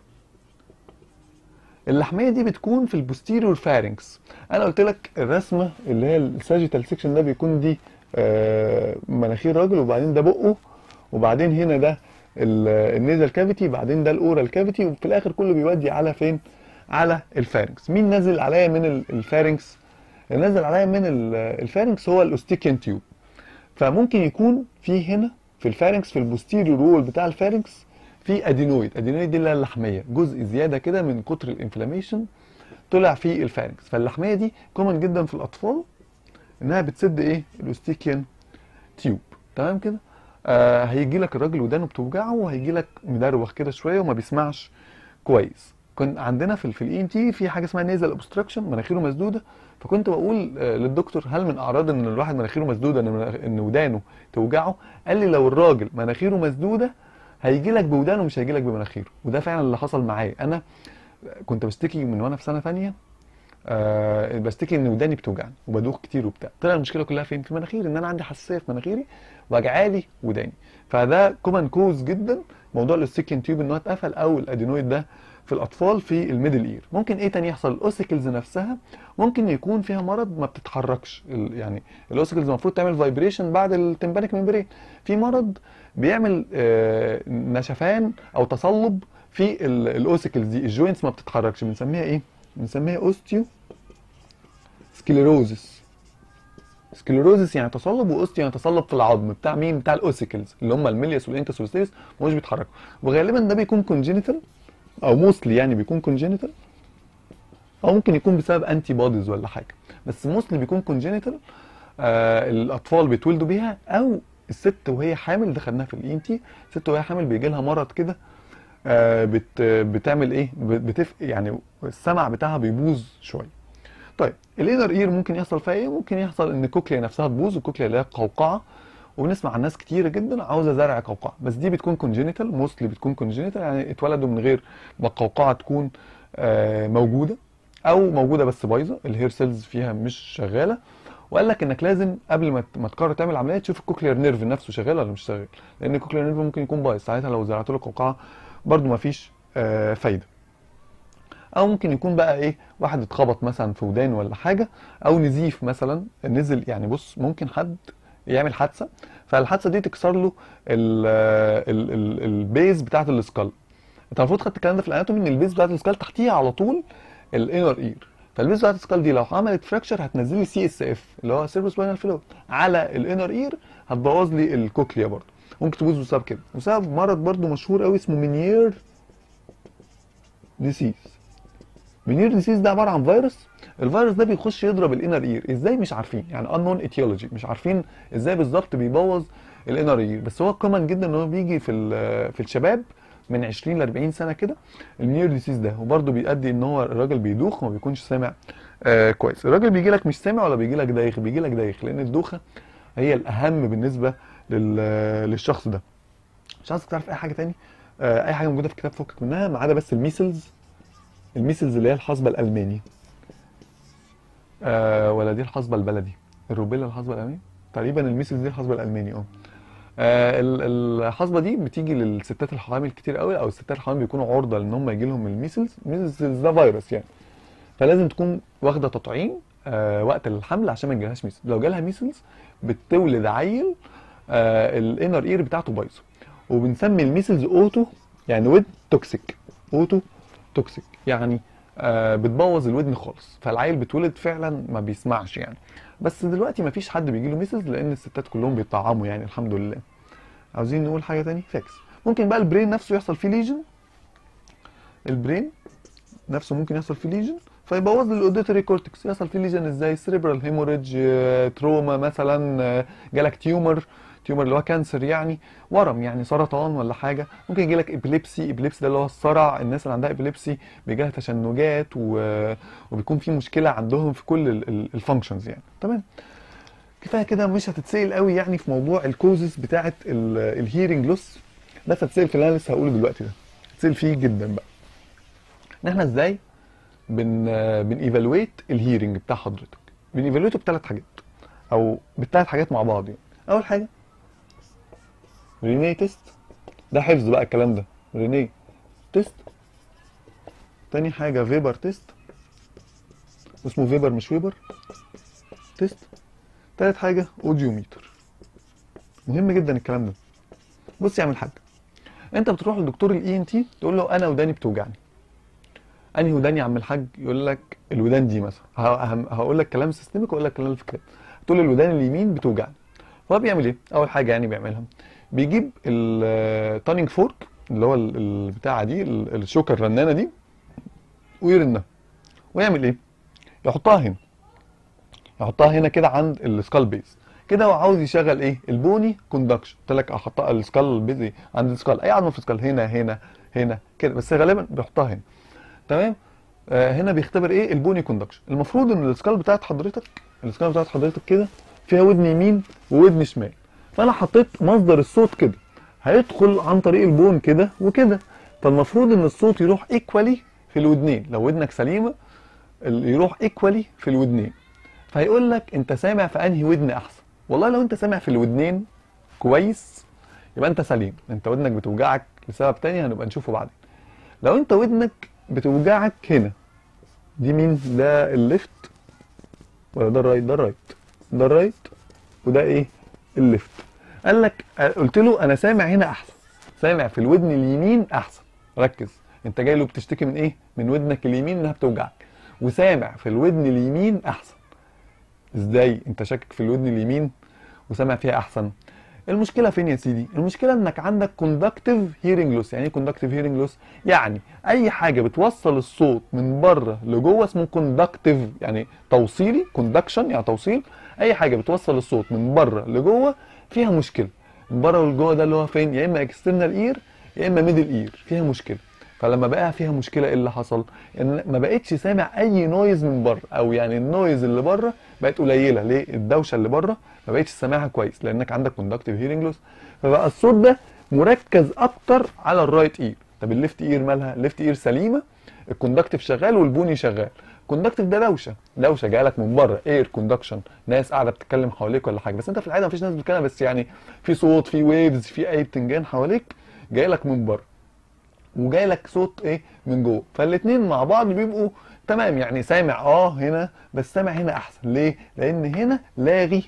اللحميه دي بتكون في البوستيريور فارنكس انا قلت لك الرسمه اللي هي الساجيتال سيكشن ده بيكون دي آه، مناخير راجل وبعدين ده بقه وبعدين هنا ده النيزل كافيتي بعدين ده الاورال كافيتي وفي الاخر كله بيودي على فين على الفارنكس مين نازل عليا من ال- الفارنكس اللي نازل عليا من ال- الفارنكس هو الاوستيكيان تيوب فممكن يكون في هنا في الفارنكس في البوستيريور وول بتاع الفارنكس في ادينويد ادينويد دي اللي هي اللحميه جزء زياده كده من كتر الانفلاميشن طلع في الفارنكس فاللحميه دي كومن جدا في الاطفال انها بتسد ايه الاوستيكيان تيوب تمام كده آه هيجي لك الراجل ودانه بتوجعه وهيجي لك مدروخ كده شويه وما بيسمعش كويس كان عندنا في في الاي ان تي في حاجه اسمها نيزل اوبستراكشن مناخيره مسدوده فكنت بقول آه، للدكتور هل من اعراض ان الواحد مناخيره مسدوده ان مناخ- ان ودانه توجعه قال لي لو الراجل مناخيره مسدوده هيجي لك بودانه مش هيجي لك بمناخيره وده فعلا اللي حصل معايا انا كنت بشتكي من وانا في سنه ثانيه آه بشتكي ان وداني بتوجعني وبدوخ كتير وبتاع طلع المشكله كلها فين في مناخيري ان انا عندي حساسيه في مناخيري وجعالي وداني فده كومن كوز جدا موضوع الاستيكين تيوب ان هو اتقفل او الادينويد ده في الاطفال في الميدل اير ممكن ايه تاني يحصل الاوسيكلز نفسها ممكن يكون فيها مرض ما بتتحركش ال- يعني الاوسيكلز المفروض تعمل فايبريشن بعد التمبانيك ممبرين في مرض بيعمل آه، نشفان او تصلب في ال- الاوسيكلز دي الجوينتس ما بتتحركش بنسميها ايه بنسميها اوستيو سكليروزس سكليروزس يعني تصلب واوستيو يعني تصلب في العظم بتاع مين بتاع الاوسيكلز اللي هم الميليوس والانتس والستيرس مش بيتحركوا وغالبا ده بيكون كونجينيتال او موستلي يعني بيكون كونجينيتال او ممكن يكون بسبب انتي بوديز ولا حاجه بس موستلي بيكون كونجينيتال آه الاطفال بيتولدوا بيها او الست وهي حامل ده خدناها في الاي ان تي الست وهي حامل بيجي لها مرض كده آه بت بتعمل ايه بت- بتف يعني السمع بتاعها بيبوظ شويه طيب الانر اير ممكن يحصل فيها ايه ممكن يحصل ان الكوكليا نفسها تبوظ الكوكليا اللي هي القوقعه وبنسمع عن ناس كتيره جدا عاوزه زرع قوقعه بس دي بتكون كونجينيتال موستلي بتكون كونجينيتال يعني اتولدوا من غير ما القوقعه تكون آه موجوده او موجوده بس بايظه الهير سيلز فيها مش شغاله وقال لك انك لازم قبل ما ت- ما تقرر تعمل عمليه تشوف الكوكلير نيرف نفسه شغال ولا مش شغال لان الكوكلير نيرف ممكن يكون بايظ ساعتها لو زرعت له قوقعه برده ما فيش آه فايده او ممكن يكون بقى ايه واحد اتخبط مثلا في ودانه ولا حاجه او نزيف مثلا نزل يعني بص ممكن حد يعمل حادثه فالحادثه دي تكسر له ال ال ال البيز بتاعت السكال انت المفروض خدت الكلام ده في الاناتومي ان البيز بتاعت السكال تحتيها على طول الانر اير فالبيز بتاعت السكال دي لو عملت فراكشر هتنزل لي سي اس اف اللي هو سيرفو سباينال فلويد على الانر اير هتبوظ لي الكوكليا برضه ممكن تبوظ بسبب كده وسبب مرض برضه مشهور قوي اسمه مينير ديسيز مينير ديسيز ده عباره عن فيروس الفيروس ده بيخش يضرب الانر اير ازاي مش عارفين يعني unknown etiology مش عارفين ازاي بالظبط بيبوظ الانر اير بس هو كومن جدا ان هو بيجي في ال- في الشباب من 20 ل 40 سنه كده المينير ديسيز ده وبرده بيؤدي ان هو الراجل بيدوخ وما بيكونش سامع آه كويس الراجل بيجي لك مش سامع ولا بيجي لك دايخ بيجي لك دايخ لان الدوخه هي الاهم بالنسبه لل- للشخص ده مش عايزك تعرف اي حاجه تاني آه اي حاجه موجوده في الكتاب فكك منها ما عدا بس الميسلز الميسلز اللي هي الحصبه الالماني آه ولا دي الحصبه البلدي الروبيلا الحصبه الالماني تقريبا الميسلز دي الحصبه الالماني اه آه، ال- الحصبه دي بتيجي للستات الحوامل كتير قوي او الستات الحوامل بيكونوا عرضه لان هم يجي لهم الميسلز الميسلز ده فيروس يعني فلازم تكون واخده تطعيم آه وقت الحمل عشان ما يجيلهاش ميسلز لو جالها ميسلز بتولد عيل آه الانر اير بتاعته بايظه وبنسمي الميسلز اوتو يعني ود توكسيك اوتو توكسيك يعني آه بتبوظ الودن خالص فالعيل بيتولد فعلا ما بيسمعش يعني بس دلوقتي ما فيش حد بيجي له ميسلز لان الستات كلهم بيطعموا يعني الحمد لله عاوزين نقول حاجه تاني فاكس ممكن بقى البرين نفسه يحصل فيه ليجن البرين نفسه ممكن يحصل فيه ليجن فيبوظ لي الاوديتوري كورتكس يحصل فيه ليجن ازاي سيريبرال هيموريدج تروما مثلا آه، جالك تيومر تيومر اللي هو كانسر يعني ورم يعني سرطان ولا حاجه ممكن يجي لك ابيليبسي ابيليبسي ده اللي هو الصرع الناس اللي عندها ابيليبسي بيجي لها تشنجات و... وبيكون في مشكله عندهم في كل الفانكشنز يعني تمام كفايه كده مش هتتسال قوي يعني في موضوع الكوزز بتاعه الهيرنج لوس بس هتتسال في اللي انا لسه هقوله دلوقتي ده هتتسال فيه جدا بقى ان احنا ازاي بن بن ايفالويت الهيرنج بتاع حضرتك بن ايفالويته بثلاث حاجات او بثلاث حاجات مع بعض يعني اول حاجه ريني تيست ده حفظ بقى الكلام ده ريني تيست تاني حاجه فيبر تيست اسمه فيبر مش ويبر تيست تالت حاجه اوديوميتر مهم جدا الكلام ده بص يا عم الحاج انت بتروح لدكتور الاي ان تي تقول له انا وداني بتوجعني انهي ودان يا عم الحاج يقول لك الودان دي مثلا ه- ه- هقول لك كلام سيستميك واقول لك كلام في الكتاب تقول له الودان اليمين بتوجعني هو بيعمل ايه اول حاجه يعني بيعملها بيجيب التانينج فورك اللي هو ال- البتاعه دي ال- الشوكه الرنانه دي ويرنها ويعمل ايه يحطها هنا يحطها هنا كده عند السكال بيز كده هو عاوز يشغل ايه البوني كوندكشن قلت لك احطها السكال بيز إيه؟ عند السكال اي عظمه في السكال هنا هنا هنا كده بس غالبا بيحطها هنا تمام آه هنا بيختبر ايه البوني كوندكشن المفروض ان السكال بتاعت حضرتك السكال بتاعت حضرتك كده فيها ودن يمين وودن شمال فانا حطيت مصدر الصوت كده هيدخل عن طريق البون كده وكده فالمفروض ان الصوت يروح ايكوالي في الودنين لو ودنك سليمه ال- يروح ايكوالي في الودنين فهيقول لك انت سامع في انهي ودن احسن والله لو انت سامع في الودنين كويس يبقى انت سليم انت ودنك بتوجعك لسبب تاني هنبقى نشوفه بعدين لو انت ودنك بتوجعك هنا دي مين ده الليفت ولا ده الرايت ده الرايت ده الرايت وده ايه الليفت قال لك قلت له انا سامع هنا احسن سامع في الودن اليمين احسن ركز انت جاي له بتشتكي من ايه من ودنك اليمين انها بتوجعك وسامع في الودن اليمين احسن ازاي انت شاكك في الودن اليمين وسامع فيها احسن المشكله فين يا سيدي المشكله انك عندك كوندكتيف هيرنج لوس يعني ايه كوندكتيف هيرنج لوس يعني اي حاجه بتوصل الصوت من بره لجوه اسمه كوندكتيف يعني توصيلي كوندكشن يعني توصيل اي حاجه بتوصل الصوت من بره لجوه فيها مشكله من بره لجوه ده اللي هو فين يا اما اكسترنال اير يا اما ميدل اير فيها مشكله فلما بقى فيها مشكله ايه اللي حصل ان ما بقتش سامع اي نويز من بره او يعني النويز اللي بره بقت قليله ليه الدوشه اللي بره ما بقتش سامعها كويس لانك عندك كوندكتيف هيرنج لوس فبقى الصوت ده مركز اكتر على الرايت اير طب الليفت اير مالها الليفت اير سليمه الكوندكتيف شغال والبوني شغال الكوندكتيف ده دوشه دوشه جايه لك من بره اير كوندكشن ناس قاعده بتتكلم حواليك ولا حاجه بس انت في العاده مفيش ناس بتتكلم بس يعني في صوت في ويفز في اي بتنجان حواليك جاي لك من بره وجاي لك صوت ايه من جوه فالاثنين مع بعض بيبقوا تمام يعني سامع اه هنا بس سامع هنا احسن ليه لان هنا لاغي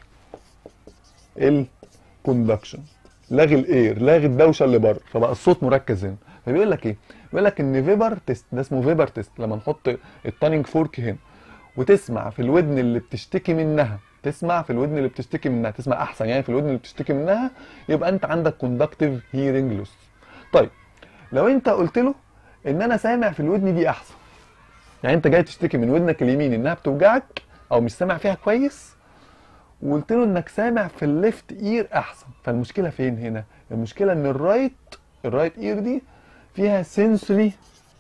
الكوندكشن لاغي الاير لاغي الدوشه اللي بره فبقى الصوت مركز هنا فبيقول لك ايه بيقول لك ان فيبر تيست ده اسمه فيبر تيست لما نحط التانينج فورك هنا وتسمع في الودن اللي بتشتكي منها تسمع في الودن اللي بتشتكي منها تسمع احسن يعني في الودن اللي بتشتكي منها يبقى انت عندك كوندكتيف هيرنج لوس طيب لو انت قلت له ان انا سامع في الودن دي احسن يعني انت جاي تشتكي من ودنك اليمين انها بتوجعك او مش سامع فيها كويس وقلت له انك سامع في الليفت اير احسن فالمشكله فين هنا المشكله ان الرايت الرايت اير دي فيها سنسوري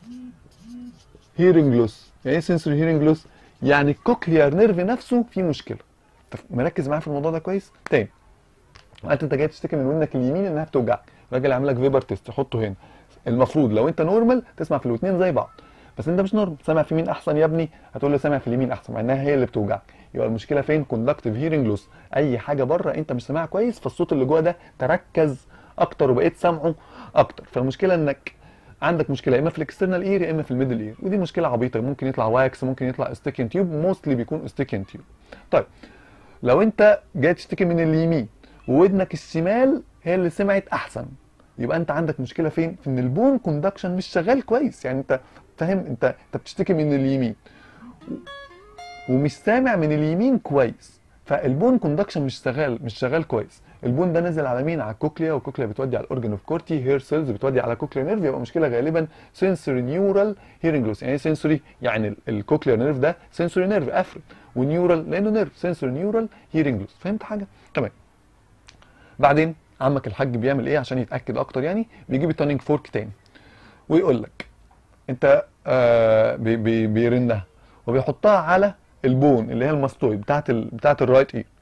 هيرنج لوس يعني ايه سنسوري هيرنج لوس يعني الكوكليار نيرف نفسه فيه مشكله طب مركز معايا في الموضوع ده كويس تاني قلت انت جاي تشتكي من ودنك اليمين انها بتوجعك الراجل عامل لك فيبر تيست تحطه هنا المفروض لو انت نورمال تسمع في الاثنين زي بعض بس انت مش نورمال سامع في مين احسن يا ابني هتقول له سامع في اليمين احسن مع انها هي اللي بتوجعك يبقى المشكله فين كوندكتيف هيرنج لوس اي حاجه بره انت مش سامعها كويس فالصوت اللي جوه ده تركز اكتر وبقيت سامعه اكتر فالمشكله انك عندك مشكله يا اما في الاكسترنال اير يا اما في الميدل اير ودي مشكله عبيطه ممكن يطلع واكس ممكن يطلع استيكين تيوب موستلي بيكون استيكين تيوب طيب لو انت جاي تشتكي من اليمين وودنك الشمال هي اللي سمعت احسن يبقى انت عندك مشكله فين في ان البون كوندكشن مش شغال كويس يعني انت فاهم انت انت بتشتكي من اليمين ومش سامع من اليمين كويس فالبون كوندكشن مش شغال مش شغال كويس البون ده نزل على مين على الكوكليا والكوكليا بتودي على الاورجن اوف كورتي هير سيلز بتودي على كوكليا نيرف يبقى مشكله غالبا سنسوري نيورال هيرنج لوس يعني ايه سنسوري يعني الكوكليا نيرف ده سنسوري نيرف افرد ونيورال لانه نيرف سنسوري نيورال هيرنج لوس فهمت حاجه تمام بعدين عمك الحاج بيعمل ايه عشان يتاكد اكتر يعني بيجيب التانينج فورك تاني ويقول لك انت آه بي بي بيرنها وبيحطها على البون اللي هي الماستويد بتاعت ال... بتاعت الرايت اير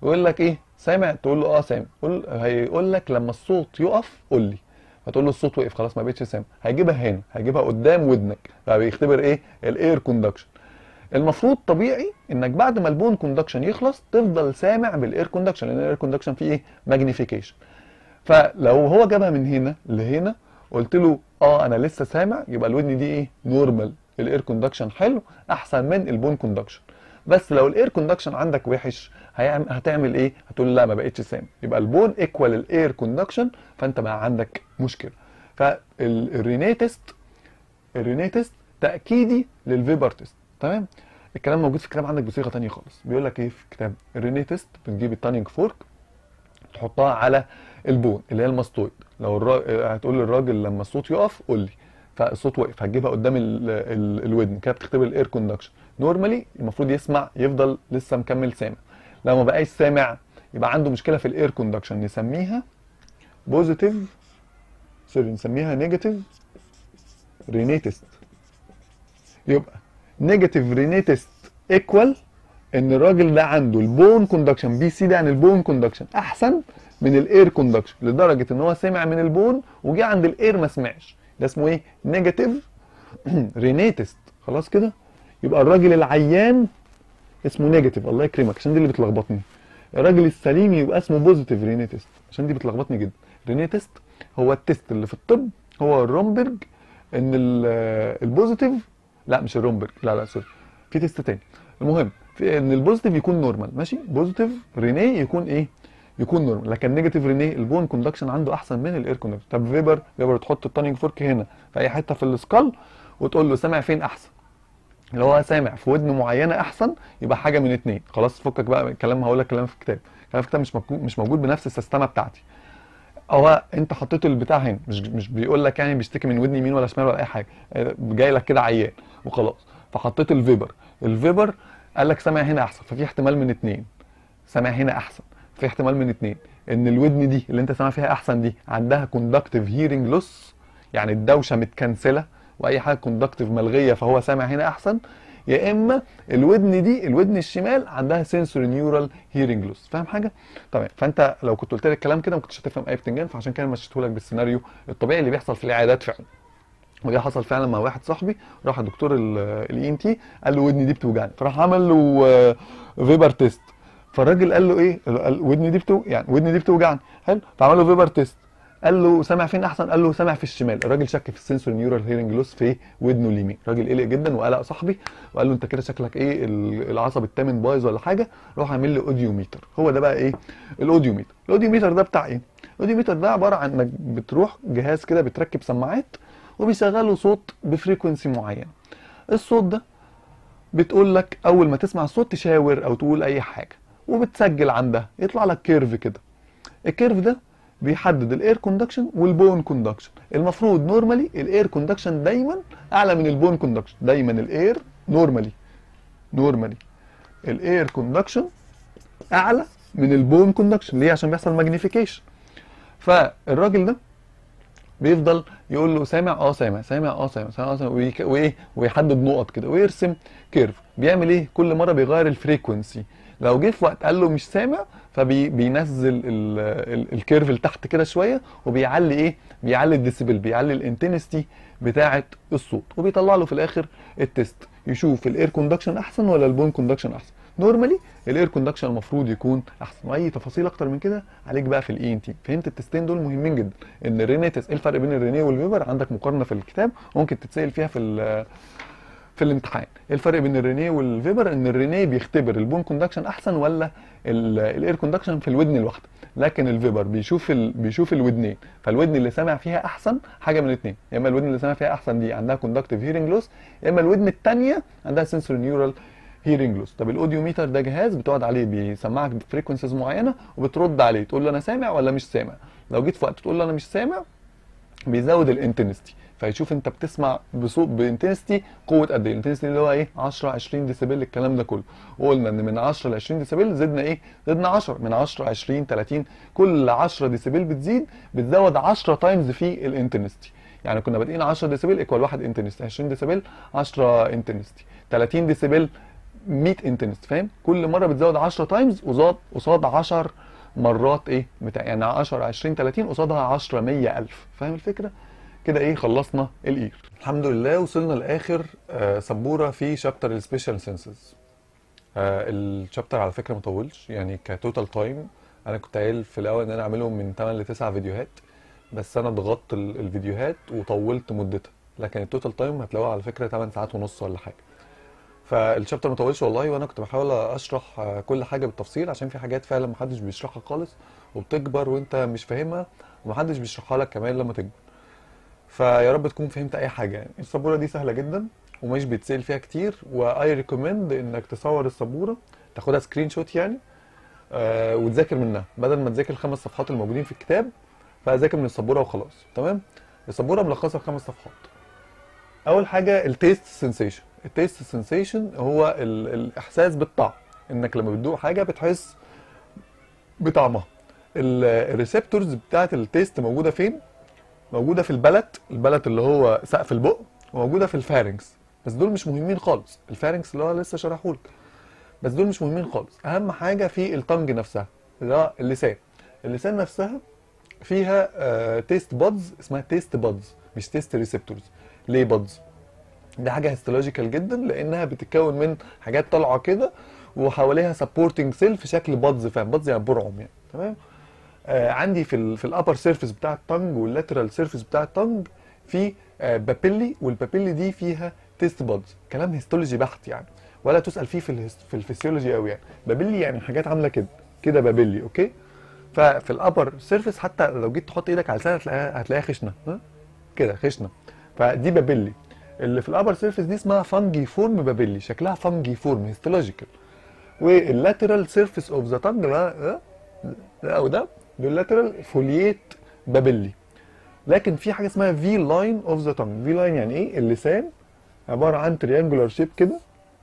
يقول لك ايه سامع تقول له اه سامع قول هيقول لك لما الصوت يقف قول لي هتقول له الصوت وقف خلاص ما بقتش سامع هيجيبها هنا هيجيبها قدام ودنك فبيختبر ايه الاير كوندكشن المفروض طبيعي انك بعد ما البون كوندكشن يخلص تفضل سامع بالاير كوندكشن لان الاير كوندكشن فيه ايه ماجنيفيكيشن فلو هو جابها من هنا لهنا قلت له اه انا لسه سامع يبقى الودن دي ايه نورمال الاير كوندكشن حلو احسن من البون كوندكشن بس لو الاير كوندكشن عندك وحش هيعمل هتعمل ايه هتقول لا ما بقتش سامع يبقى البون ايكوال الاير كوندكشن فانت بقى عندك مشكله فالريني تيست الريني تيست تاكيدي للفيبر تيست تمام الكلام موجود في الكتاب عندك بصيغه ثانيه خالص بيقول لك ايه في الكتاب الريني تيست بتجيب التانينج فورك تحطها على البون اللي هي الماستويد لو الراجل هتقول للراجل لما الصوت يقف قول لي فالصوت وقف هتجيبها قدام ال... ال... الودن كده بتختبر الاير كوندكشن نورمالي المفروض يسمع يفضل لسه مكمل سامع لو ما بقاش سامع يبقى عنده مشكله في الاير كوندكشن نسميها بوزيتيف سوري نسميها نيجاتيف رينيتست يبقى نيجاتيف رينيتست ايكوال ان الراجل ده عنده البون كوندكشن بي سي ده يعني البون كوندكشن احسن من الاير كوندكشن لدرجه ان هو سمع من البون وجه عند الاير ما سمعش ده اسمه ايه نيجاتيف رينيتست خلاص كده يبقى الراجل العيان اسمه نيجاتيف الله يكرمك عشان دي اللي بتلخبطني الراجل السليم يبقى اسمه بوزيتيف رينيتست عشان دي بتلخبطني جدا رينيتست هو التست اللي في الطب هو الرومبرج ان البوزيتيف لا مش الرومبرج لا لا سوري في تيست تاني المهم في ان البوزيتيف يكون نورمال ماشي بوزيتيف رينيه يكون ايه يكون نورمال لكن نيجاتيف رينيه البون كوندكشن عنده احسن من الاير كوندكشن طب فيبر فيبر تحط التانينج فورك هنا في اي حته في السكال وتقول له سامع فين احسن لو هو سامع في ودن معينه احسن يبقى حاجه من اتنين خلاص فكك بقى من الكلام هقول لك كلام في الكتاب كلام في الكتاب مش موجود مش موجود بنفس السيستمه بتاعتي هو انت حطيت البتاع هنا مش مش بيقول لك يعني بيشتكي من ودن يمين ولا شمال ولا اي حاجه جاي لك كده عيان وخلاص فحطيت الفيبر الفيبر قال لك سامع هنا احسن ففي احتمال من اتنين سامع هنا احسن في احتمال من اتنين ان الودن دي اللي انت سامع فيها احسن دي عندها كوندكتيف هيرنج لوس يعني الدوشه متكنسله واي حاجه كوندكتيف ملغيه فهو سامع هنا احسن يا اما الودن دي الودن الشمال عندها سنسوري نيورال هيرنج لوس فاهم حاجه تمام فانت لو كنت قلت لك الكلام كده ما كنتش هتفهم اي بتنجان فعشان كده مشيته لك بالسيناريو الطبيعي اللي بيحصل في العيادات فعلا وده حصل فعلا مع واحد صاحبي راح الدكتور الاي ان تي قال له ودني دي بتوجعني فراح عمل له فيبر تيست فالراجل قال له ايه قال ودني دي بتو يعني ودني دي بتوجعني حلو فعمل له فيبر تيست قال له سامع فين احسن قال له سامع في الشمال الراجل شك في السنسور نيورال هيرنج لوس في ودنه اليمين الراجل قلق جدا وقلق صاحبي وقال له انت كده شكلك ايه العصب الثامن بايظ ولا حاجه روح اعمل لي اوديوميتر هو ده بقى ايه الاوديوميتر الاوديوميتر ده بتاع ايه الاوديوميتر ده عباره عن انك بتروح جهاز كده بتركب سماعات وبيشغلوا صوت بفريكونسي معين الصوت ده بتقول لك اول ما تسمع الصوت تشاور او تقول اي حاجه وبتسجل عندها يطلع لك كيرف كده الكيرف ده بيحدد الاير كوندكشن والبون كوندكشن المفروض نورمالي الاير كوندكشن دايما اعلى من البون كوندكشن دايما الاير نورمالي نورمالي الاير كوندكشن اعلى من البون كوندكشن ليه عشان بيحصل ماجنيفيكيشن فالراجل ده بيفضل يقول له سامع اه سامع سامع اه سامع سامع اه سامع ويك- وايه ويحدد نقط كده ويرسم كيرف بيعمل ايه كل مره بيغير الفريكونسي لو جه في وقت قال له مش سامع فبينزل الكيرف لتحت كده شويه وبيعلي ايه بيعلي الديسيبل بيعلي الانتنستي بتاعه الصوت وبيطلع له في الاخر التيست يشوف الاير كوندكشن احسن ولا البون كوندكشن احسن نورمالي الاير كوندكشن المفروض يكون احسن واي تفاصيل اكتر من كده عليك بقى في الاي ان تي فهمت التستين دول مهمين جدا ان الرينيتس ايه الفرق بين الرينيه والفيبر عندك مقارنه في الكتاب ممكن تتسال فيها في ال- في الامتحان ايه الفرق بين الرينيه والفيبر ان الرينيه بيختبر البون كوندكشن احسن ولا ال- الاير كوندكشن في الودن الواحده لكن الفيبر بيشوف ال... بيشوف الودنين فالودن اللي سامع فيها احسن حاجه من الاثنين يا اما الودن اللي سامع فيها احسن دي عندها كوندكتيف هيرنج لوس يا اما الودن الثانيه عندها سنسوري نيورال هيرنج لوس طب الاوديوميتر ده جهاز بتقعد عليه بيسمعك بفريكونسيز معينه وبترد عليه تقول له انا سامع ولا مش سامع لو جيت في وقت تقول له انا مش سامع بيزود الانتنستي فيشوف انت بتسمع بصوت بانتنستي قوه قد ايه الانتنستي اللي هو ايه 10 20 ديسيبل الكلام ده كله وقلنا ان من 10 ل 20 ديسيبل زدنا ايه زدنا 10 من 10 20 30 كل 10 ديسيبل بتزيد بتزود 10 تايمز في الانتنستي يعني كنا بادئين 10 ديسيبل ايكوال 1 انتنستي 20 ديسيبل 10 انتنستي 30 ديسيبل 100 انتنس فاهم كل مره بتزود 10 تايمز قصاد قصاد 10 مرات ايه بتاع يعني 10 20 30 قصادها 10 100 الف فاهم الفكره كده ايه خلصنا الاير الحمد لله وصلنا لاخر آه سبوره في شابتر السبيشال سنسز آه الشابتر على فكره مطولش يعني كتوتال تايم انا كنت قايل في الاول ان انا اعملهم من 8 ل 9 فيديوهات بس انا ضغطت ال- الفيديوهات وطولت مدتها لكن التوتال تايم هتلاقوها على فكره 8 ساعات ونص ولا حاجه فالشابتر ما طولش والله وانا كنت بحاول اشرح آه، كل حاجه بالتفصيل عشان في حاجات فعلا محدش بيشرحها خالص وبتكبر وانت مش فاهمها ومحدش بيشرحها لك كمان لما تكبر فيا رب تكون فهمت اي حاجه يعني السبوره دي سهله جدا ومش بيتسال فيها كتير واي ريكومند انك تصور السبوره تاخدها سكرين شوت يعني آه وتذاكر منها بدل ما تذاكر الخمس صفحات الموجودين في الكتاب فذاكر من السبوره وخلاص تمام السبوره ملخصه في خمس صفحات اول حاجه التيست سensation التيست سensation هو ال... الاحساس بالطعم انك لما بتدوق حاجه بتحس بطعمها الريسبتورز بتاعت التيست موجوده فين موجوده في البلت البلت اللي هو سقف البق وموجوده في الفارنكس بس دول مش مهمين خالص الفارنكس اللي هو لسه شرحهولك بس دول مش مهمين خالص اهم حاجه في التنج نفسها اللي هو اللسان اللسان نفسها فيها آه تيست بادز اسمها تيست بادز مش تيست ريسبتورز ليه بادز دي حاجه هيستولوجيكال جدا لانها بتتكون من حاجات طالعه كده وحواليها سبورتنج سيل في شكل بادز فاهم بادز يعني برعم يعني تمام آه عندي في ال في الابر سيرفيس بتاع التنج واللاترال سيرفيس بتاع التنج في آه بابيلي والبابيلي دي فيها تيست بادز كلام هيستولوجي بحت يعني ولا تسال فيه في الهست في الفسيولوجي قوي يعني بابيلي يعني حاجات عامله كده كده بابيلي اوكي ففي الابر سيرفيس حتى لو جيت تحط ايدك على لسانك هتلاقيها هتلاقيها خشنه ها كده خشنه فدي بابيلي اللي في الابر سيرفيس دي اسمها فانجي فورم بابيلي شكلها فانجي فورم هيستولوجيكال واللاترال سيرفيس اوف ذا تانج ده او ده باللاترال فولييت بابيلي لكن في حاجه اسمها في لاين اوف ذا تانج في لاين يعني ايه اللسان عباره عن تريانجولار شيب كده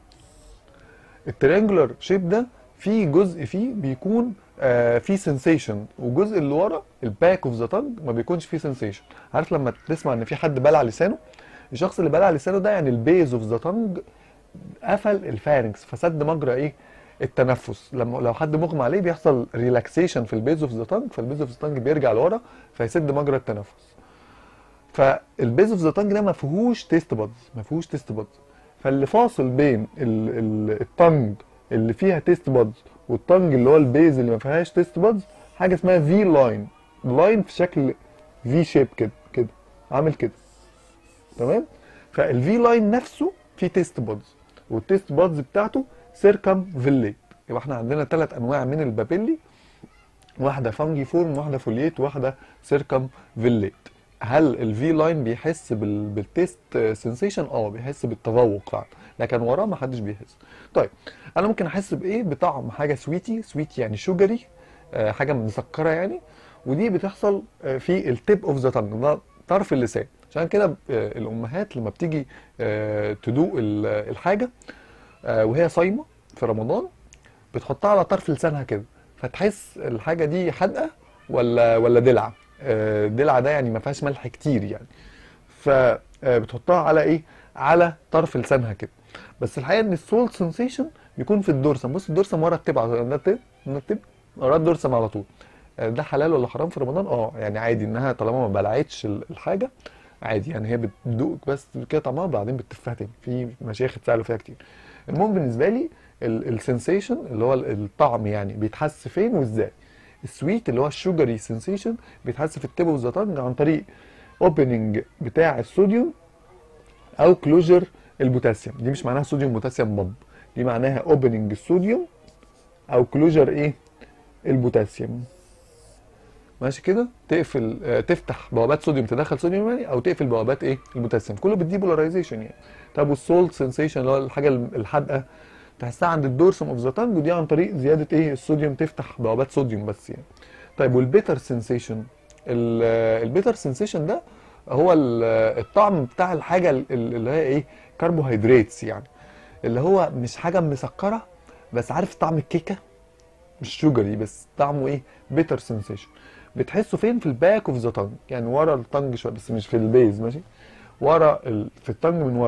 التريانجولار شيب ده في جزء فيه بيكون آه فيه سنسيشن والجزء اللي ورا الباك اوف ذا تانج ما بيكونش فيه سنسيشن عارف لما تسمع ان في حد بلع لسانه الشخص اللي بلع لسانه ده يعني البيز اوف ذا تانج قفل الفارنكس فسد مجرى ايه التنفس لما لو حد مغمى عليه بيحصل ريلاكسيشن في البيز اوف ذا تانج فالبيز اوف ذا تانج بيرجع لورا فيسد مجرى التنفس فالبيز اوف ذا تانج ده ما فيهوش تيست بادز ما فيهوش تيست بادز فاللي فاصل بين ال ال التانج اللي فيها تيست بادز والتانج اللي هو البيز اللي ما فيهاش تيست بادز حاجه اسمها في لاين لاين في شكل في شيب كده كده عامل كده تمام فالفي لاين نفسه فيه تيست بادز والتيست بادز بتاعته سيركم فيليت يبقى احنا عندنا ثلاث انواع من البابيلي واحده فانجي فورم واحده فوليت واحده سيركم فيليت هل الفي لاين بيحس بال... بالتيست سنسيشن اه بيحس بالتذوق فعلا لكن وراه ما حدش بيحس طيب انا ممكن احس بايه بطعم حاجه سويتي سويتي يعني شوجري آه حاجه مسكره يعني ودي بتحصل آه في التيب اوف ذا تانج ده طرف اللسان عشان كده آه الامهات لما بتيجي آه تدوق ال- الحاجه آه وهي صايمه في رمضان بتحطها على طرف لسانها كده فتحس الحاجه دي حادقه ولا ولا دلع آه، دلع ده يعني ما فيهاش ملح كتير يعني فبتحطها على ايه على طرف لسانها كده بس الحقيقه ان السولت سنسيشن بيكون في الدورسم بص الدورسم ورا التب على ده التب ده التب ورا الدورسم على طول آه، ده حلال ولا حرام في رمضان اه يعني عادي انها طالما ما بلعتش ال- الحاجه عادي يعني هي بتدوق بس كده طعمها وبعدين بتفها تاني في مشايخ اتسالوا فيها كتير المهم بالنسبه لي السنسيشن اللي هو ال- الطعم يعني بيتحس فين وازاي السويت اللي هو الشوجري سنسيشن بيتحس في التيب اوف ذا تانج عن طريق اوبننج بتاع الصوديوم او كلوجر البوتاسيوم دي مش معناها صوديوم بوتاسيوم بامب دي معناها اوبننج الصوديوم او كلوجر ايه البوتاسيوم ماشي كده تقفل آه، تفتح بوابات صوديوم تدخل صوديوم يعني او تقفل بوابات ايه البوتاسيوم كله بالديبولاريزيشن يعني طب والسولت سنسيشن اللي هو الحاجه الحادقه تحسها عند الدورسم اوف ذا تانج ودي عن طريق زياده ايه الصوديوم تفتح بوابات صوديوم بس يعني طيب والبيتر سنسيشن البيتر سنسيشن ده هو ال- الطعم بتاع الحاجه ال- اللي هي ايه كربوهيدراتس يعني اللي هو مش حاجه مسكره بس عارف طعم الكيكه مش شوجري بس طعمه ايه بيتر سنسيشن بتحسه فين في الباك اوف ذا تانج يعني ورا التانج شويه بس مش في البيز ماشي ورا ال... في التانج من ورا يعني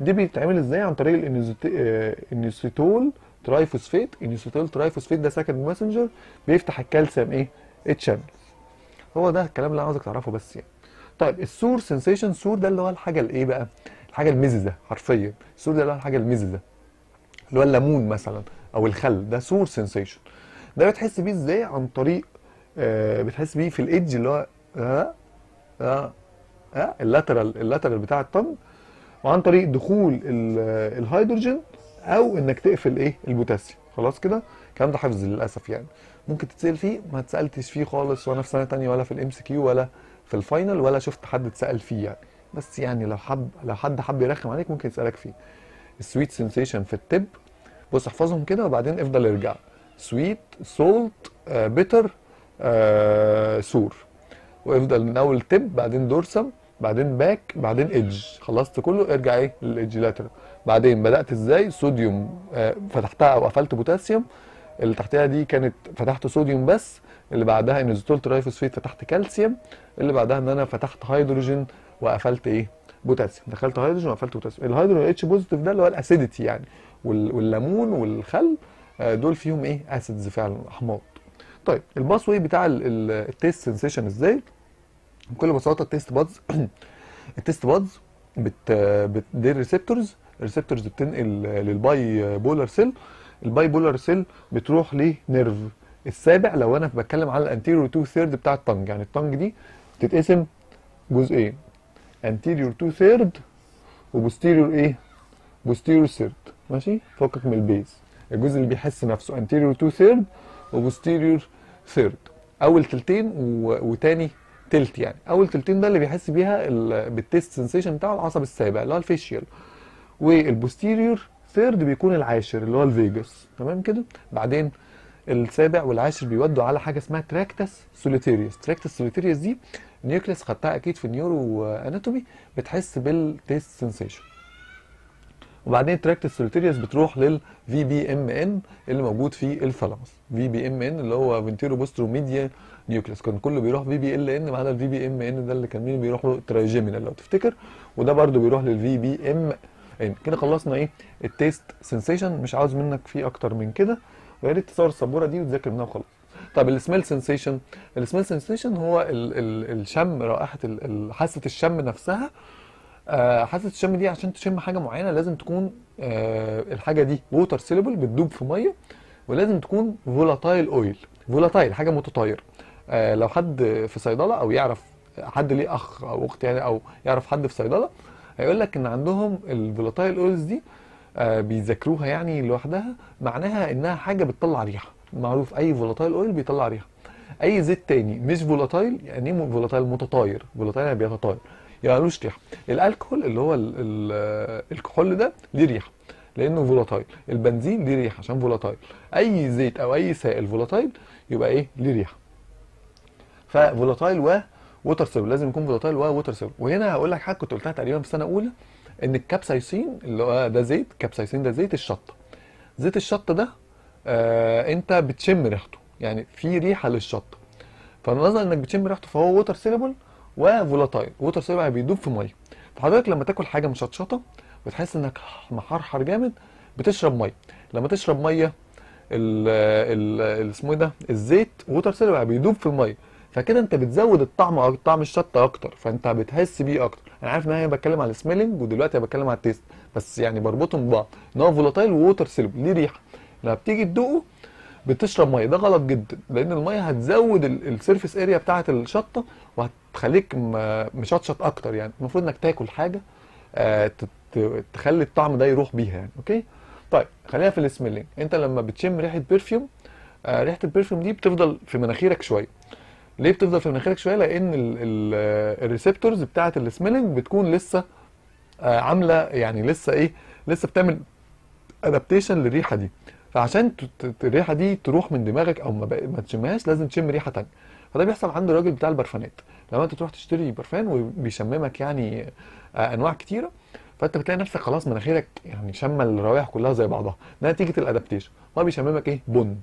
دي بيتعمل ازاي عن طريق الانيزوت- آه، الانيسيتول ترايفوسفيت الانيسيتول ترايفوسفيت ده سكند ماسنجر بيفتح الكالسيوم ايه الشانل هو ده الكلام اللي انا عاوزك تعرفه بس يعني طيب السور سensation سور ده اللي هو الحاجه الايه بقى الحاجه المززه حرفيا السور ده اللي هو الحاجه المززه اللي هو الليمون مثلا او الخل ده سور سensation ده بتحس بيه ازاي عن طريق آه بتحس بيه في الايدج اللي هو اه اه اه اللاترال اللاترال بتاع الطن وعن طريق دخول ال- الهيدروجين او انك تقفل ايه البوتاسيوم خلاص كده الكلام ده حفظ للاسف يعني ممكن تتسال فيه ما اتسالتش فيه خالص وانا في سنه تانية ولا في الام سي كيو ولا في الفاينل ولا شفت حد اتسال فيه يعني بس يعني لو حب لو حد حب يرخم عليك ممكن يسالك فيه السويت سensation في التب بص احفظهم كده وبعدين افضل ارجع سويت سولت بيتر سور وافضل من اول تب بعدين دورسم بعدين باك بعدين ايدج خلصت كله ارجع ايه للايدج لاترال بعدين بدات ازاي صوديوم آه، فتحتها او قفلت بوتاسيوم اللي تحتها دي كانت فتحت صوديوم بس اللي بعدها انزيتول ترايفوسفيت فتحت كالسيوم اللي بعدها ان انا فتحت هيدروجين وقفلت ايه بوتاسيوم دخلت هيدروجين وقفلت بوتاسيوم الهيدروجين اتش بوزيتيف ده اللي هو الاسيديتي يعني وال- والليمون والخل آه، دول فيهم ايه اسيدز فعلا احماض طيب الباس واي بتاع التيست سنسيشن ازاي بكل بساطه التيست بادز التيست بادز بت, بت دي الريسبتورز الريسبتورز بتنقل للباي بولار سيل الباي بولار سيل بتروح لنيرف السابع لو انا بتكلم على الانتيريور تو ثيرد بتاع التنج يعني التنج دي بتتقسم جزئين انتيريور تو ثيرد وبوستيريور ايه بوستيريور ثيرد ماشي فكك من البيز الجزء اللي بيحس نفسه انتيريور تو ثيرد وبوستيريور ثيرد اول تلتين و... وتاني تلت يعني اول تلتين ده اللي بيحس بيها ال... بالتيست سنسيشن بتاعه العصب السابع اللي هو الفيشيال والبوستيريور ثيرد بيكون العاشر اللي هو الفيجاس تمام كده بعدين السابع والعاشر بيودوا على حاجه اسمها تراكتس سوليتيريوس تراكتس سوليتيريوس دي نيوكليس خدتها اكيد في النيورو اناتومي بتحس بالتيست سنسيشن وبعدين تراكتس سوليتيريوس بتروح للفي بي ام ان اللي موجود في الثالاموس في بي ام ان اللي هو فينتيرو بوسترو ميديا نيوكليس كان كله بيروح في بي ال ان ما عدا الفي بي ام ان ده اللي كان مين بيروح له ترايجيمينال لو تفتكر وده برده بيروح للفي بي ام ان كده خلصنا ايه التيست سنسيشن مش عاوز منك فيه اكتر من كده ويا ريت تصور السبوره دي وتذاكر منها وخلاص طب السميل سنسيشن السميل سنسيشن هو ال ال الشم رائحه ال- ال- حاسه الشم نفسها آه، حاسه الشم دي عشان تشم حاجه معينه لازم تكون آه، الحاجه دي ووتر سيلبل بتدوب في ميه ولازم تكون فولاتايل اويل فولاتايل حاجه متطايره آه، لو حد في صيدله او يعرف حد ليه اخ او اخت يعني او يعرف حد في صيدله هيقول لك ان عندهم الفولاتايل اويلز دي آه، بيذاكروها يعني لوحدها معناها انها حاجه بتطلع ريحه معروف اي فولاتايل اويل بيطلع ريحه اي زيت تاني مش فولاتايل يعني ايه فولاتايل متطاير فولاتايل يعني بيتطاير يعني ملوش ريحه الالكحول اللي هو ال- ال- الكحول ده ليه ريحه لانه فولاتايل البنزين ليه ريحه عشان فولاتايل اي زيت او اي سائل فولاتايل يبقى ايه ليه ريحه ففولاتايل و ووتر سيل لازم يكون فولاتايل ووتر سيل وهنا هقول لك حاجه كنت قلتها تقريبا في سنه اولى ان الكابسايسين اللي هو ده زيت كابسايسين ده زيت الشطه زيت الشطه ده آه انت بتشم ريحته يعني في ريحه للشطه فنظرا انك بتشم ريحته فهو ووتر سيلبل وفولاتايل ووتر سيلبل بيدوب في ميه فحضرتك لما تاكل حاجه مشطشطه بتحس انك محرحر جامد بتشرب ميه لما تشرب ميه ال ال ال- اسمه ايه ده الزيت ووتر سيلبل بيدوب في الميه فكده انت بتزود الطعم أك- طعم الشطه اكتر فانت بتحس بيه اكتر انا عارف ان انا بتكلم على السميلنج ودلوقتي أنا بتكلم على التيست بس يعني بربطهم ببعض ان هو فولاتايل ووتر سيلبل ليه ريحه لما بتيجي تدوقه بتشرب ميه ده غلط جدا لان الميه هتزود السيرفيس اريا بتاعه الشطه وهتخليك م- مشطشط اكتر يعني المفروض انك تاكل حاجه آه، ت- ت- تخلي الطعم ده يروح بيها يعني اوكي طيب خلينا في السميلينج انت لما بتشم ريحه برفيوم آه، ريحه البرفيوم دي بتفضل في مناخيرك شويه ليه بتفضل في مناخيرك شويه لان الريسبتورز بتاعه السميلنج بتكون لسه آه، عامله يعني لسه ايه لسه بتعمل ادابتيشن للريحه دي فعشان ت- ت- الريحه دي تروح من دماغك او ما, بق- ما تشمهاش لازم تشم ريحه تانية فده بيحصل عند الراجل بتاع البرفانات لما انت تروح تشتري برفان وبيشممك يعني آه، انواع كتيره فانت بتلاقي نفسك خلاص مناخيرك يعني شامه الروائح كلها زي بعضها نتيجه الادابتيشن هو بيشممك ايه بن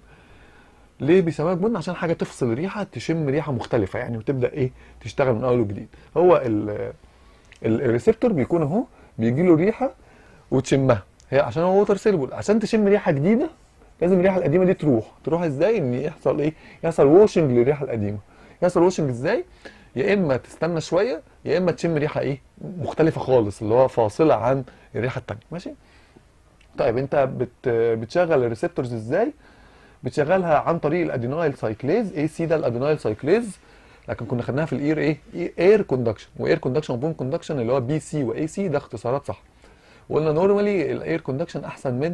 ليه بيسموك بن عشان حاجه تفصل ريحه تشم ريحه مختلفه يعني وتبدا ايه تشتغل من اول وجديد هو ال- ال- الريسبتور بيكون اهو بيجي له ريحه وتشمها هي عشان هو ووتر سيلبل عشان تشم ريحه جديده لازم الريحه القديمه دي تروح تروح ازاي ان يحصل ايه يحصل واشنج للريحه القديمه يحصل واشنج ازاي يا اما تستنى شويه يا اما تشم ريحه ايه مختلفه خالص اللي هو فاصله عن الريحه التانيه ماشي طيب انت بت بتشغل الريسبتورز ازاي بتشغلها عن طريق الادينايل سايكليز اي سي ده الادينايل سايكليز لكن كنا خدناها في الاير ايه اير كوندكشن واير كوندكشن وبوم كوندكشن اللي هو بي سي واي سي ده اختصارات صح وقلنا نورمالي الاير كوندكشن احسن من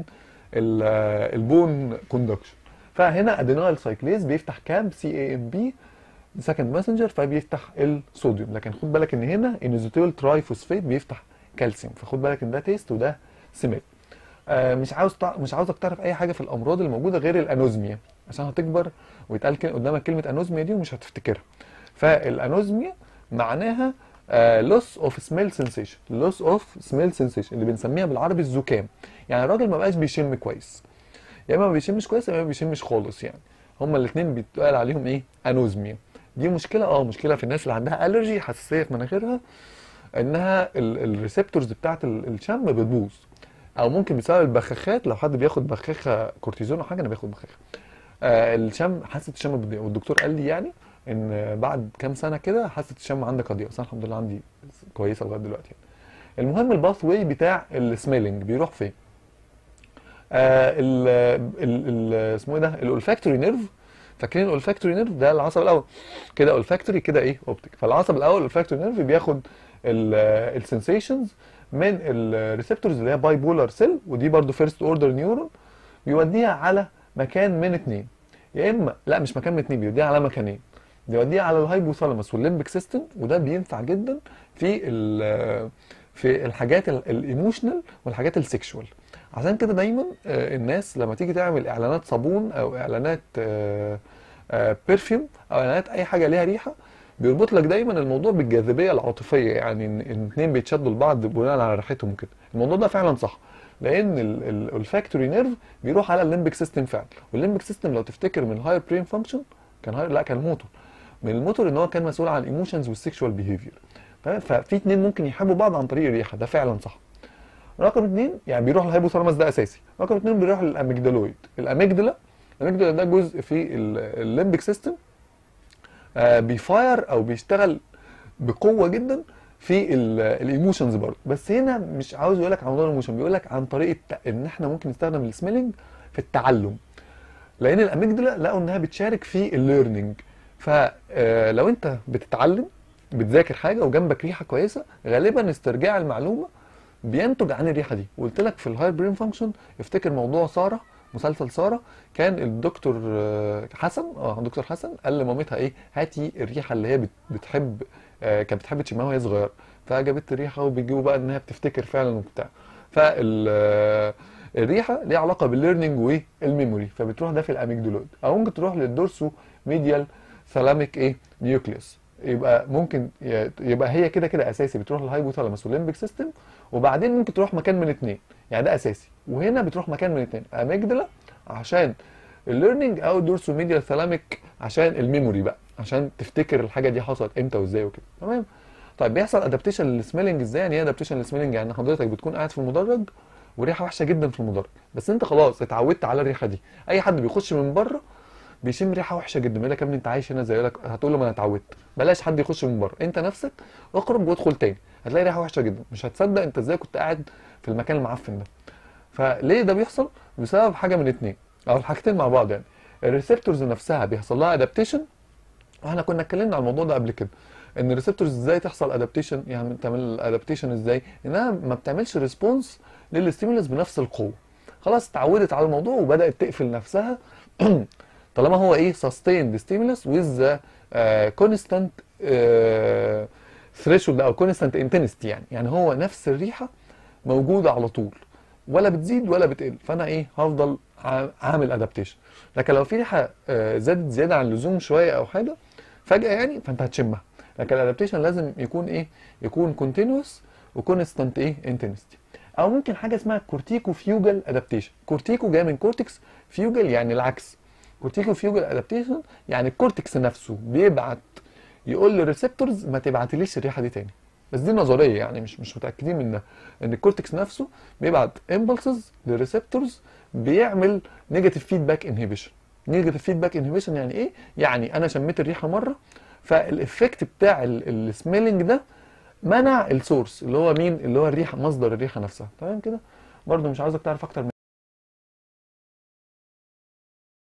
البون كوندكشن فهنا ادينايل سايكليز بيفتح كام سي اي ام بي سكند ماسنجر فبيفتح الصوديوم لكن خد بالك ان هنا انيزوتيل تراي فوسفيت بيفتح كالسيوم فخد بالك ان ده تيست وده سمات آه مش عاوز تع... مش عاوزك تعرف اي حاجه في الامراض الموجوده غير الانوزميا عشان هتكبر ويتقال كل- قدامك كلمه انوزميا دي ومش هتفتكرها فالانوزميا معناها لوس اوف سميل سensation لوس اوف سميل سensation اللي بنسميها بالعربي الزكام يعني الراجل ما بقاش بيشم كويس يا اما ما بيشمش كويس يا اما ما بيشمش خالص يعني هما الاثنين بيتقال عليهم ايه انوزميا دي مشكله اه مشكله في الناس اللي عندها الرجي حساسيه في مناخيرها انها الريسبتورز بتاعت ال- الشم بتبوظ او ممكن بسبب البخاخات لو حد بياخد بخاخه كورتيزون او حاجه انا باخد بخاخه آه الشم حاسه الشم بتضيع والدكتور قال لي يعني ان بعد كام سنه كده حاسه الشم عندك هتضيع بس أنا الحمد لله عندي كويسه لغايه دلوقتي يعني. المهم الباث واي بتاع السميلنج بيروح فين آه ال ال ال اسمه ايه ده الاولفاكتوري نيرف فاكرين الاولفاكتوري نيرف ده العصب الاول كده اولفاكتوري كده ايه اوبتيك فالعصب الاول الاولفاكتوري نيرف بياخد السنسيشنز من الريسبتورز اللي هي باي بولار سيل ودي برضو فيرست اوردر نيورون بيوديها على مكان من اتنين يا اما لا مش مكان من اتنين بيوديها على مكانين بيوديها على الهايبوثالاموس والليمبك سيستم وده بينفع جدا في ال- في الحاجات الايموشنال والحاجات السكشوال عشان كده دايما آه، الناس لما تيجي تعمل اعلانات صابون او اعلانات برفيوم او اعلانات اي حاجه ليها ريحه بيربط لك دايما الموضوع بالجاذبيه العاطفيه يعني ان إن اتنين بيتشدوا لبعض بناء على ريحتهم وكده الموضوع ده فعلا صح لان الفاكتوري نيرف بيروح على الليمبك سيستم فعلا والليمبك سيستم لو تفتكر من الهاير برين فانكشن كان هاير لا كان موتور من الموتور ان هو كان مسؤول عن الايموشنز والسيكشوال بيهيفير ففي اتنين ممكن يحبوا بعض عن طريق الريحه ده فعلا صح رقم اتنين يعني بيروح الهايبوثالاموس ده اساسي رقم اتنين بيروح للاميجدالويد الاميجدلا الاميجدلا ده جزء في الليمبك سيستم آه، بيفاير او بيشتغل بقوه جدا في الايموشنز برضه بس هنا مش عاوز يقول لك عن موضوع الايموشن بيقول لك عن طريق الت... ان احنا ممكن نستخدم السميلنج في التعلم لان الاميجدلا لقوا انها بتشارك في الليرنينج فلو انت بتتعلم بتذاكر حاجه وجنبك ريحه كويسه غالبا استرجاع المعلومه بينتج عن الريحه دي وقلت لك في الهاير برين فانكشن افتكر موضوع ساره مسلسل ساره كان الدكتور آه، حسن اه دكتور حسن قال لمامتها ايه هاتي الريحه اللي هي بت- بتحب آه، كانت بتحب تشمها وهي صغيره فجابت الريحه وبيجيبوا بقى انها بتفتكر فعلا وبتاع فال آه، الريحه ليها علاقه بالليرنينج والميموري فبتروح ده في الاميجدولويد او ممكن تروح للدورسو ميديال ثالاميك ايه نيوكليوس يبقى ممكن ي- يبقى هي كده كده اساسي بتروح للهايبوثالاموس والليمبك سيستم وبعدين ممكن تروح مكان من اتنين يعني ده اساسي وهنا بتروح مكان من اتنين اميجدلا عشان الليرنينج او الدورسو ميديال ثالاميك عشان الميموري بقى عشان تفتكر الحاجه دي حصلت امتى وازاي وكده تمام طيب بيحصل ادابتيشن للسميلنج ازاي يعني ايه ادابتيشن للسميلنج يعني حضرتك بتكون قاعد في المدرج وريحه وحشه جدا في المدرج بس انت خلاص اتعودت على الريحه دي اي حد بيخش من بره بيشم ريحه وحشه جدا يقول لك يا ابني انت عايش هنا زي يقول لك هتقول له ما انا اتعودت بلاش حد يخش من بره انت نفسك اخرج وادخل تاني هتلاقي ريحه وحشه جدا مش هتصدق انت ازاي كنت قاعد في المكان المعفن ده فليه ده بيحصل بسبب حاجه من اتنين او الحاجتين مع بعض يعني الريسبتورز نفسها بيحصل لها ادابتيشن واحنا كنا اتكلمنا عن الموضوع ده قبل كده ان الريسبتورز ازاي تحصل ادابتيشن يعني تعمل ادابتيشن ازاي انها ما بتعملش ريسبونس للستيمولس بنفس القوه خلاص اتعودت على الموضوع وبدات تقفل نفسها طالما هو ايه sustained stimulus with the uh, constant uh, threshold او constant intensity يعني يعني هو نفس الريحه موجوده على طول ولا بتزيد ولا بتقل فانا ايه هفضل عا- عامل ادابتيشن لكن لو في ريحه آه، زادت زياده عن اللزوم شويه او حاجه فجاه يعني فانت هتشمها لكن الادابتيشن لازم يكون ايه يكون كونتينوس وكونستانت ايه انتنستي او ممكن حاجه اسمها كورتيكو فيوجل ادابتيشن كورتيكو جاي من كورتكس فيوجل يعني العكس كورتيكو فيوجل ادابتيشن يعني الكورتكس نفسه بيبعت يقول للريسبتورز ما تبعتليش الريحه دي تاني بس دي نظريه يعني مش مش متاكدين منها ان الكورتكس نفسه بيبعت امبلسز لريسبتورز بيعمل نيجاتيف فيدباك انهبيشن نيجاتيف فيدباك انهبيشن يعني ايه يعني انا شميت الريحه مره فالافكت بتاع السميلنج ده منع السورس اللي هو مين اللي هو الريحه مصدر الريحه نفسها تمام كده برضو مش عاوزك تعرف اكتر من